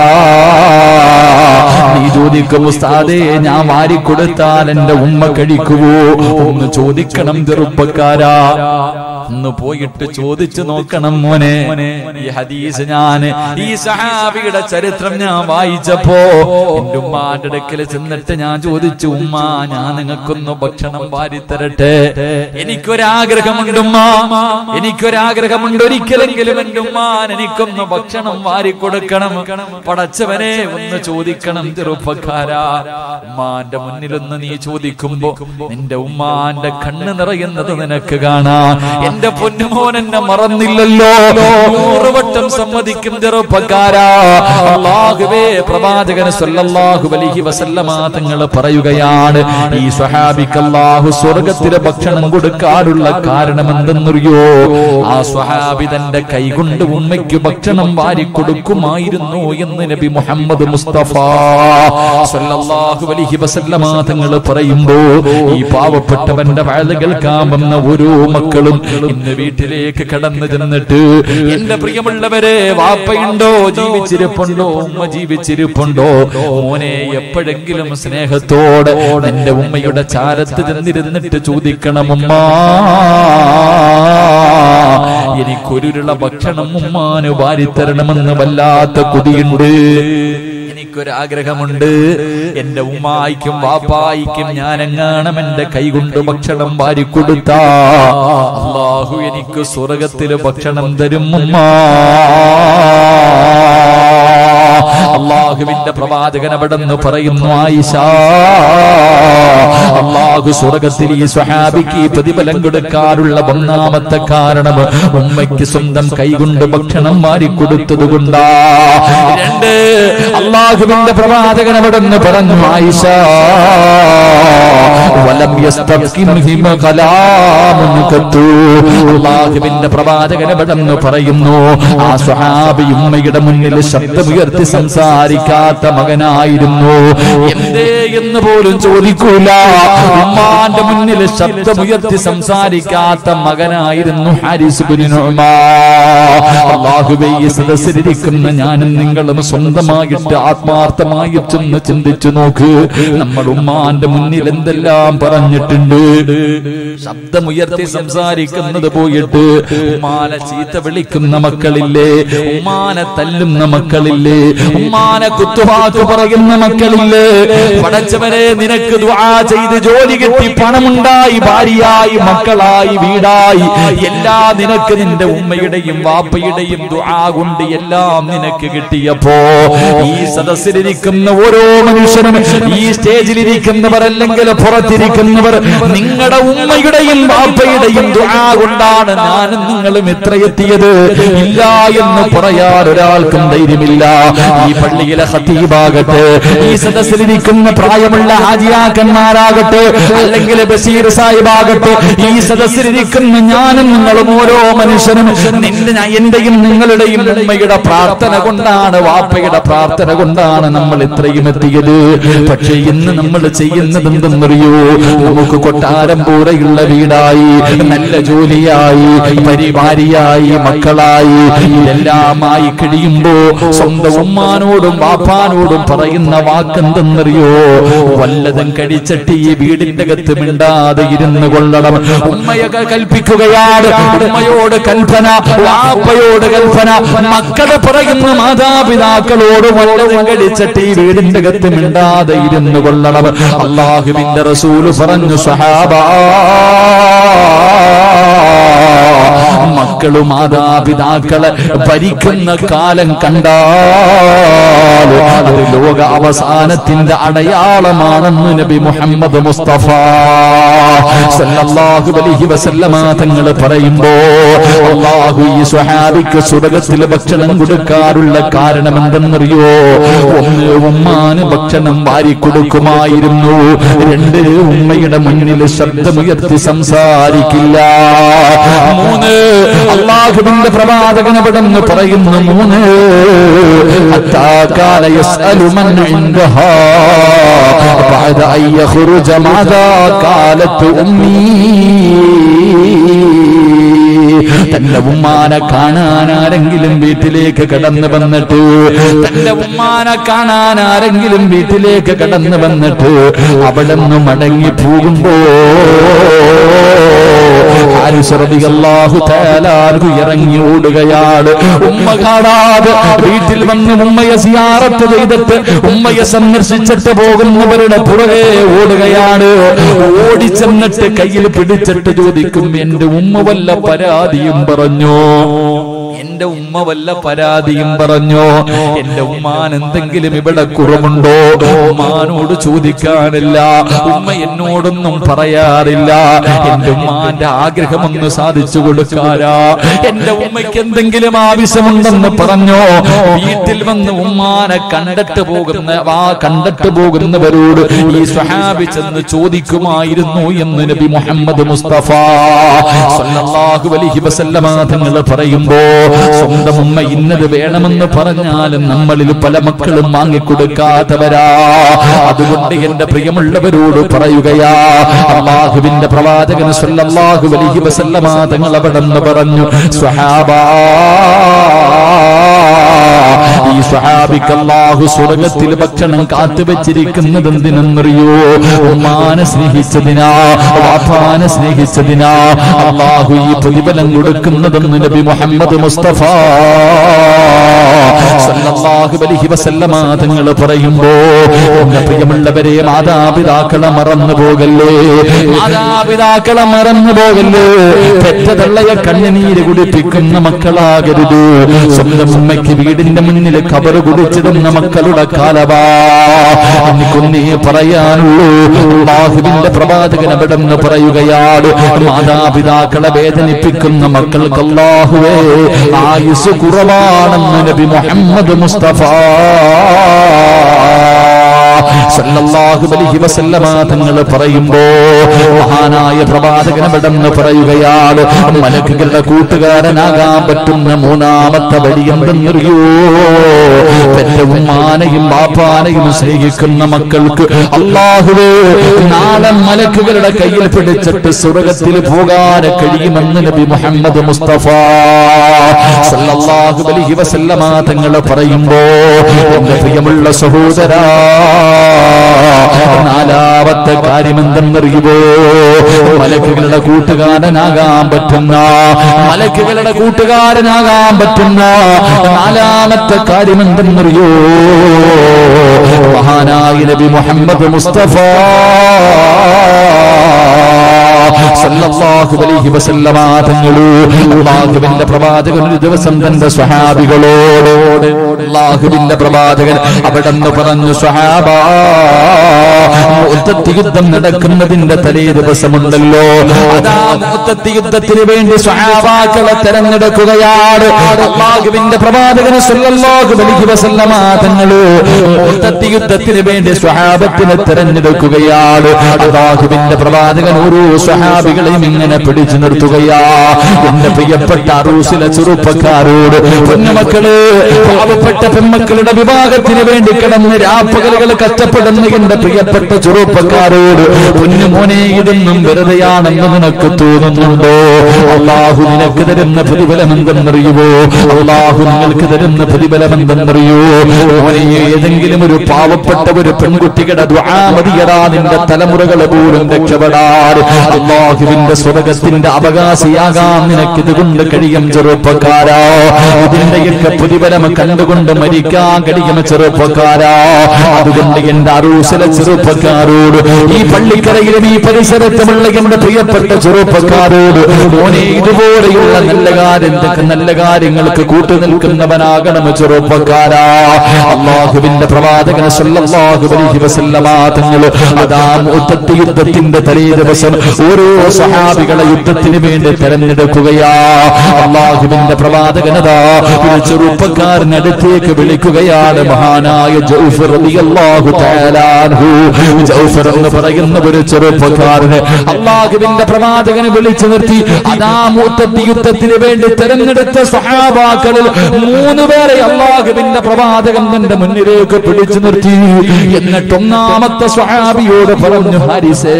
നീ ചോദിക്കും ഉസ്താദേ ഞാൻ വാരിക്കൊടുത്താൽ എന്റെ ഉമ്മ കഴിക്കുവോ ഒന്ന് ചോദിക്കണം ചെറുപ്പക്കാരാ ഒന്ന് പോയിട്ട് ചോദിച്ചു നോക്കണം മോനെ ഈ ഹദീസ് ഞാന് ഈ സഹാബിയുടെ ചരിത്രം ഞാൻ വായിച്ചപ്പോ എന്റെ ഉമ്മാന്റെ അടുക്കൽ ചെന്നിട്ട് ഞാൻ ചോദിച്ചു ഉമ്മ ഞാൻ നിങ്ങൾക്കൊന്ന് ഭക്ഷണം വാരി തരട്ടെ എനിക്കൊരാഗ്രഹമുണ്ട് ഉമ്മ എനിക്കൊരാഗ്രഹമുണ്ട് ഒരിക്കലെങ്കിലും എന്റെ ഉമ്മാൻ എനിക്കൊന്ന് ഭക്ഷണം വാരി കൊടുക്കണം പടച്ചവനെ ഒന്ന് ചോദിക്കണം ചെറുപ്പക്കാരാ ഉമ്മാന്റെ മുന്നിലൊന്ന് നീ ചോദിക്കുമ്പോ നിന്റെ ഉമ്മാന്റെ കണ്ണ് നിറയുന്നത് നിനക്ക് കാണാം എന്റെ പൊന്നുമോൻ എന്നെ മറന്നില്ലല്ലോ നൂറ് വട്ടം സമ്മതിക്കും ചെറുപ്പക്കാരാ അള്ളാഹുവേ പ്രവാചകന് സല്ലല്ലാഹു അലൈഹി വസല്ലമ തങ്ങൾ പറയുകയാണ് ഈ സ്വഹാബിക്ക് അല്ലാഹു സ്വർഗത്തിലെ ഭക്ഷണം കൊടുക്കാനുള്ള കാരണം എന്തെന്നറിയോ ആ സ്വഹാബി തന്റെ കൈകൊണ്ട് ഉമ്മയ്ക്ക് ഭക്ഷണം വാരി കൊടുക്കുമായിരുന്നു എന്ന് നബി മുഹമ്മദ് മുസ്തഫ സല്ലല്ലാഹു അലൈഹി വസല്ലമ തങ്ങൾ പറയുമ്പോ ഈ പാവപ്പെട്ടവന്റെ വാഴ കേൾക്കാൻ വന്ന ഓരോ മക്കളും ഇന്ന് വീട്ടിലേക്ക് കടന്നു ചെന്നിട്ട് എന്റെ പ്രിയമുള്ളവരെ വാപ്പയുണ്ടോ ജീവിച്ചിരിപ്പുണ്ടോ ഉമ്മ ജീവിച്ചിരിപ്പുണ്ടോ മോനെ എപ്പോഴെങ്കിലും സ്നേഹത്തോടെ എന്റെ ഉമ്മയുടെ ചാരത്ത് ചെന്നിരുന്നിട്ട് ചോദിക്കണം ഉമ്മ എനിക്കൊരുരുള ഭക്ഷണം ഉമ്മാന് വാരിത്തരണമെന്ന് വല്ലാത്ത കൊതിയുണ്ട് എനിക്കൊരാഗ്രഹമുണ്ട് എന്റെ ഉമ്മായിക്കും വാപ്പായിക്കും ഞാൻ എങ്ങാണം എന്റെ കൈകൊണ്ട് ഭക്ഷണം വാരിക്കൊടുത്ത അള്ളാഹു എനിക്ക് സ്വർഗത്തില് ഭക്ഷണം തരും ഉമ്മ അള്ളാഹുവിന്റെ പ്രവാചകൻ അവിടെ നിന്ന് പറയുന്നു ആയിഷ അള്ളാഹു സ്വർഗത്തിൽ ഈ സ്വഹാബിക്ക് ഈ പ്രതിഫലം കൊടുക്കാനുള്ള ഒന്നാമത്തെ കാരണം ഉമ്മയ്ക്ക് സ്വന്തം കൈകൊണ്ട് ഭക്ഷണം മാറിക്കൊടുത്തത് കൊണ്ടാ രണ്ട് അള്ളാഹുവിന്റെ പ്രവാചകൻ അവിടെ നിന്ന് പറഞ്ഞു ആയിഷ വലം യസ്തഖിംഹിമ കലാമുൻ കത്തു അള്ളാഹുവിന്റെ പ്രവാചകൻ അവിടെ നിന്ന് പറയുന്നു ആ സ്വഹാബി ഉമ്മയുടെ മുന്നിൽ ശബ്ദമുയർത്തി സംസാരിക്കാത്ത മകനായിരുന്നു എന്തേ എന്ന് പോലും ചോദിക്കൂല ഉമ്മാന്റെ മുന്നിൽ ശബ്ദമുയർത്തി സംസാരിക്കാത്ത മകനായിരുന്നു ഹാരിസ് ബിൻ നുഅ്മാൻ അല്ലാഹുവേ ഈ സദസ്സിലിരിക്കുന്ന ഞാനും നിങ്ങളും സ്വന്തമായിട്ട് ആത്മാർത്ഥമായി ചെന്ന് ചിന്തിച്ചു നോക്ക് നമ്മൾ ഉമ്മാന്റെ മുന്നിൽ എന്തെല്ലാം പറഞ്ഞിട്ടുണ്ട് ശബ്ദമുയർത്തി സംസാരിക്കുന്നത് പോയിട്ട് ഉമ്മാനെ ചീത്ത വിളിക്കുന്ന മക്കളില്ലേ ഉമ്മാനെ തല്ലുന്ന മക്കളില്ലേ ഉമ്മാനെ കുത്തുവാക്ക് പറയുന്ന മക്കളില്ലേ പടച്ചവനെ നിനക്ക് ദുആ ചെയ്ത് ജോലി കിട്ടി പണമുണ്ടായി ഭാര്യയായി മക്കളായി വീടായി എല്ലാ നിനക്ക് നിന്റെ ഉമ്മയുടെയും വാപ്പയുടെയും ദുആ കൊണ്ട് എല്ലാം നിനക്ക് കിട്ടിയപ്പോ ഈ സദസ്സിലിരിക്കുന്ന ഓരോ മനുഷ്യനും ഈ സ്റ്റേജിലിരിക്കുന്നവർ അല്ലെങ്കിൽ പുറത്തിരിക്കുന്നവർ നിങ്ങളുടെ ഉമ്മയുടെയും വാപ്പയുടെയും ദുആ കൊണ്ടാണ് ഞാനും നിങ്ങളും എത്ര എത്തിയത് ഇല്ല എന്ന് പറയാൻ ഒരാൾക്കും ധൈര്യമില്ല ഈ പള്ളിയിലെ ഹത്തീബാകട്ടെ ഈ സദസ്സിലിരിക്കുന്ന പ്രായമുള്ള ഹാജിയാക്കന്മാരാകട്ടെ അല്ലെങ്കിൽ ബഷീർ സാഹിബാകട്ടെ ഈ സദസ്സിലിരിക്കുന്ന ഞാനും നിങ്ങളും ഓരോ മനുഷ്യനും നിന്റെ എന്റെയും നിങ്ങളുടെയും ഉമ്മയുടെ പ്രാർത്ഥന കൊണ്ടാണ് വാപ്പയുടെ പ്രാർത്ഥന കൊണ്ടാണ് നമ്മൾ ഇത്രയും എത്തിയത് പക്ഷേ ഇന്ന് നമ്മൾ ചെയ്യുന്നത് എന്തെന്നറിയോ നമുക്ക് കൊട്ടാരം പോലെയുള്ള വീടായി നല്ല ജോലിയായി പരിപാടിയായി മക്കളായി ഇതെല്ലാമായി കഴിയുമ്പോ സ്വന്തം ഉമ്മാനോടും ബാപ്പാനോടും പറയുന്ന വാക്കെന്തെന്നറിയോ വല്ലതും കഴിച്ചിട്ട് ഈ വീടിന്റെ അകത്ത് മിണ്ടാതെ ഇരുന്ന് കൊള്ളണം ഉമ്മയൊക്കെ കൽപ്പിക്കുകയാണ് ഉമ്മയോട് കൽപ്പന വാപ്പയോട് കൽപ്പന മക്കളെ പറയുന്ന മാതാപിതാക്കളോട് വല്ലതും കഴിച്ചിട്ട് ഈ വീടിന്റെ അകത്ത് മിണ്ടാതെ ഇരുന്ന് കൊള്ളണം അള്ളാഹുവിന്റെ റസൂല് പറഞ്ഞു സഹാബാ മക്കള് മാതാപിതാക്കളെ ഭരിക്കുന്ന കാലം കണ്ടാൽ അത് ലോക അവസാനത്തിന്റെ അടയാളമാണെന്ന് നബി മുഹമ്മദ് മുസ്തഫ സല്ലല്ലാഹു അലൈഹി വസല്ലമ തങ്ങൾ പറയുമ്പോ അല്ലാഹു ഈ സ്വഹാബിക്ക് സ്വർഗ്ഗത്തിൽ ഭക്ഷണം കൊടുക്കാറുള്ള കാരണം എന്തെന്നറിയോ ഒന്ന് ഉമ്മാന് ഭക്ഷണം വാരി കൊടുക്കുമായിരുന്നു രണ്ട് ഉമ്മയുടെ മുന്നിൽ ശബ്ദമുയർത്തി സംസാരിക്കില്ല മൂന്ന് അള്ളാഹുവിന്റെ പ്രവാചകൻ എവിടെന്ന് പറയുന്നു മൂന്ന് അത്താകാല യസ്അലു മൻ ഇൻദഹാ بعد أن يخرج ماذا قالت أمي തന്റെ ഉമ്മാനെ കാണാൻ ആരെങ്കിലും വീട്ടിലേക്ക് കടന്നു വന്നിട്ട് തന്റെ ഉമ്മാനെ കാണാൻ ആരെങ്കിലും വീട്ടിലേക്ക് കടന്നു വന്നിട്ട് അവിടെ നിന്ന് മടങ്ങി പോകുമ്പോ ാഹു തേലാർക്കു ഇറങ്ങി ഓടുകയാണ് ഉമ്മ കാണാതെ വീട്ടിൽ വന്ന് ഉമ്മയെ സിയാറത്ത് ചെയ്തിട്ട് ഉമ്മയെ സന്ദർശിച്ചിട്ട് പോകുന്നവരുടെ പുറകെ ഓടുകയാണ് ഓടിച്ചെന്നിട്ട് കയ്യിൽ പിടിച്ചിട്ട് ചോദിക്കും എന്റെ ഉമ്മ വല്ല പരാതിയും പറഞ്ഞോ എന്റെ ഉമ്മ വല്ല പരാതിയും പറഞ്ഞോ എന്റെ ഉമ്മാൻ എന്തെങ്കിലും ഇവിടെ കുറവുണ്ടോ ഉമ്മാനോട് ചോദിക്കാനില്ല ഉമ്മ എന്നോടൊന്നും പറയാറില്ല എന്റെ ഉമ്മാന്റെ ആഗ്രഹം ഒന്ന് സാധിച്ചു കൊടുക്കാരാ എന്റെ ഉമ്മയ്ക്ക് എന്തെങ്കിലും ആവശ്യമുണ്ടെന്ന് പറഞ്ഞോ വീട്ടിൽ വന്ന് ഉമ്മാനെ കണ്ടിട്ട് പോകുന്ന ആ കണ്ടിട്ട് പോകുന്നവരോട് ഈ സ്വഹാബി ചെന്ന് ചോദിക്കുമായിരുന്നു എന്ന് നബി മുഹമ്മദ് മുസ്തഫ സല്ലല്ലാഹു അലൈഹി വസല്ലമ തങ്ങൾ പറയുമ്പോ സ്വന്തം ഉമ്മ ഇന്നത് വേണമെന്ന് പറഞ്ഞാലും നമ്മളിൽ പല മക്കളും വാങ്ങിക്കൊടുക്കാത്തവരാ അതുകൊണ്ട് എന്റെ പ്രിയമുള്ളവരോട് പറയുകയാ അള്ളാഹുവിന്റെ പ്രവാചകൻ സല്ലല്ലാഹു അലൈഹി വസല്ലമ തങ്ങൾ അവിടെ നിന്ന് പറഞ്ഞു സ്വഹാബാ ഈ സ്വഹാബിക്ക് അല്ലാഹു സ്വർഗത്തിൽ ഭക്ഷണം കാത്തുവെച്ചിരിക്കുന്നത് എന്തിനെന്നറിയോ ഉമ്മാനെ സ്നേഹിച്ചതിനാ വാപ്പാനെ സ്നേഹിച്ചതിനാ അള്ളാഹു ഈ പ്രതിഫലം കൊടുക്കുന്നതെന്ന് നബി മുഹമ്മദ് മുസ്തഫ സല്ലല്ലാഹു അലൈഹി വസല്ലമ തങ്ങൾ പറയുമ്പോ എന്റെ പ്രിയമുള്ളവരെ മാതാപിതാക്കളെ മറന്നു പോകല്ലേ മാതാപിതാക്കളെ മറന്നു പോകല്ലേ പെറ്റതള്ളയെ കണ്ണുനീര് കുടിപ്പിക്കുന്ന മക്കളാകരുത് സ്വന്തം ഉമ്മയ്ക്ക് വീടിന്റെ മുന്നിൽ കബറ് കുടിച്ചിടുന്ന മക്കളുടെ കാലവാ എനിക്കൊന്നേ പറയാനുള്ളൂ ബാഹുവിന്റെ പ്രവാചകൻ അവിടെ നിന്ന് പറയുകയാണ് മാതാപിതാക്കളെ വേദനിപ്പിക്കുന്ന മക്കൾക്ക് അല്ലാഹുവേ ആയുസ് കുറവാണെന്ന് നബി മുഹമ്മദ് മുസ്തഫ സല്ലല്ലാഹു അലൈഹി വസല്ലമ തങ്ങൾ പറയുമ്പോ മഹാനായ പ്രവാചകൻ അവിടെന്ന് പറയുകയാണ് മലക്കുകളുടെ കൂട്ടുകാരനാകാൻ പറ്റുന്ന മൂന്നാമത്തെ വഴി എന്തെന്നറിയോ തന്റെ ഉമ്മാനെയും ബാപ്പാനെയും സ്നേഹിക്കുന്ന മക്കൾക്ക് അള്ളാഹുവേ നാളെ മലക്കുകളുടെ കയ്യിൽ പിടിച്ചിട്ട് സ്വർഗത്തിൽ പോകാൻ കഴിയുമെന്ന് നബി മുഹമ്മദ് മുസ്തഫ സല്ലല്ലാഹു അലൈഹി വസല്ലമ തങ്ങൾ പറയുമ്പോ എന്റെ പ്രിയമുള്ള സഹോദരാ നാലാമത്തെ കാര്യം എന്തെന്നറിയുമോ മലക്കുകളുടെ കൂട്ടുകാരനാകാൻ പറ്റുന്ന മലക്കുകളുടെ കൂട്ടുകാരനാകാൻ പറ്റുന്ന നാലാമത്തെ കാര്യം എന്തെന്നറിയോ മഹാനായ നബി മുഹമ്മദ് മുസ്തഫ സല്ലല്ലാഹു അലൈഹി വസല്ലമ തങ്ങളു അല്ലാഹുവിന്റെ പ്രവാചകൻ ഒരു ദിവസം തന്റെ സ്വഹാബികളോട് അള്ളാഹുവിന്റെ പ്രവാചകൻ അവിടെ നിന്ന് പറഞ്ഞു സ്വഹാബ മുത്തത്തി യുദ്ധം നടക്കുന്നതിന്റെ തലേ ദിവസമുണ്ടല്ലോ അതാ മുത്തത്തി യുദ്ധത്തിന് വേണ്ടി സ്വഹാബാക്കളെ തെരഞ്ഞെടുക്കുകയാണ് അള്ളാഹുവിന്റെ പ്രവാചകന് സല്ലല്ലാഹു അലൈഹി വസല്ലമ തങ്ങള് മുത്തത്തി യുദ്ധത്തിന് വേണ്ടി സ്വഹാബത്തിനെ തെരഞ്ഞെടുക്കുകയാണ് അള്ളാഹുവിന്റെ പ്രവാചകൻ ഓരോ സ്വഹാബികളെയും ഇങ്ങനെ പിടിച്ചു നിർത്തുകയാ എന്റെ പ്രിയപ്പെട്ട അറൂസിലെ ചെറുപ്പക്കാരോട് പൊന്നുമക്കള് പാവപ്പെട്ട പെൺമക്കളുടെ വിവാഹത്തിന് വേണ്ടി കിടന്ന് രാപ്പകലുകൾ കഷ്ടപ്പെടുന്ന എന്റെ പ്രിയപ്പെട്ട ചെറുപ്പക്കാരോട് പൊന്നുമോനെ ഇതൊന്നും വെറുതെയാണെന്ന് നിനക്ക് തോന്നുന്നുണ്ടോ അള്ളാഹു നിനക്ക് തരുന്ന പ്രതിഫലം എന്തെന്നറിയുമോ അള്ളാഹു നിങ്ങൾക്ക് തരുന്ന പ്രതിഫലം എന്തെന്നറിയോ മോനെ ഏതെങ്കിലും ഒരു പാവപ്പെട്ട ഒരു പെൺകുട്ടിയുടെ ദ്വാമതിയടാ നിന്റെ തലമുറകൾ പോലും രക്ഷപ്പെടാറ് അള്ളാഹുവിന്റെ സ്വർഗത്തിന്റെ അവകാശിയാകാൻ നിനക്ക് ഇതുകൊണ്ട് കഴിയും ചെറുപ്പക്കാരാ ഇതിന്റെയൊക്കെ പ്രതിഫലം കണ്ടുകൊണ്ട് മരിക്കാൻ കഴിയും ചെറുപ്പക്കാരാ അതുകൊണ്ട് എന്റെ അറൂസല ചെറുപ്പക്കാരോട് ഈ പള്ളിക്കരയിലും ഈ പരിസരത്തുമുള്ള എന്റെ പ്രിയപ്പെട്ട ചെറുപ്പക്കാരോട് മോനെ ഇതുപോലെയുള്ള നല്ല കാര്യം നല്ല കാര്യങ്ങൾക്ക് കൂട്ടുനിൽക്കുന്നവനാകണം ചെറുപ്പക്കാരാ അള്ളാഹുവിന്റെ പ്രവാചകന സല്ലല്ലാഹു അലൈഹി വസല്ലമ തങ്ങൾ അതാ മുത്തത്ത് യുദ്ധത്തിന്റെ തലേ ദിവസം ഓരോ സഹാബികളെ യുദ്ധത്തിന് വേണ്ടി തെരഞ്ഞെടുക്കുകയാ അള്ളാഹുവിന്റെ പ്രവാചകനതാ ഒരു ചെറുപ്പക്കാരനടുത്തേക്ക് വിളിക്കുകയാണ് മഹാനായ ജൗഫർ റളിയല്ലാഹു തആല അൻഹു ജൗഫർ എന്ന് പറയുന്ന ഒരു ചെറുപ്പക്കാരന് അള്ളാഹുവിന്റെ പ്രവാചകനെ വിളിച്ചു നിർത്തി അതാ മുത്തത്ത് യുദ്ധത്തിന് വേണ്ടി തെരഞ്ഞെടുത്ത സഹാബാക്കളിൽ മൂന്ന് പേരെ അള്ളാഹുവിന്റെ പ്രവാചകൻ തന്റെ മുന്നിലേക്ക് പിടിച്ചു നിർത്തി എന്നിട്ട് ഒന്നാമത്തെ സ്വഹാബിയോട് പറഞ്ഞു ഹാരിസേ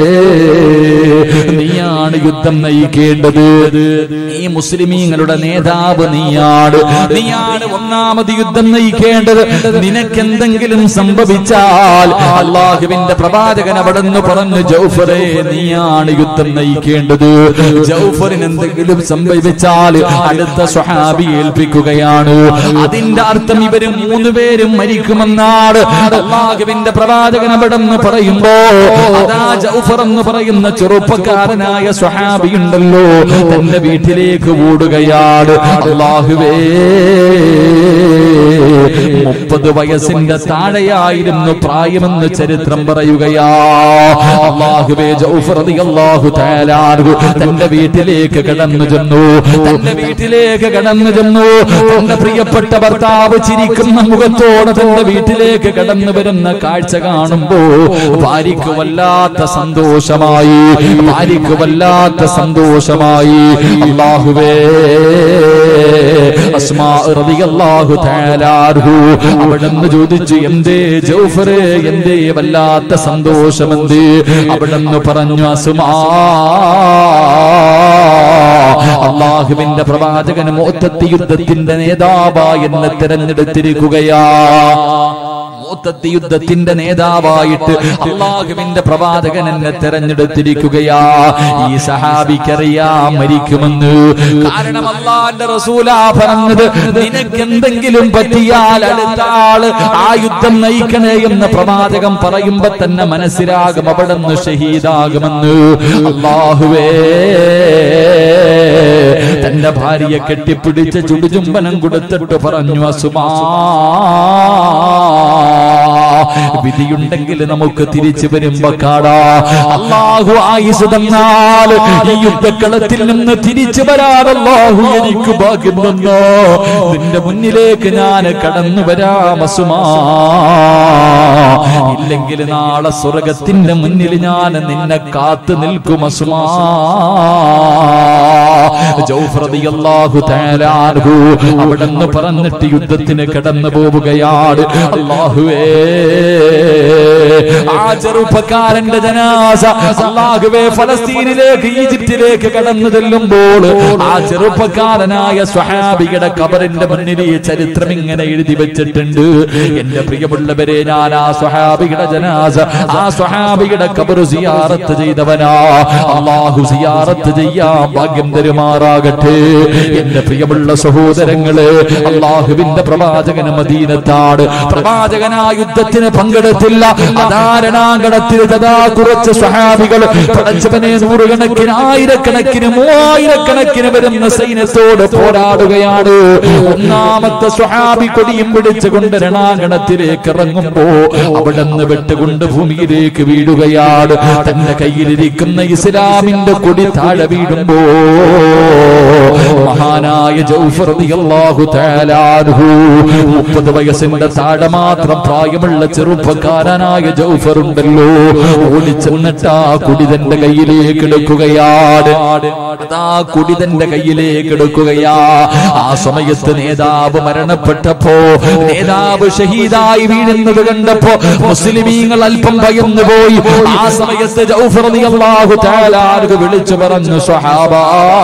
നീയാണ് യുദ്ധം നയിക്കേണ്ടത് ഈ മുസ്ലിമീങ്ങളുടെ നേതാവ് നീയാണ് നീയാണ് ഒന്നാമത് യുദ്ധം നയിക്കേണ്ടത് നിനക്കെന്തെങ്കിലും സംഭവിച്ചാൽ അള്ളാഹുവിന്റെ പ്രവാചകൻ അവിടെ നിന്ന് പറഞ്ഞു ജൗഫറെ നീയാണ് യുദ്ധം നയിക്കേണ്ടത് ജൗഫറിന് എന്തെങ്കിലും സംഭവിച്ചാൽ അടുത്ത സ്വഹാബി ഏൽപ്പിക്കുകയാണ് അതിന്റെ അർത്ഥം ഇവര് മൂന്ന് പേരും മരിക്കുമെന്നാണ് അള്ളാഹുവിന്റെ പ്രവാചകൻ അവിടെ നിന്ന് പറയുമ്പോ അതാ ജൗഫർ എന്ന് പറയുന്ന ചെറുപ്പക്കാരനായ സ്വഹാബി ഉണ്ടല്ലോ തന്റെ വീട്ടിലേക്ക് ഓടുകയാണ് അള്ളാഹുവേ മുപ്പത് വയസ്സിന്റെ താഴെയായിരുന്നു പ്രായമെന്ന് ചരിത്രം പറയുകയാ അള്ളാഹുവേ ജൗഫർ റളിയല്ലാഹു തആല അൻഹു തന്റെ വീട്ടിലേക്ക് കടന്നു ചെന്നു തന്റെ വീട്ടിലേക്ക് കടന്നു ചെന്നു തന്റെ പ്രിയപ്പെട്ട ഭർത്താവ് ചിരിക്കുന്ന മുഖത്തോടെ തന്റെ വീട്ടിലേക്ക് കടന്നു വരുന്ന കാഴ്ച കാണുമ്പോ ഭാര്യയ്ക്ക് വല്ലാത്ത സന്തോഷമായി ഭാര്യയ്ക്ക് വല്ലാത്ത സന്തോഷമായി അള്ളാഹുവേ അസ്മാ റളിയല്ലാഹു തആല അൻഹു അവിടുന്ന് ചോദിച്ചു എന്തേ ജൗഫറെ എന്തേ വല്ലാത്ത സന്തോഷമെന്തേ അവിടുന്ന് പറഞ്ഞു അസ്മാ അള്ളാഹുവിന്റെ പ്രവാചകൻ മോത്തത്തി യുദ്ധത്തിന്റെ നേതാവായി എന്നെ തിരഞ്ഞെടുത്തിരിക്കുകയാ മൂത്തത്തി യുദ്ധത്തിന്റെ നേതാവായിട്ട് അള്ളാഹുവിന്റെ പ്രവാചകൻ എന്നെ തെരഞ്ഞെടുത്തിരിക്കുകയാ ഈ സഹാബിക്കറിയാം മരിക്കുമെന്ന് കാരണം അള്ളാന്റെ റസൂലാ പറഞ്ഞത് നിനക്ക് എന്തെങ്കിലും പറ്റിയാൽ അടുത്ത ആള് ആ യുദ്ധം നയിക്കണേ എന്ന് പ്രവാചകം പറയുമ്പോ തന്നെ മനസ്സിലാകും അവിടെ നിന്ന് ഷഹീദാകുമെന്ന് അള്ളാഹുവേ തന്റെ ഭാര്യയെ കെട്ടിപ്പിടിച്ച് ചുടുചുംബനം കൊടുത്തിട്ട് പറഞ്ഞു അസുമാ വിധിയുണ്ടെങ്കിൽ നമുക്ക് തിരിച്ചു വരുമ്പോ കാടാ അള്ളാഹു ആയുസ് തന്നാൽ ഈ യുദ്ധക്കളത്തിൽ നിന്ന് തിരിച്ചു വരാൻ അള്ളാഹു എനിക്ക് ഭാഗ്യം തന്നോ നിന്റെ മുന്നിലേക്ക് ഞാൻ കടന്നു വരാം അസുമാ ഇല്ലെങ്കിൽ നാളെ സ്വർഗത്തിന്റെ മുന്നിൽ ഞാൻ നിന്നെ കാത്തു നിൽക്കും അസുമാ ജൗഫ്രദിയല്ലാഹു തആല അൻഹു അവിടെന്ന് പറഞ്ഞിട്ട് യുദ്ധത്തിന് കടന്നു പോവുകയാണ് അല്ലാഹുവേ ആ ചെറുപ്പക്കാരന്റെ ജനാസ അല്ലാഹുവേ ഫലസ്തീനിലേക്ക് ഈജിപ്തിലേക്ക് കടന്നു ചെല്ലുമ്പോൾ ആ ചെറുപ്പക്കാരനായ സ്വഹാബിയുടെ കബറിന്റെ മുന്നിൽ ഈ ചരിത്രം ഇങ്ങനെ എഴുതി വെച്ചിട്ടുണ്ട് എന്റെ പ്രിയമുള്ളവരെ ഞാൻ ആ സ്വഹാബിയുടെ ജനാസ ആ സ്വഹാബിയുടെ കബർ സിയാറത്ത് ചെയ്തവനാ അള്ളാഹു സിയാറത്ത് ചെയ്യാൻ ഭാഗ്യം തരുമോ തരുമാറാകട്ടെ എന്റെ പ്രിയമുള്ള സഹോദരങ്ങളെ അള്ളാഹുവിന്റെ പ്രവാചകന് മദീനത്താണ് പ്രവാചകനാ യുദ്ധത്തിന് പങ്കെടുത്തില്ല അധാരണാങ്കണത്തിൽ തഥാ കുറച്ച് സഹാബികൾ പടച്ചവനെ നൂറുകണക്കിന് ആയിരക്കണക്കിന് മൂവായിരക്കണക്കിന് വരുന്ന സൈന്യത്തോട് പോരാടുകയാണ് ഒന്നാമത്തെ സ്വഹാബി കൊടിയും പിടിച്ചുകൊണ്ട് രണാങ്കണത്തിലേക്ക് ഇറങ്ങുമ്പോ അവിടെ നിന്ന് വെട്ടുകൊണ്ട് ഭൂമിയിലേക്ക് വീഴുകയാണ് തന്റെ കയ്യിലിരിക്കുന്ന ഇസ്ലാമിന്റെ കൊടി താഴെ വീഴുമ്പോ മഹാനായ ജൗഫർ റളിയല്ലാഹു തആല അൻഹു മുപ്പത് വയസ്സിന്റെ താഴെ മാത്രം പ്രായമുള്ള ചെറുപ്പക്കാരനായ ജൗഫർ ഉണ്ടല്ലോ ഓടിച്ചെന്നിട്ട് ആ കുടി തന്റെ കയ്യിലേക്ക് എടുക്കുകയാണ് അതാ കുടി തന്റെ കയ്യിലേക്ക് എടുക്കുകയാ ആ സമയത്ത് നേതാവ് മരണപ്പെട്ടപ്പോ നേതാവ് ഷഹീദായി വീഴുന്നത് കണ്ടപ്പോ മുസ്ലിമീങ്ങൾ അല്പം ഭയന്നു പോയി ആ സമയത്ത് ജൗഫർ റളിയല്ലാഹു തആല അൻഹു വിളിച്ചു പറഞ്ഞു സ്വഹാബാ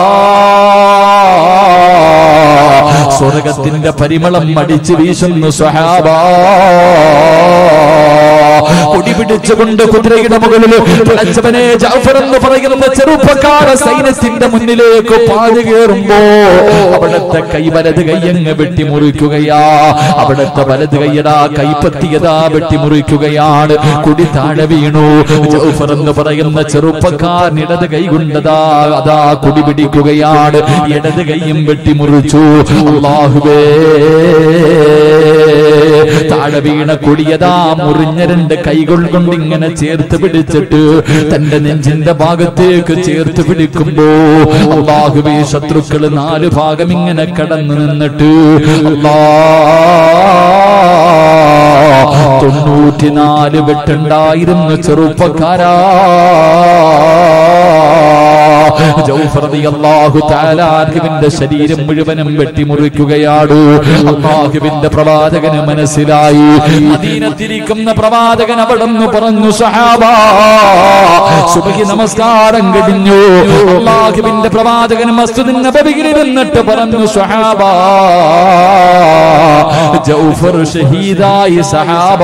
സ്വർഗത്തിന്റെ പരിമളം അടിച്ചു വീശുന്നു സ്വഹാബ കൊടി പിടിച്ചുകൊണ്ട് കുതിരയുടെ മുകളിൽ പിളച്ചവനെ ജാഫർ എന്ന് പറയുന്ന ചെറുപ്പക്കാര സൈന്യത്തിന്റെ മുന്നിലേക്ക് പാഞ്ഞു കയറുമ്പോ അവിടുത്തെ കൈ വലത് കൈയങ്ങ് വെട്ടിമുറിക്കുകയാ അവിടുത്തെ വലത് കൈയടാ കൈപ്പത്തിയതാ വെട്ടിമുറിക്കുകയാണ് കുടി താഴെ വീണു ജൗഫർ എന്ന് പറയുന്ന ചെറുപ്പക്കാരൻ ഇടത് കൈ കൊണ്ടതാ അതാ കുടി പിടിക്കുകയാണ് ഇടത് കൈയും വെട്ടിമുറിച്ചു അള്ളാഹുവേ താഴെ വീണ കൊടിയതാ മുറിഞ്ഞ രണ്ട് കൈകൾ കൊണ്ട് ഇങ്ങനെ ചേർത്ത് പിടിച്ചിട്ട് തന്റെ നെഞ്ചിന്റെ ഭാഗത്തേക്ക് ചേർത്ത് പിടിക്കുമ്പോ അള്ളാഹുവേ ശത്രുക്കള് നാല് ഭാഗം ഇങ്ങനെ കടന്നു നിന്നിട്ട് അല്ലാ തൊണ്ണൂറ്റിനാല് വെട്ടുണ്ടായിരുന്നു ചെറുപ്പക്കാരാ ജൗഫറദിയല്ലാഹു തആലാഹുവിന്റെ ശരീരം മുഴുവനും വെട്ടിമുറിക്കുകയാണ് അല്ലാഹുവിന്റെ പ്രവാചകന് മനസ്സിലായി മദീനത്തിരിക്കുന്ന പ്രവാചകൻ അവിടെന്ന് പറഞ്ഞു സഹാബ സുബഹി നമസ്കാരം കഴിഞ്ഞു അല്ലാഹുവിന്റെ പ്രവാചകൻ മസ്ജിദിൻ നബവിയിൽ ഇരുന്നിട്ട് പറഞ്ഞു സഹാബ ജൗഫർ ഷഹീദായി സഹാബ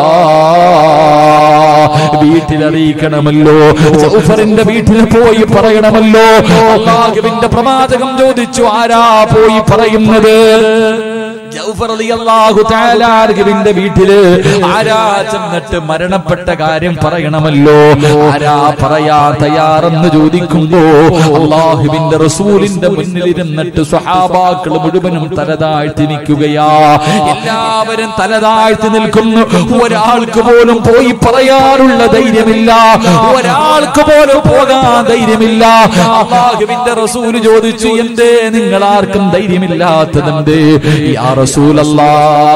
വീട്ടിലറിയിക്കണമല്ലോ ജൗഫറിന്റെ വീട്ടിൽ പോയി പറയണമല്ലോ അള്ളാഹുവിന്റെ പ്രവാചകം ചോദിച്ചു ആരാ പോയി പറയുന്നത് ജൗഫർ റളിയല്ലാഹു തആല അൻഹുവിന്റെ വീട്ടില് ആരാ ചെന്നിട്ട് മരണപ്പെട്ട കാര്യം പറയണമല്ലോ ആരാ പറയാ തയ്യാറെന്ന് ചോദിക്കുമ്പോ അള്ളാഹുവിന്റെ റസൂലിന്റെ മുന്നിൽ ഇരുന്നിട്ട് സ്വഹാബാക്കൾ മുഴുവനും തലതാഴ്ത്തി നിൽക്കുകയാ എല്ലാവരും തലതാഴ്ത്തി നിൽക്കുന്നു ഒരാൾക്ക് പോലും പോയി പറയാനുള്ള ധൈര്യമില്ല ഒരാൾക്ക് പോലും പോകാൻ ധൈര്യമില്ല അള്ളാഹുവിന്റെ റസൂല് ചോദിച്ചു എന്തേ നിങ്ങൾ ആർക്കും ധൈര്യമില്ലാത്തതെന്തേ യാ റസൂലല്ലാ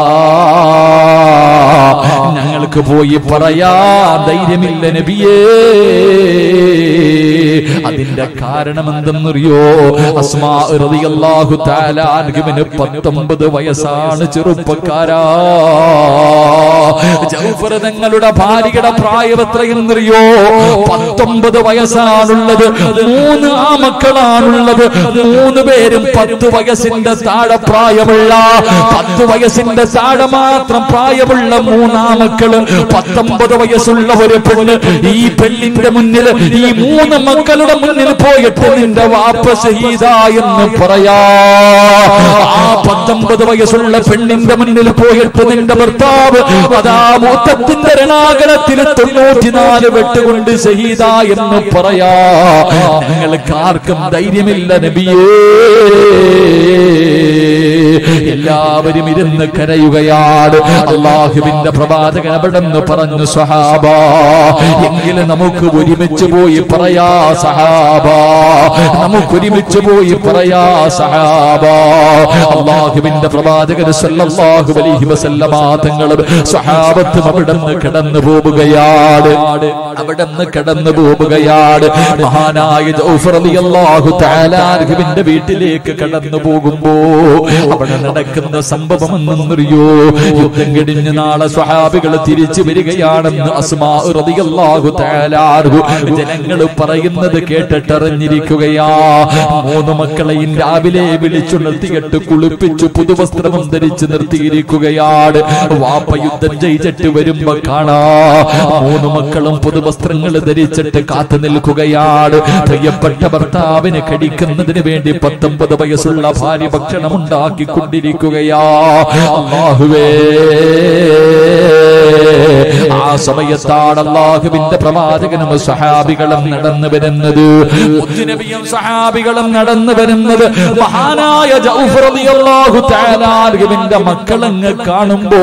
ഞങ്ങൾക്ക് പോയി പറയാ ധൈര്യമില്ല നബിയേ അതിന്റെ കാരണം എന്തെന്നറിയോ അസ്മാ റളിയല്ലാഹു തആല അൻഹുവിന് 19 വയസ്സാണ് ചെറുപ്പക്കാരാ ജൗഫർ തങ്ങളുടെ ഭാര്യയുടെ പ്രായം എത്രയെന്നറിയോ പത്തൊമ്പത് വയസ്സാണുള്ളത് മൂന്ന് ആ മക്കളാണുള്ളത് മൂന്ന് പേരും പത്ത് വയസ്സിന്റെ താഴെ പ്രായമുള്ള പത്ത് വയസ്സിന്റെ താഴെ മാത്രം പ്രായമുള്ള മൂന്നാമക്കള് പത്തൊമ്പത് വയസ്സുള്ള ഒരു പെണ്ണ് ഈ പെണ്ണിന്റെ മുന്നിൽ ഈ മൂന്ന് മക്കളുടെ മുന്നിൽ പോയിട്ട് നിന്റെ വാപ്പ ഷഹീദ എന്ന് പറയാ ആ പത്തൊമ്പത് വയസ്സുള്ള പെണ്ണിന്റെ മുന്നിൽ പോയിട്ട് നിന്റെ ഭർത്താവ് അതാ മൂത്തത്തിന്റെ രണാകലത്തിൽ തൊണ്ണൂറ്റിനാല് വെട്ടുകൊണ്ട് ഷഹീദ എന്ന് പറയാ ഞങ്ങൾക്ക് ആർക്കും ധൈര്യമില്ല നബിയേ എല്ലാവരും ഇരുന്ന് കരയുകയാണ് അള്ളാഹുവിന്റെ പ്രവാചകൻ അവിടെ നിന്ന് പറഞ്ഞു സഹാബ എങ്കിലും നമുക്ക് ഒരുമിച്ച് പോയി പറയാ സഹാബ നമുക്ക് ഒരുമിച്ച് പോയി പറയാ സഹാബ അള്ളാഹുവിന്റെ പ്രവാചകൻ സല്ലല്ലാഹു അലൈഹി വസല്ലമ തങ്ങളും സഹാബത്തും അവിടെ നിന്ന് കടന്നു പോവുകയാണ് അവിടെ നിന്ന് കടന്നു പോവുകയാണ് മഹാനായ ജൗഫർ റളിയല്ലാഹു തആല അൻഹുവിന്റെ വീട്ടിലേക്ക് കടന്നു പോകുമ്പോ അവിടെ നടക്കുന്ന സംഭവം എന്നറിയോ യുദ്ധം കഴിഞ്ഞ് നാളെ സ്വഹാബികൾ തിരിച്ചു വരികയാണെന്ന് അസ്മാ റളിയല്ലാഹു തആല അൻഹു ജനങ്ങൾ പറയുന്നത് കേട്ടിട്ടറിഞ്ഞിരിക്കുക നിൽക്കുകയാ മൂന്ന് മക്കളെയും രാവിലെ വിളിച്ചുണർത്തിയിട്ട് കുളിപ്പിച്ചു പുതുവസ്ത്രവും ധരിച്ച് നിർത്തിയിരിക്കുകയാണ് വാപ്പ യുദ്ധം ജയിച്ചിട്ട് വരുമ്പോ കാണാ മൂന്ന് മക്കളും പുതുവസ്ത്രങ്ങൾ ധരിച്ചിട്ട് കാത്തു നിൽക്കുകയാണ് പ്രിയപ്പെട്ട ഭർത്താവിന് കടിക്കുന്നതിന് വേണ്ടി പത്തൊമ്പത് വയസ്സുള്ള ഭാര്യ ഭക്ഷണം ഉണ്ടാക്കിക്കൊണ്ടിരിക്കുകയാ അള്ളാഹുവേ ആ സമയത്താണ് അള്ളാഹുവിന്റെ പ്രവാചകനും സഹാബികളും നടന്നു വരുന്നത് മുത്തുനബിയും സഹാബികളും നടന്നു വരുന്നത് മഹാനായ ജൗഫർ റളിയല്ലാഹു തആല അൻഹുവിന്റെ മക്കളങ്ങ് കാണുമ്പോ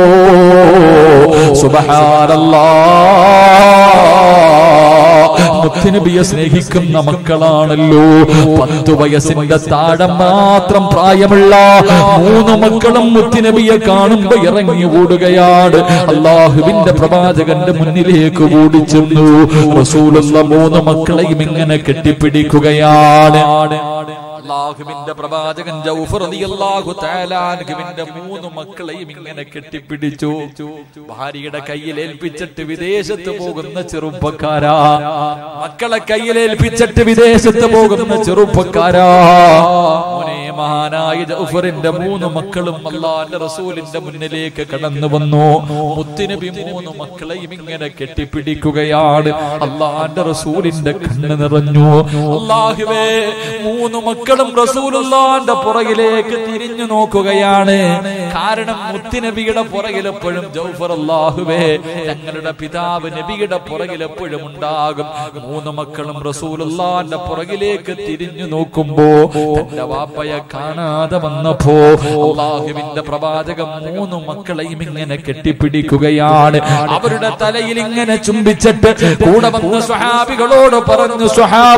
സുബ്ഹാനല്ലാഹ് മുത്തുനബിയെ സ്നേഹിക്കുന്ന മക്കളാണല്ലോ പത്തു വയസ്സിന്റെ താഴെ മാത്രം പ്രായമുള്ള മൂന്ന് മക്കളും മുത്തുനബിയെ കാണുമ്പോ ഇറങ്ങി ഓടുകയാണ് അള്ളാഹുവിന്റെ പ്രവാചകന്റെ മുന്നിലേക്ക് ഓടിച്ചെന്നു റസൂലുള്ള മൂന്ന് മക്കളെയും ഇങ്ങനെ കെട്ടിപ്പിടിക്കുകയാണ് അള്ളാഹുവിന്റെ പ്രവാചകൻ ജൗഫർ റളിയല്ലാഹു തആല അൻഹുവിന്റെ മൂന്ന് മക്കളെയും ഇങ്ങനെ കെട്ടിപ്പിടിച്ചു ഭാര്യയുടെ കയ്യിൽ ഏൽപ്പിച്ചിട്ട് വിദേശത്ത് പോകുന്ന ചെറുപ്പക്കാരാ മക്കളെ കയ്യിൽ ഏൽപ്പിച്ചിട്ട് വിദേശത്ത് പോകുന്ന ചെറുപ്പക്കാരാ മോനെ മഹാനായ ജൗഫറിന്റെ മൂന്ന് മക്കളും അള്ളാന്റെ റസൂലിന്റെ മുന്നിലേക്ക് കടന്നു വന്നു മുത്തുനബി മൂന്ന് മക്കളെയും ഇങ്ങനെ കെട്ടിപ്പിടിക്കുകയാണ് അള്ളാന്റെ റസൂലിന്റെ കണ്ണ് നിറഞ്ഞു അള്ളാഹുവേ മൂന്ന് മക്കളും റസൂലുള്ളാന്റെ പുറകിലേക്ക് തിരിഞ്ഞു നോക്കുകയാണ് കാരണം മുത്തുനബിയുടെ പുറകിൽ എപ്പോഴും ജൗഫർ അള്ളാഹുവേ ഞങ്ങളുടെ പിതാവ് നബിയുടെ പുറകിൽ എപ്പോഴും ഉണ്ടാകും മൂന്ന് മക്കളും റസൂലുള്ളാന്റെ പുറകിലേക്ക് തിരിഞ്ഞു നോക്കുമ്പോ തന്റെ വാപ്പയെ കാണാതെ വന്നപ്പോ അള്ളാഹുവിന്റെ പ്രവാചകം മൂന്ന് മക്കളെയും ഇങ്ങനെ കെട്ടിപ്പിടിക്കുകയാണ് അവരുടെ തലയിൽ ഇങ്ങനെ ചുംബിച്ചിട്ട് കൂടെ വന്ന സ്വഹാബികളോട് പറഞ്ഞു സ്വഹാബ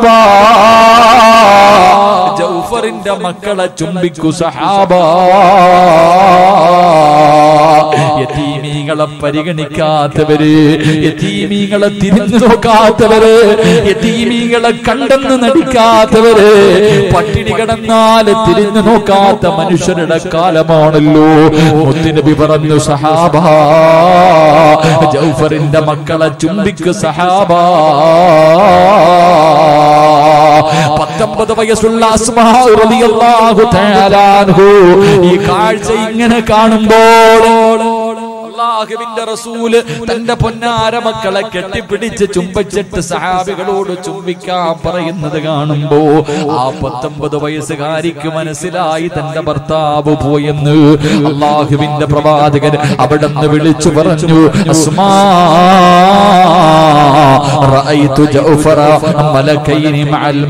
ജൗഫറിന്റെ മക്കളെ ചുംബിക്കു സഹാബ യതീമീങ്ങളെ പരിഗണിക്കാത്തവര് യതീമീങ്ങളെ തിരിഞ്ഞു നോക്കാത്തവര് യതീമീങ്ങളെ കണ്ടെന്ന് നടിക്കാത്തവര് പട്ടിണി കിടന്നാൽ തിരിഞ്ഞു നോക്കാത്ത മനുഷ്യരുടെ കാലമാണല്ലോ മുത്തുനബി പറഞ്ഞു സഹാബ ജൗഫറിന്റെ മക്കളെ ചുംബിക്ക് സഹാബ പത്തൊമ്പത് വയസ്സുള്ള അസ്മാ റളിയല്ലാഹു തആല അൻഹു ഈ കാഴ്ച ഇങ്ങനെ കാണുമ്പോൾ അള്ളാഹുവിന്റെ റസൂല് തന്റെ പൊന്നാര മക്കളെ കെട്ടിപ്പിടിച്ച് ചുംബിച്ചിട്ട് സഹാബികളോട് ചുംബിക്കാൻ പറയുന്നത് കാണുമ്പോ ആ പത്തൊമ്പത് വയസ്സുകാരിക്ക് മനസ്സിലായി തന്റെ ഭർത്താവ് പോയെന്ന് അള്ളാഹുവിന്റെ പ്രവാചകൻ അവിടെ നിന്ന് വിളിച്ചു പറഞ്ഞു അസ്മാ റഅയ്തു ജൗഫറ മലക്കൈനി മഅൽ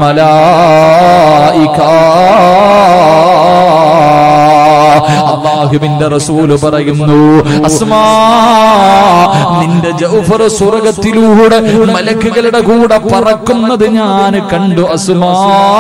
മലായിക അള്ളാഹുവിന്റെ റസൂല് പറയുന്നു അസ്മാ നിന്റെ ജൗഫർ സ്വർഗത്തിലൂടെ മലക്കുകളുടെ കൂടെ പറക്കുന്നത് ഞാൻ കണ്ടു അസ്മാ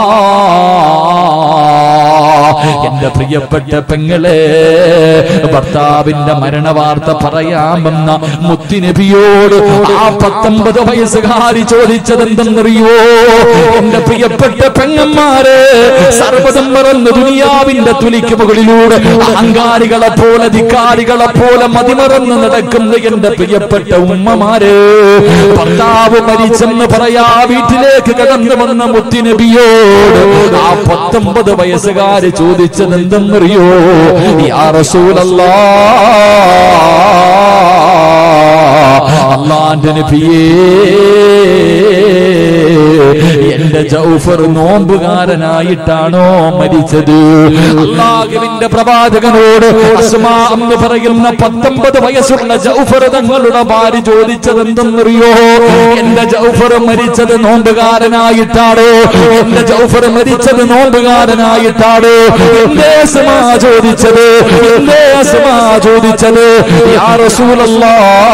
എന്റെ പ്രിയപ്പെട്ട പെങ്ങളെ ഭർത്താവിന്റെ മരണവാർത്ത പറയാമെന്ന മുത്തിനബിയോട് ആ പത്തൊമ്പത് വയസ്സുകാരി ചോദിച്ചത് എന്തെന്നറിയോ എന്റെ പ്രിയപ്പെട്ട പെങ്ങന്മാരെ സർവ്വതം മറന്ന് ദുനിയാവിന്റെ തുലിക്ക് മുകളിലൂടെ അഹങ്കാരികളെ പോലെ ധിക്കാരികളെ പോലെ മതിമറന്ന് നടക്കുന്ന എന്റെ പ്രിയപ്പെട്ട ഉമ്മമാരെ ഭർത്താവ് മരിച്ചെന്ന് പറയാ വീട്ടിലേക്ക് കടന്നു വന്ന മുത്തിനബിയോട് ആ പത്തൊമ്പത് വയസ്സുകാര് ചോദിച്ചത് എന്തെന്നറിയോ യാ റസൂലല്ലാ അള്ളാന്റെ നബിയേ എന്റെ ജൗഫർ നോമ്പുകാരനായിട്ടാണോ മരിച്ചത് അള്ളാഹുവിന്റെ പ്രവാചകനോട് അസ്മാ എന്ന് പറയുന്ന പത്തൊമ്പത് വയസ്സുള്ള ജൗഫർ തങ്ങളുടെ ഭാര്യ ചോദിച്ചത് എന്തെന്നറിയോ എന്റെ ജൗഫർ മരിച്ചത് നോമ്പുകാരനായിട്ടാണോ എന്റെ ജൗഫർ മരിച്ചത് നോമ്പുകാരനായിട്ടാണോ എന്റെ അസ്മാ ചോദിച്ചത് എന്റെ അസ്മാ ചോദിച്ചത് യാ റസൂലല്ലാ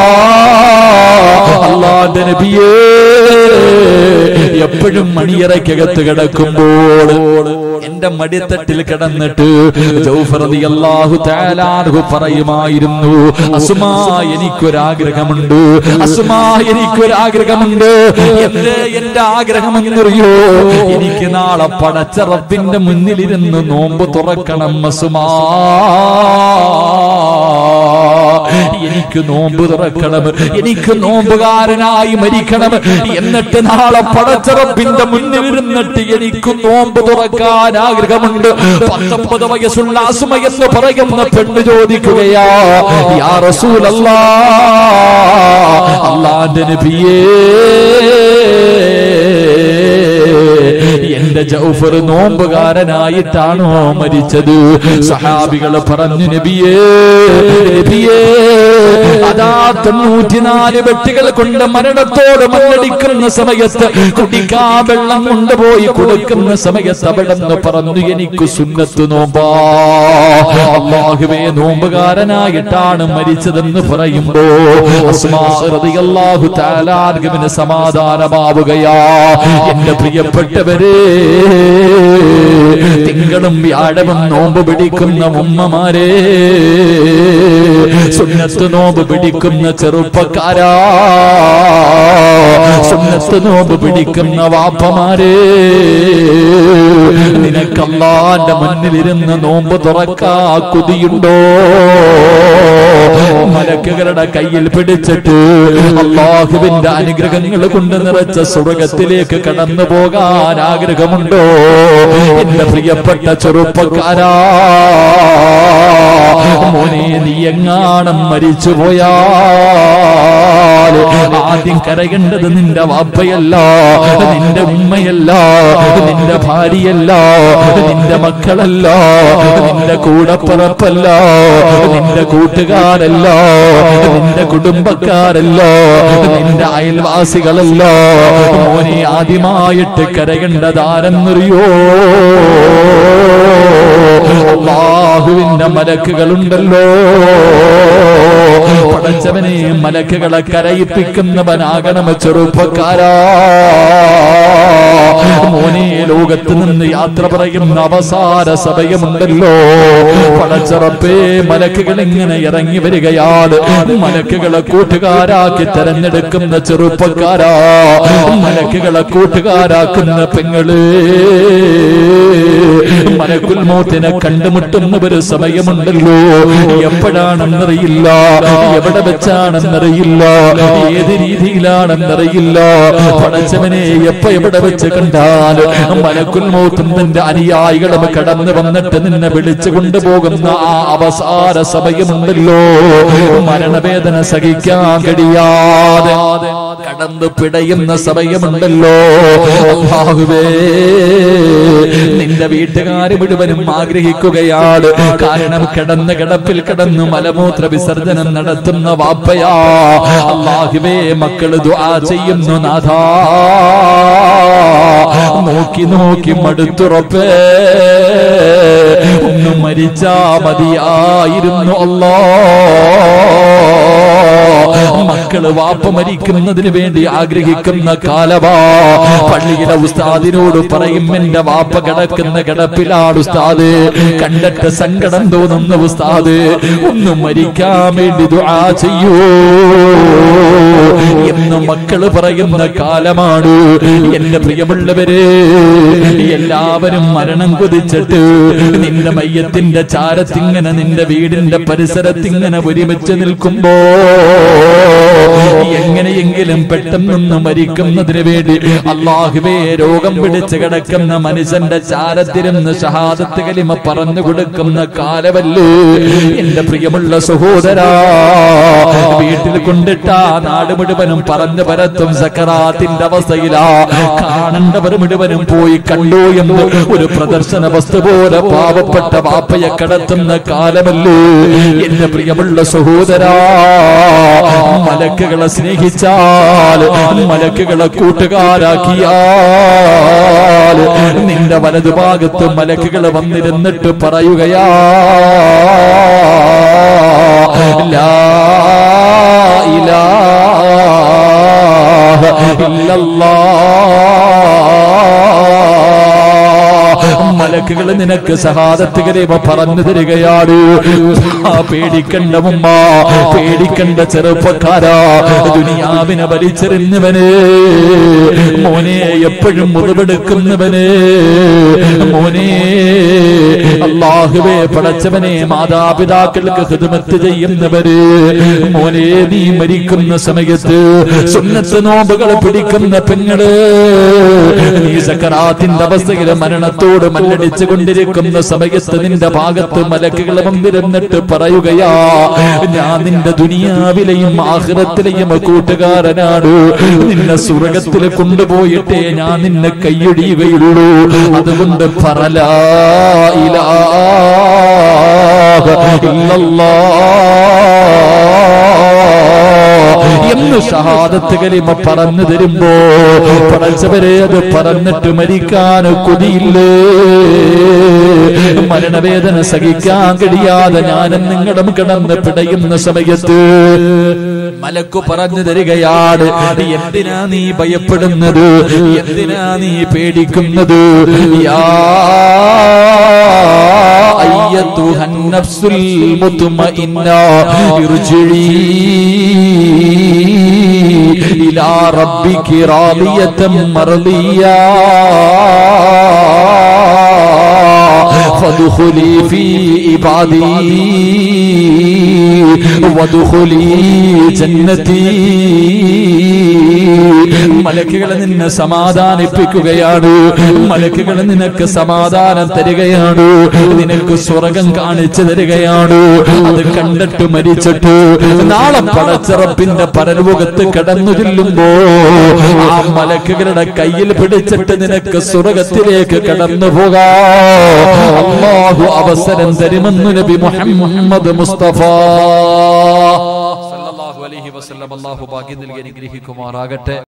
അള്ളാന്റെ നബിയേ എപ്പോഴും മണിയറയ്ക്കകത്ത് കിടക്കുമ്പോൾ എന്റെ മടിത്തട്ടിൽ കിടന്നിട്ട് ജൗഫർ റളിയല്ലാഹു തആല അൻഹു പറയുമായിരുന്നു അസ്മാ എനിക്കൊരാഗ്രഹമുണ്ട് അസ്മാ എനിക്കൊരാഗ്രഹമുണ്ട് എന്റെ എന്റെ ആഗ്രഹം എന്നറിയോ എനിക്ക് നാളെ പടച്ച റബ്ബിന്റെ മുന്നിലിരുന്ന് നോമ്പ് തുറക്കണം അസ്മാ എനിക്ക് നോമ്പ് തുറക്കണം എനിക്ക് നോമ്പുകാരനായി മരിക്കണം എന്നിട്ട് നാളെ പടച്ചറപ്പിന്റെ മുന്നിൽ ഇരുന്നിട്ട് എനിക്ക് നോമ്പ് തുറക്കാൻ ആഗ്രഹമുണ്ട് പത്തൊമ്പത് വയസ്സുള്ള അസുമ എന്ന് പറയുന്ന പെണ്ണ് ചോദിക്കുകയാ യാ റസൂലല്ലാ അള്ളാന്റെ നബിയേ എന്റെ ജൗഫർ നോമ്പുകാരനായിട്ടാണോ മരിച്ചത് സഹാബികൾ പറഞ്ഞു നബിയേ നബിയേ അതാ തൊണ്ണൂറ്റിനാല് വെട്ടുകൾ കൊണ്ട് മരണത്തോട് മല്ലടിക്കുന്ന സമയത്ത് കുടിക്കാ വെള്ളം കൊണ്ടുപോയി കൊടുക്കുന്ന സമയത്ത് അവിടെ നിന്ന് പറഞ്ഞു എനിക്ക് സുന്നത്ത് നോമ്പാ അള്ളാഹുവേ നോമ്പുകാരനായിട്ടാണ് മരിച്ചതെന്ന് പറയുമ്പോ അസ്മാ റളിയല്ലാഹു തആല അൻഹുവിന് സമാധാനമാവുകയാ എന്റെ പ്രിയപ്പെട്ടവരെ തിങ്കളും വ്യാഴവും നോമ്പ് പിടിക്കുന്ന ഉമ്മമാരെ സുന്നത്ത് നോമ്പ് പിടിക്കുന്ന ചെറുപ്പക്കാരാ സുന്നത്ത് നോമ്പ് പിടിക്കുന്ന വാപ്പമാരെ നിനക്കല്ലാന്റെ മുന്നിലിരുന്ന് നോമ്പ് തുറക്കാ കുതിയുണ്ടോ മലക്കുകളുടെ കയ്യിൽ പിടിച്ചിട്ട് അള്ളാഹുവിന്റെ അനുഗ്രഹങ്ങൾ കൊണ്ട് നിറച്ച സ്വർഗത്തിലേക്ക് കടന്നു പോകാൻ ആഗ്രഹമുണ്ടോ എന്റെ പ്രിയപ്പെട്ട ചെറുപ്പക്കാരാ മോനെ നീ എങ്ങാണം മരിച്ചു പോയാൽ ആദ്യം കരയേണ്ടത് നിന്റെ വാപ്പയല്ല നിന്റെ ഉമ്മയല്ല നിന്റെ ഭാര്യയല്ല നിന്റെ മക്കളല്ല നിന്റെ കൂടപ്പറപ്പല്ല നിന്റെ കൂട്ടുകാരല്ല നിന്റെ കുടുംബക്കാരല്ല നിന്റെ അയൽവാസികളല്ല മോനെ ആദ്യമായിട്ട് കരകേണ്ടതാരെന്നറിയോ അള്ളാഹുവിന്റെ മലക്കുകളുണ്ടല്ലോ പടച്ചവനെ മലക്കുകളെ കരയിപ്പിക്കുന്നവനാകണം ചെറുപ്പക്കാരാ മോനെ ലോകത്ത് നിന്ന് യാത്ര പറയുന്ന അവസാന സമയമുണ്ടല്ലോ പടച്ചറപ്പേ മലക്കുകൾ ഇങ്ങനെ ഇറങ്ങി വരികയാണ് മലക്കുകളെ കൂട്ടുകാരാക്കി തെരഞ്ഞെടുക്കുന്ന ചെറുപ്പക്കാരാ മലക്കുകളെ കൂട്ടുകാരാക്കുന്ന പെങ്ങള് മലക്കുൽ മോത്തിനെ കണ്ടുമുട്ടുന്ന ഒരു സമയമുണ്ടല്ലോ എപ്പോഴാണെന്നറിയില്ല എവിടെ വെച്ചാണെന്നറിയില്ല ഏത് രീതിയിലാണെന്നറിയില്ല പടച്ചവനെ എപ്പോ എവിടെ വെച്ച് കണ്ടാൽ മലക്കുൽ മോത്തും തന്റെ അനുയായികളും കടന്നു വന്നിട്ട് നിന്നെ വിളിച്ചു കൊണ്ടുപോകുന്ന ആ അവസാന സമയമുണ്ടല്ലോ മരണവേദന സഹിക്കാൻ കഴിയാതെ കടന്നു പിടയുന്ന സമയമുണ്ടല്ലോ അള്ളാഹുവേ നിന്റെ വീട്ടുകാര് മുഴുവനും ആഗ്രഹിക്കുകയാണ് കാരണം കിടന്ന് കിടപ്പിൽ കിടന്ന് മലമൂത്ര വിസർജനം നടത്തുന്ന വാപ്പയാ അള്ളാഹുവേ മക്കള് ദുആ ചെയ്യുന്നു നാഥാ നോക്കി നോക്കി മടുത്തുറപ്പേ ഒന്ന് മരിച്ചാ മതിയായിരുന്നു അല്ലാ മക്കള് വാപ്പ മരിക്കുന്നതിന് വേണ്ടി ആഗ്രഹിക്കുന്ന കാലമാ പള്ളിയിലെ ഉസ്താദിനോട് പറയും എന്റെ വാപ്പ കിടക്കുന്ന കിടപ്പിലാണ് ഉസ്താദ് കണ്ടിട്ട് സങ്കടം തോന്നുന്ന ഉസ്താദ് ഒന്ന് മരിക്കാൻ വേണ്ടി ദുആ ചെയ്യൂ എന്ന് മക്കള് പറയുന്ന കാലമാണ് എന്റെ പ്രിയമുള്ളവര് എല്ലാവരും മരണം കൊതിച്ചിട്ട് നിന്റെ മയ്യത്തിന്റെ ചാരത്തിങ്ങനെ നിന്റെ വീടിന്റെ പരിസരത്തിങ്ങനെ ഒരുമിച്ച് നിൽക്കുമ്പോ എങ്ങനെയെങ്കിലും പെട്ടെന്നൊന്ന് മരിക്കുന്നതിന് വേണ്ടി അള്ളാഹുവേ രോഗം പിടിച്ച് കിടക്കുന്ന മനുഷ്യന്റെ ചാരത്തിരുന്ന് ഷഹാദത്ത് കലിമ പറഞ്ഞു കൊടുക്കുന്ന കാലമല്ലേ എന്റെ പ്രിയമുള്ള സഹോദരാ വീട്ടിൽ കൊണ്ടിട്ടാ നാട് മുഴുവനും പറഞ്ഞു പരത്തും സക്കറാത്തിന്റെ അവസ്ഥയിലാ കാണേണ്ടവർ മുഴുവനും പോയി കണ്ടു എന്ന് ഒരു പ്രദർശന വസ്തു പോലെ പാവപ്പെട്ട വാപ്പയെ കടത്തുന്ന കാലമല്ലേ എന്റെ പ്രിയമുള്ള സഹോദരാ മലക്കുകളെ സ്നേഹിച്ചാൽ മലക്കുകളെ കൂട്ടുകാരാക്കിയാൽ നിന്റെ വലതുഭാഗത്ത് മലക്കുകൾ വന്നിരുന്നിട്ട് പറയുകയാ ലാ ഇലാഹ ഇല്ലല്ലാഹ് മലക്കുകൾ നിനക്ക് സഹാദത്ത് കരീമ പറഞ്ഞു തരികയാണ് ആ പേടിക്കണ്ട ഉമ്മ പേടിക്കണ്ട ചെറുപ്പക്കാരാ ദുനിയാവിനെ വലിച്ചെറിഞ്ഞവന് മോനെ എപ്പോഴും മുറിവെടുക്കുന്നവന് മോനെ അള്ളാഹു അള്ളാഹുവേ പടച്ചവനെ മാതാപിതാക്കൾക്ക് ഹിദമത്ത് ചെയ്യുന്നവര് മോനെ നീ മരിക്കുന്ന സമയത്ത് സുന്നത്ത് നോമ്പുകൾ പിടിക്കുന്ന പെങ്ങള് നീ സക്കറാത്തിന്റെ അവസ്ഥയിൽ മരണത്തോട് മല്ലടിച്ചു കൊണ്ടിരിക്കുന്ന സമയത്ത് നിന്റെ ഭാഗത്ത് മലക്കുകൾ വന്നിരുന്നിട്ട് പറയുകയാ ഞാൻ നിന്റെ ദുനിയാവിലെയും ആഹ്റത്തിലെയും കൂട്ടുകാരനാണ് നിന്നെ സ്വർഗത്തിൽ കൊണ്ടുപോയിട്ടേ ഞാൻ നിന്നെ കൈയൊടിയുകയുള്ളൂ അതുകൊണ്ട് പറലാ ഇലാഹ ഇല്ലല്ലാഹ് എന്ന് ഷഹാദത്ത് കലിമ പറഞ്ഞു തരുമ്പോ പടച്ചവരെ അത് പറഞ്ഞിട്ട് മരിക്കാൻ കൊതിയില്ലേ മരണവേദന സഹിക്കാൻ കഴിയാതെ ഞാനും നിങ്ങളും കിടന്ന് പിടയുന്ന സമയത്ത് മലക്കു പറഞ്ഞു തരികയാണ് എന്തിനാ നീ ഭയപ്പെടുന്നത് എന്തിനാ നീ പേടിക്കുന്നത് യാ أيتها النفس المطمئنة ارجعي إلى ربك راضية مرضية فادخلي في عبادي وادخلي جنتي മലക്കുകൾ നിന്നെ സമാധാനിപ്പിക്കുകയാണ് മലക്കുകൾ നിനക്ക് സമാധാനം തരികയാണ് നിനക്ക് സ്വർഗം കാണിച്ചു തരികയാണ് അത് കണ്ടിട്ട് മരിച്ചിട്ട് നാളെ പടച്ചിറപ്പിന്റെ പരലോകത്ത് കടന്നു ചെല്ലുമ്പോ ആ മലക്കുകളുടെ കയ്യിൽ പിടിച്ചിട്ട് നിനക്ക് സ്വർഗത്തിലേക്ക് കടന്നു പോകാ അള്ളാഹു അവസരം തരുമെന്ന് നബി മുഹമ്മദ് മുസ്തഫ സല്ലല്ലാഹു അലൈഹി വസല്ലം അല്ലാഹു ഭാഗ്യം നൽകി അനുഗ്രഹിക്കുമാറാകട്ടെ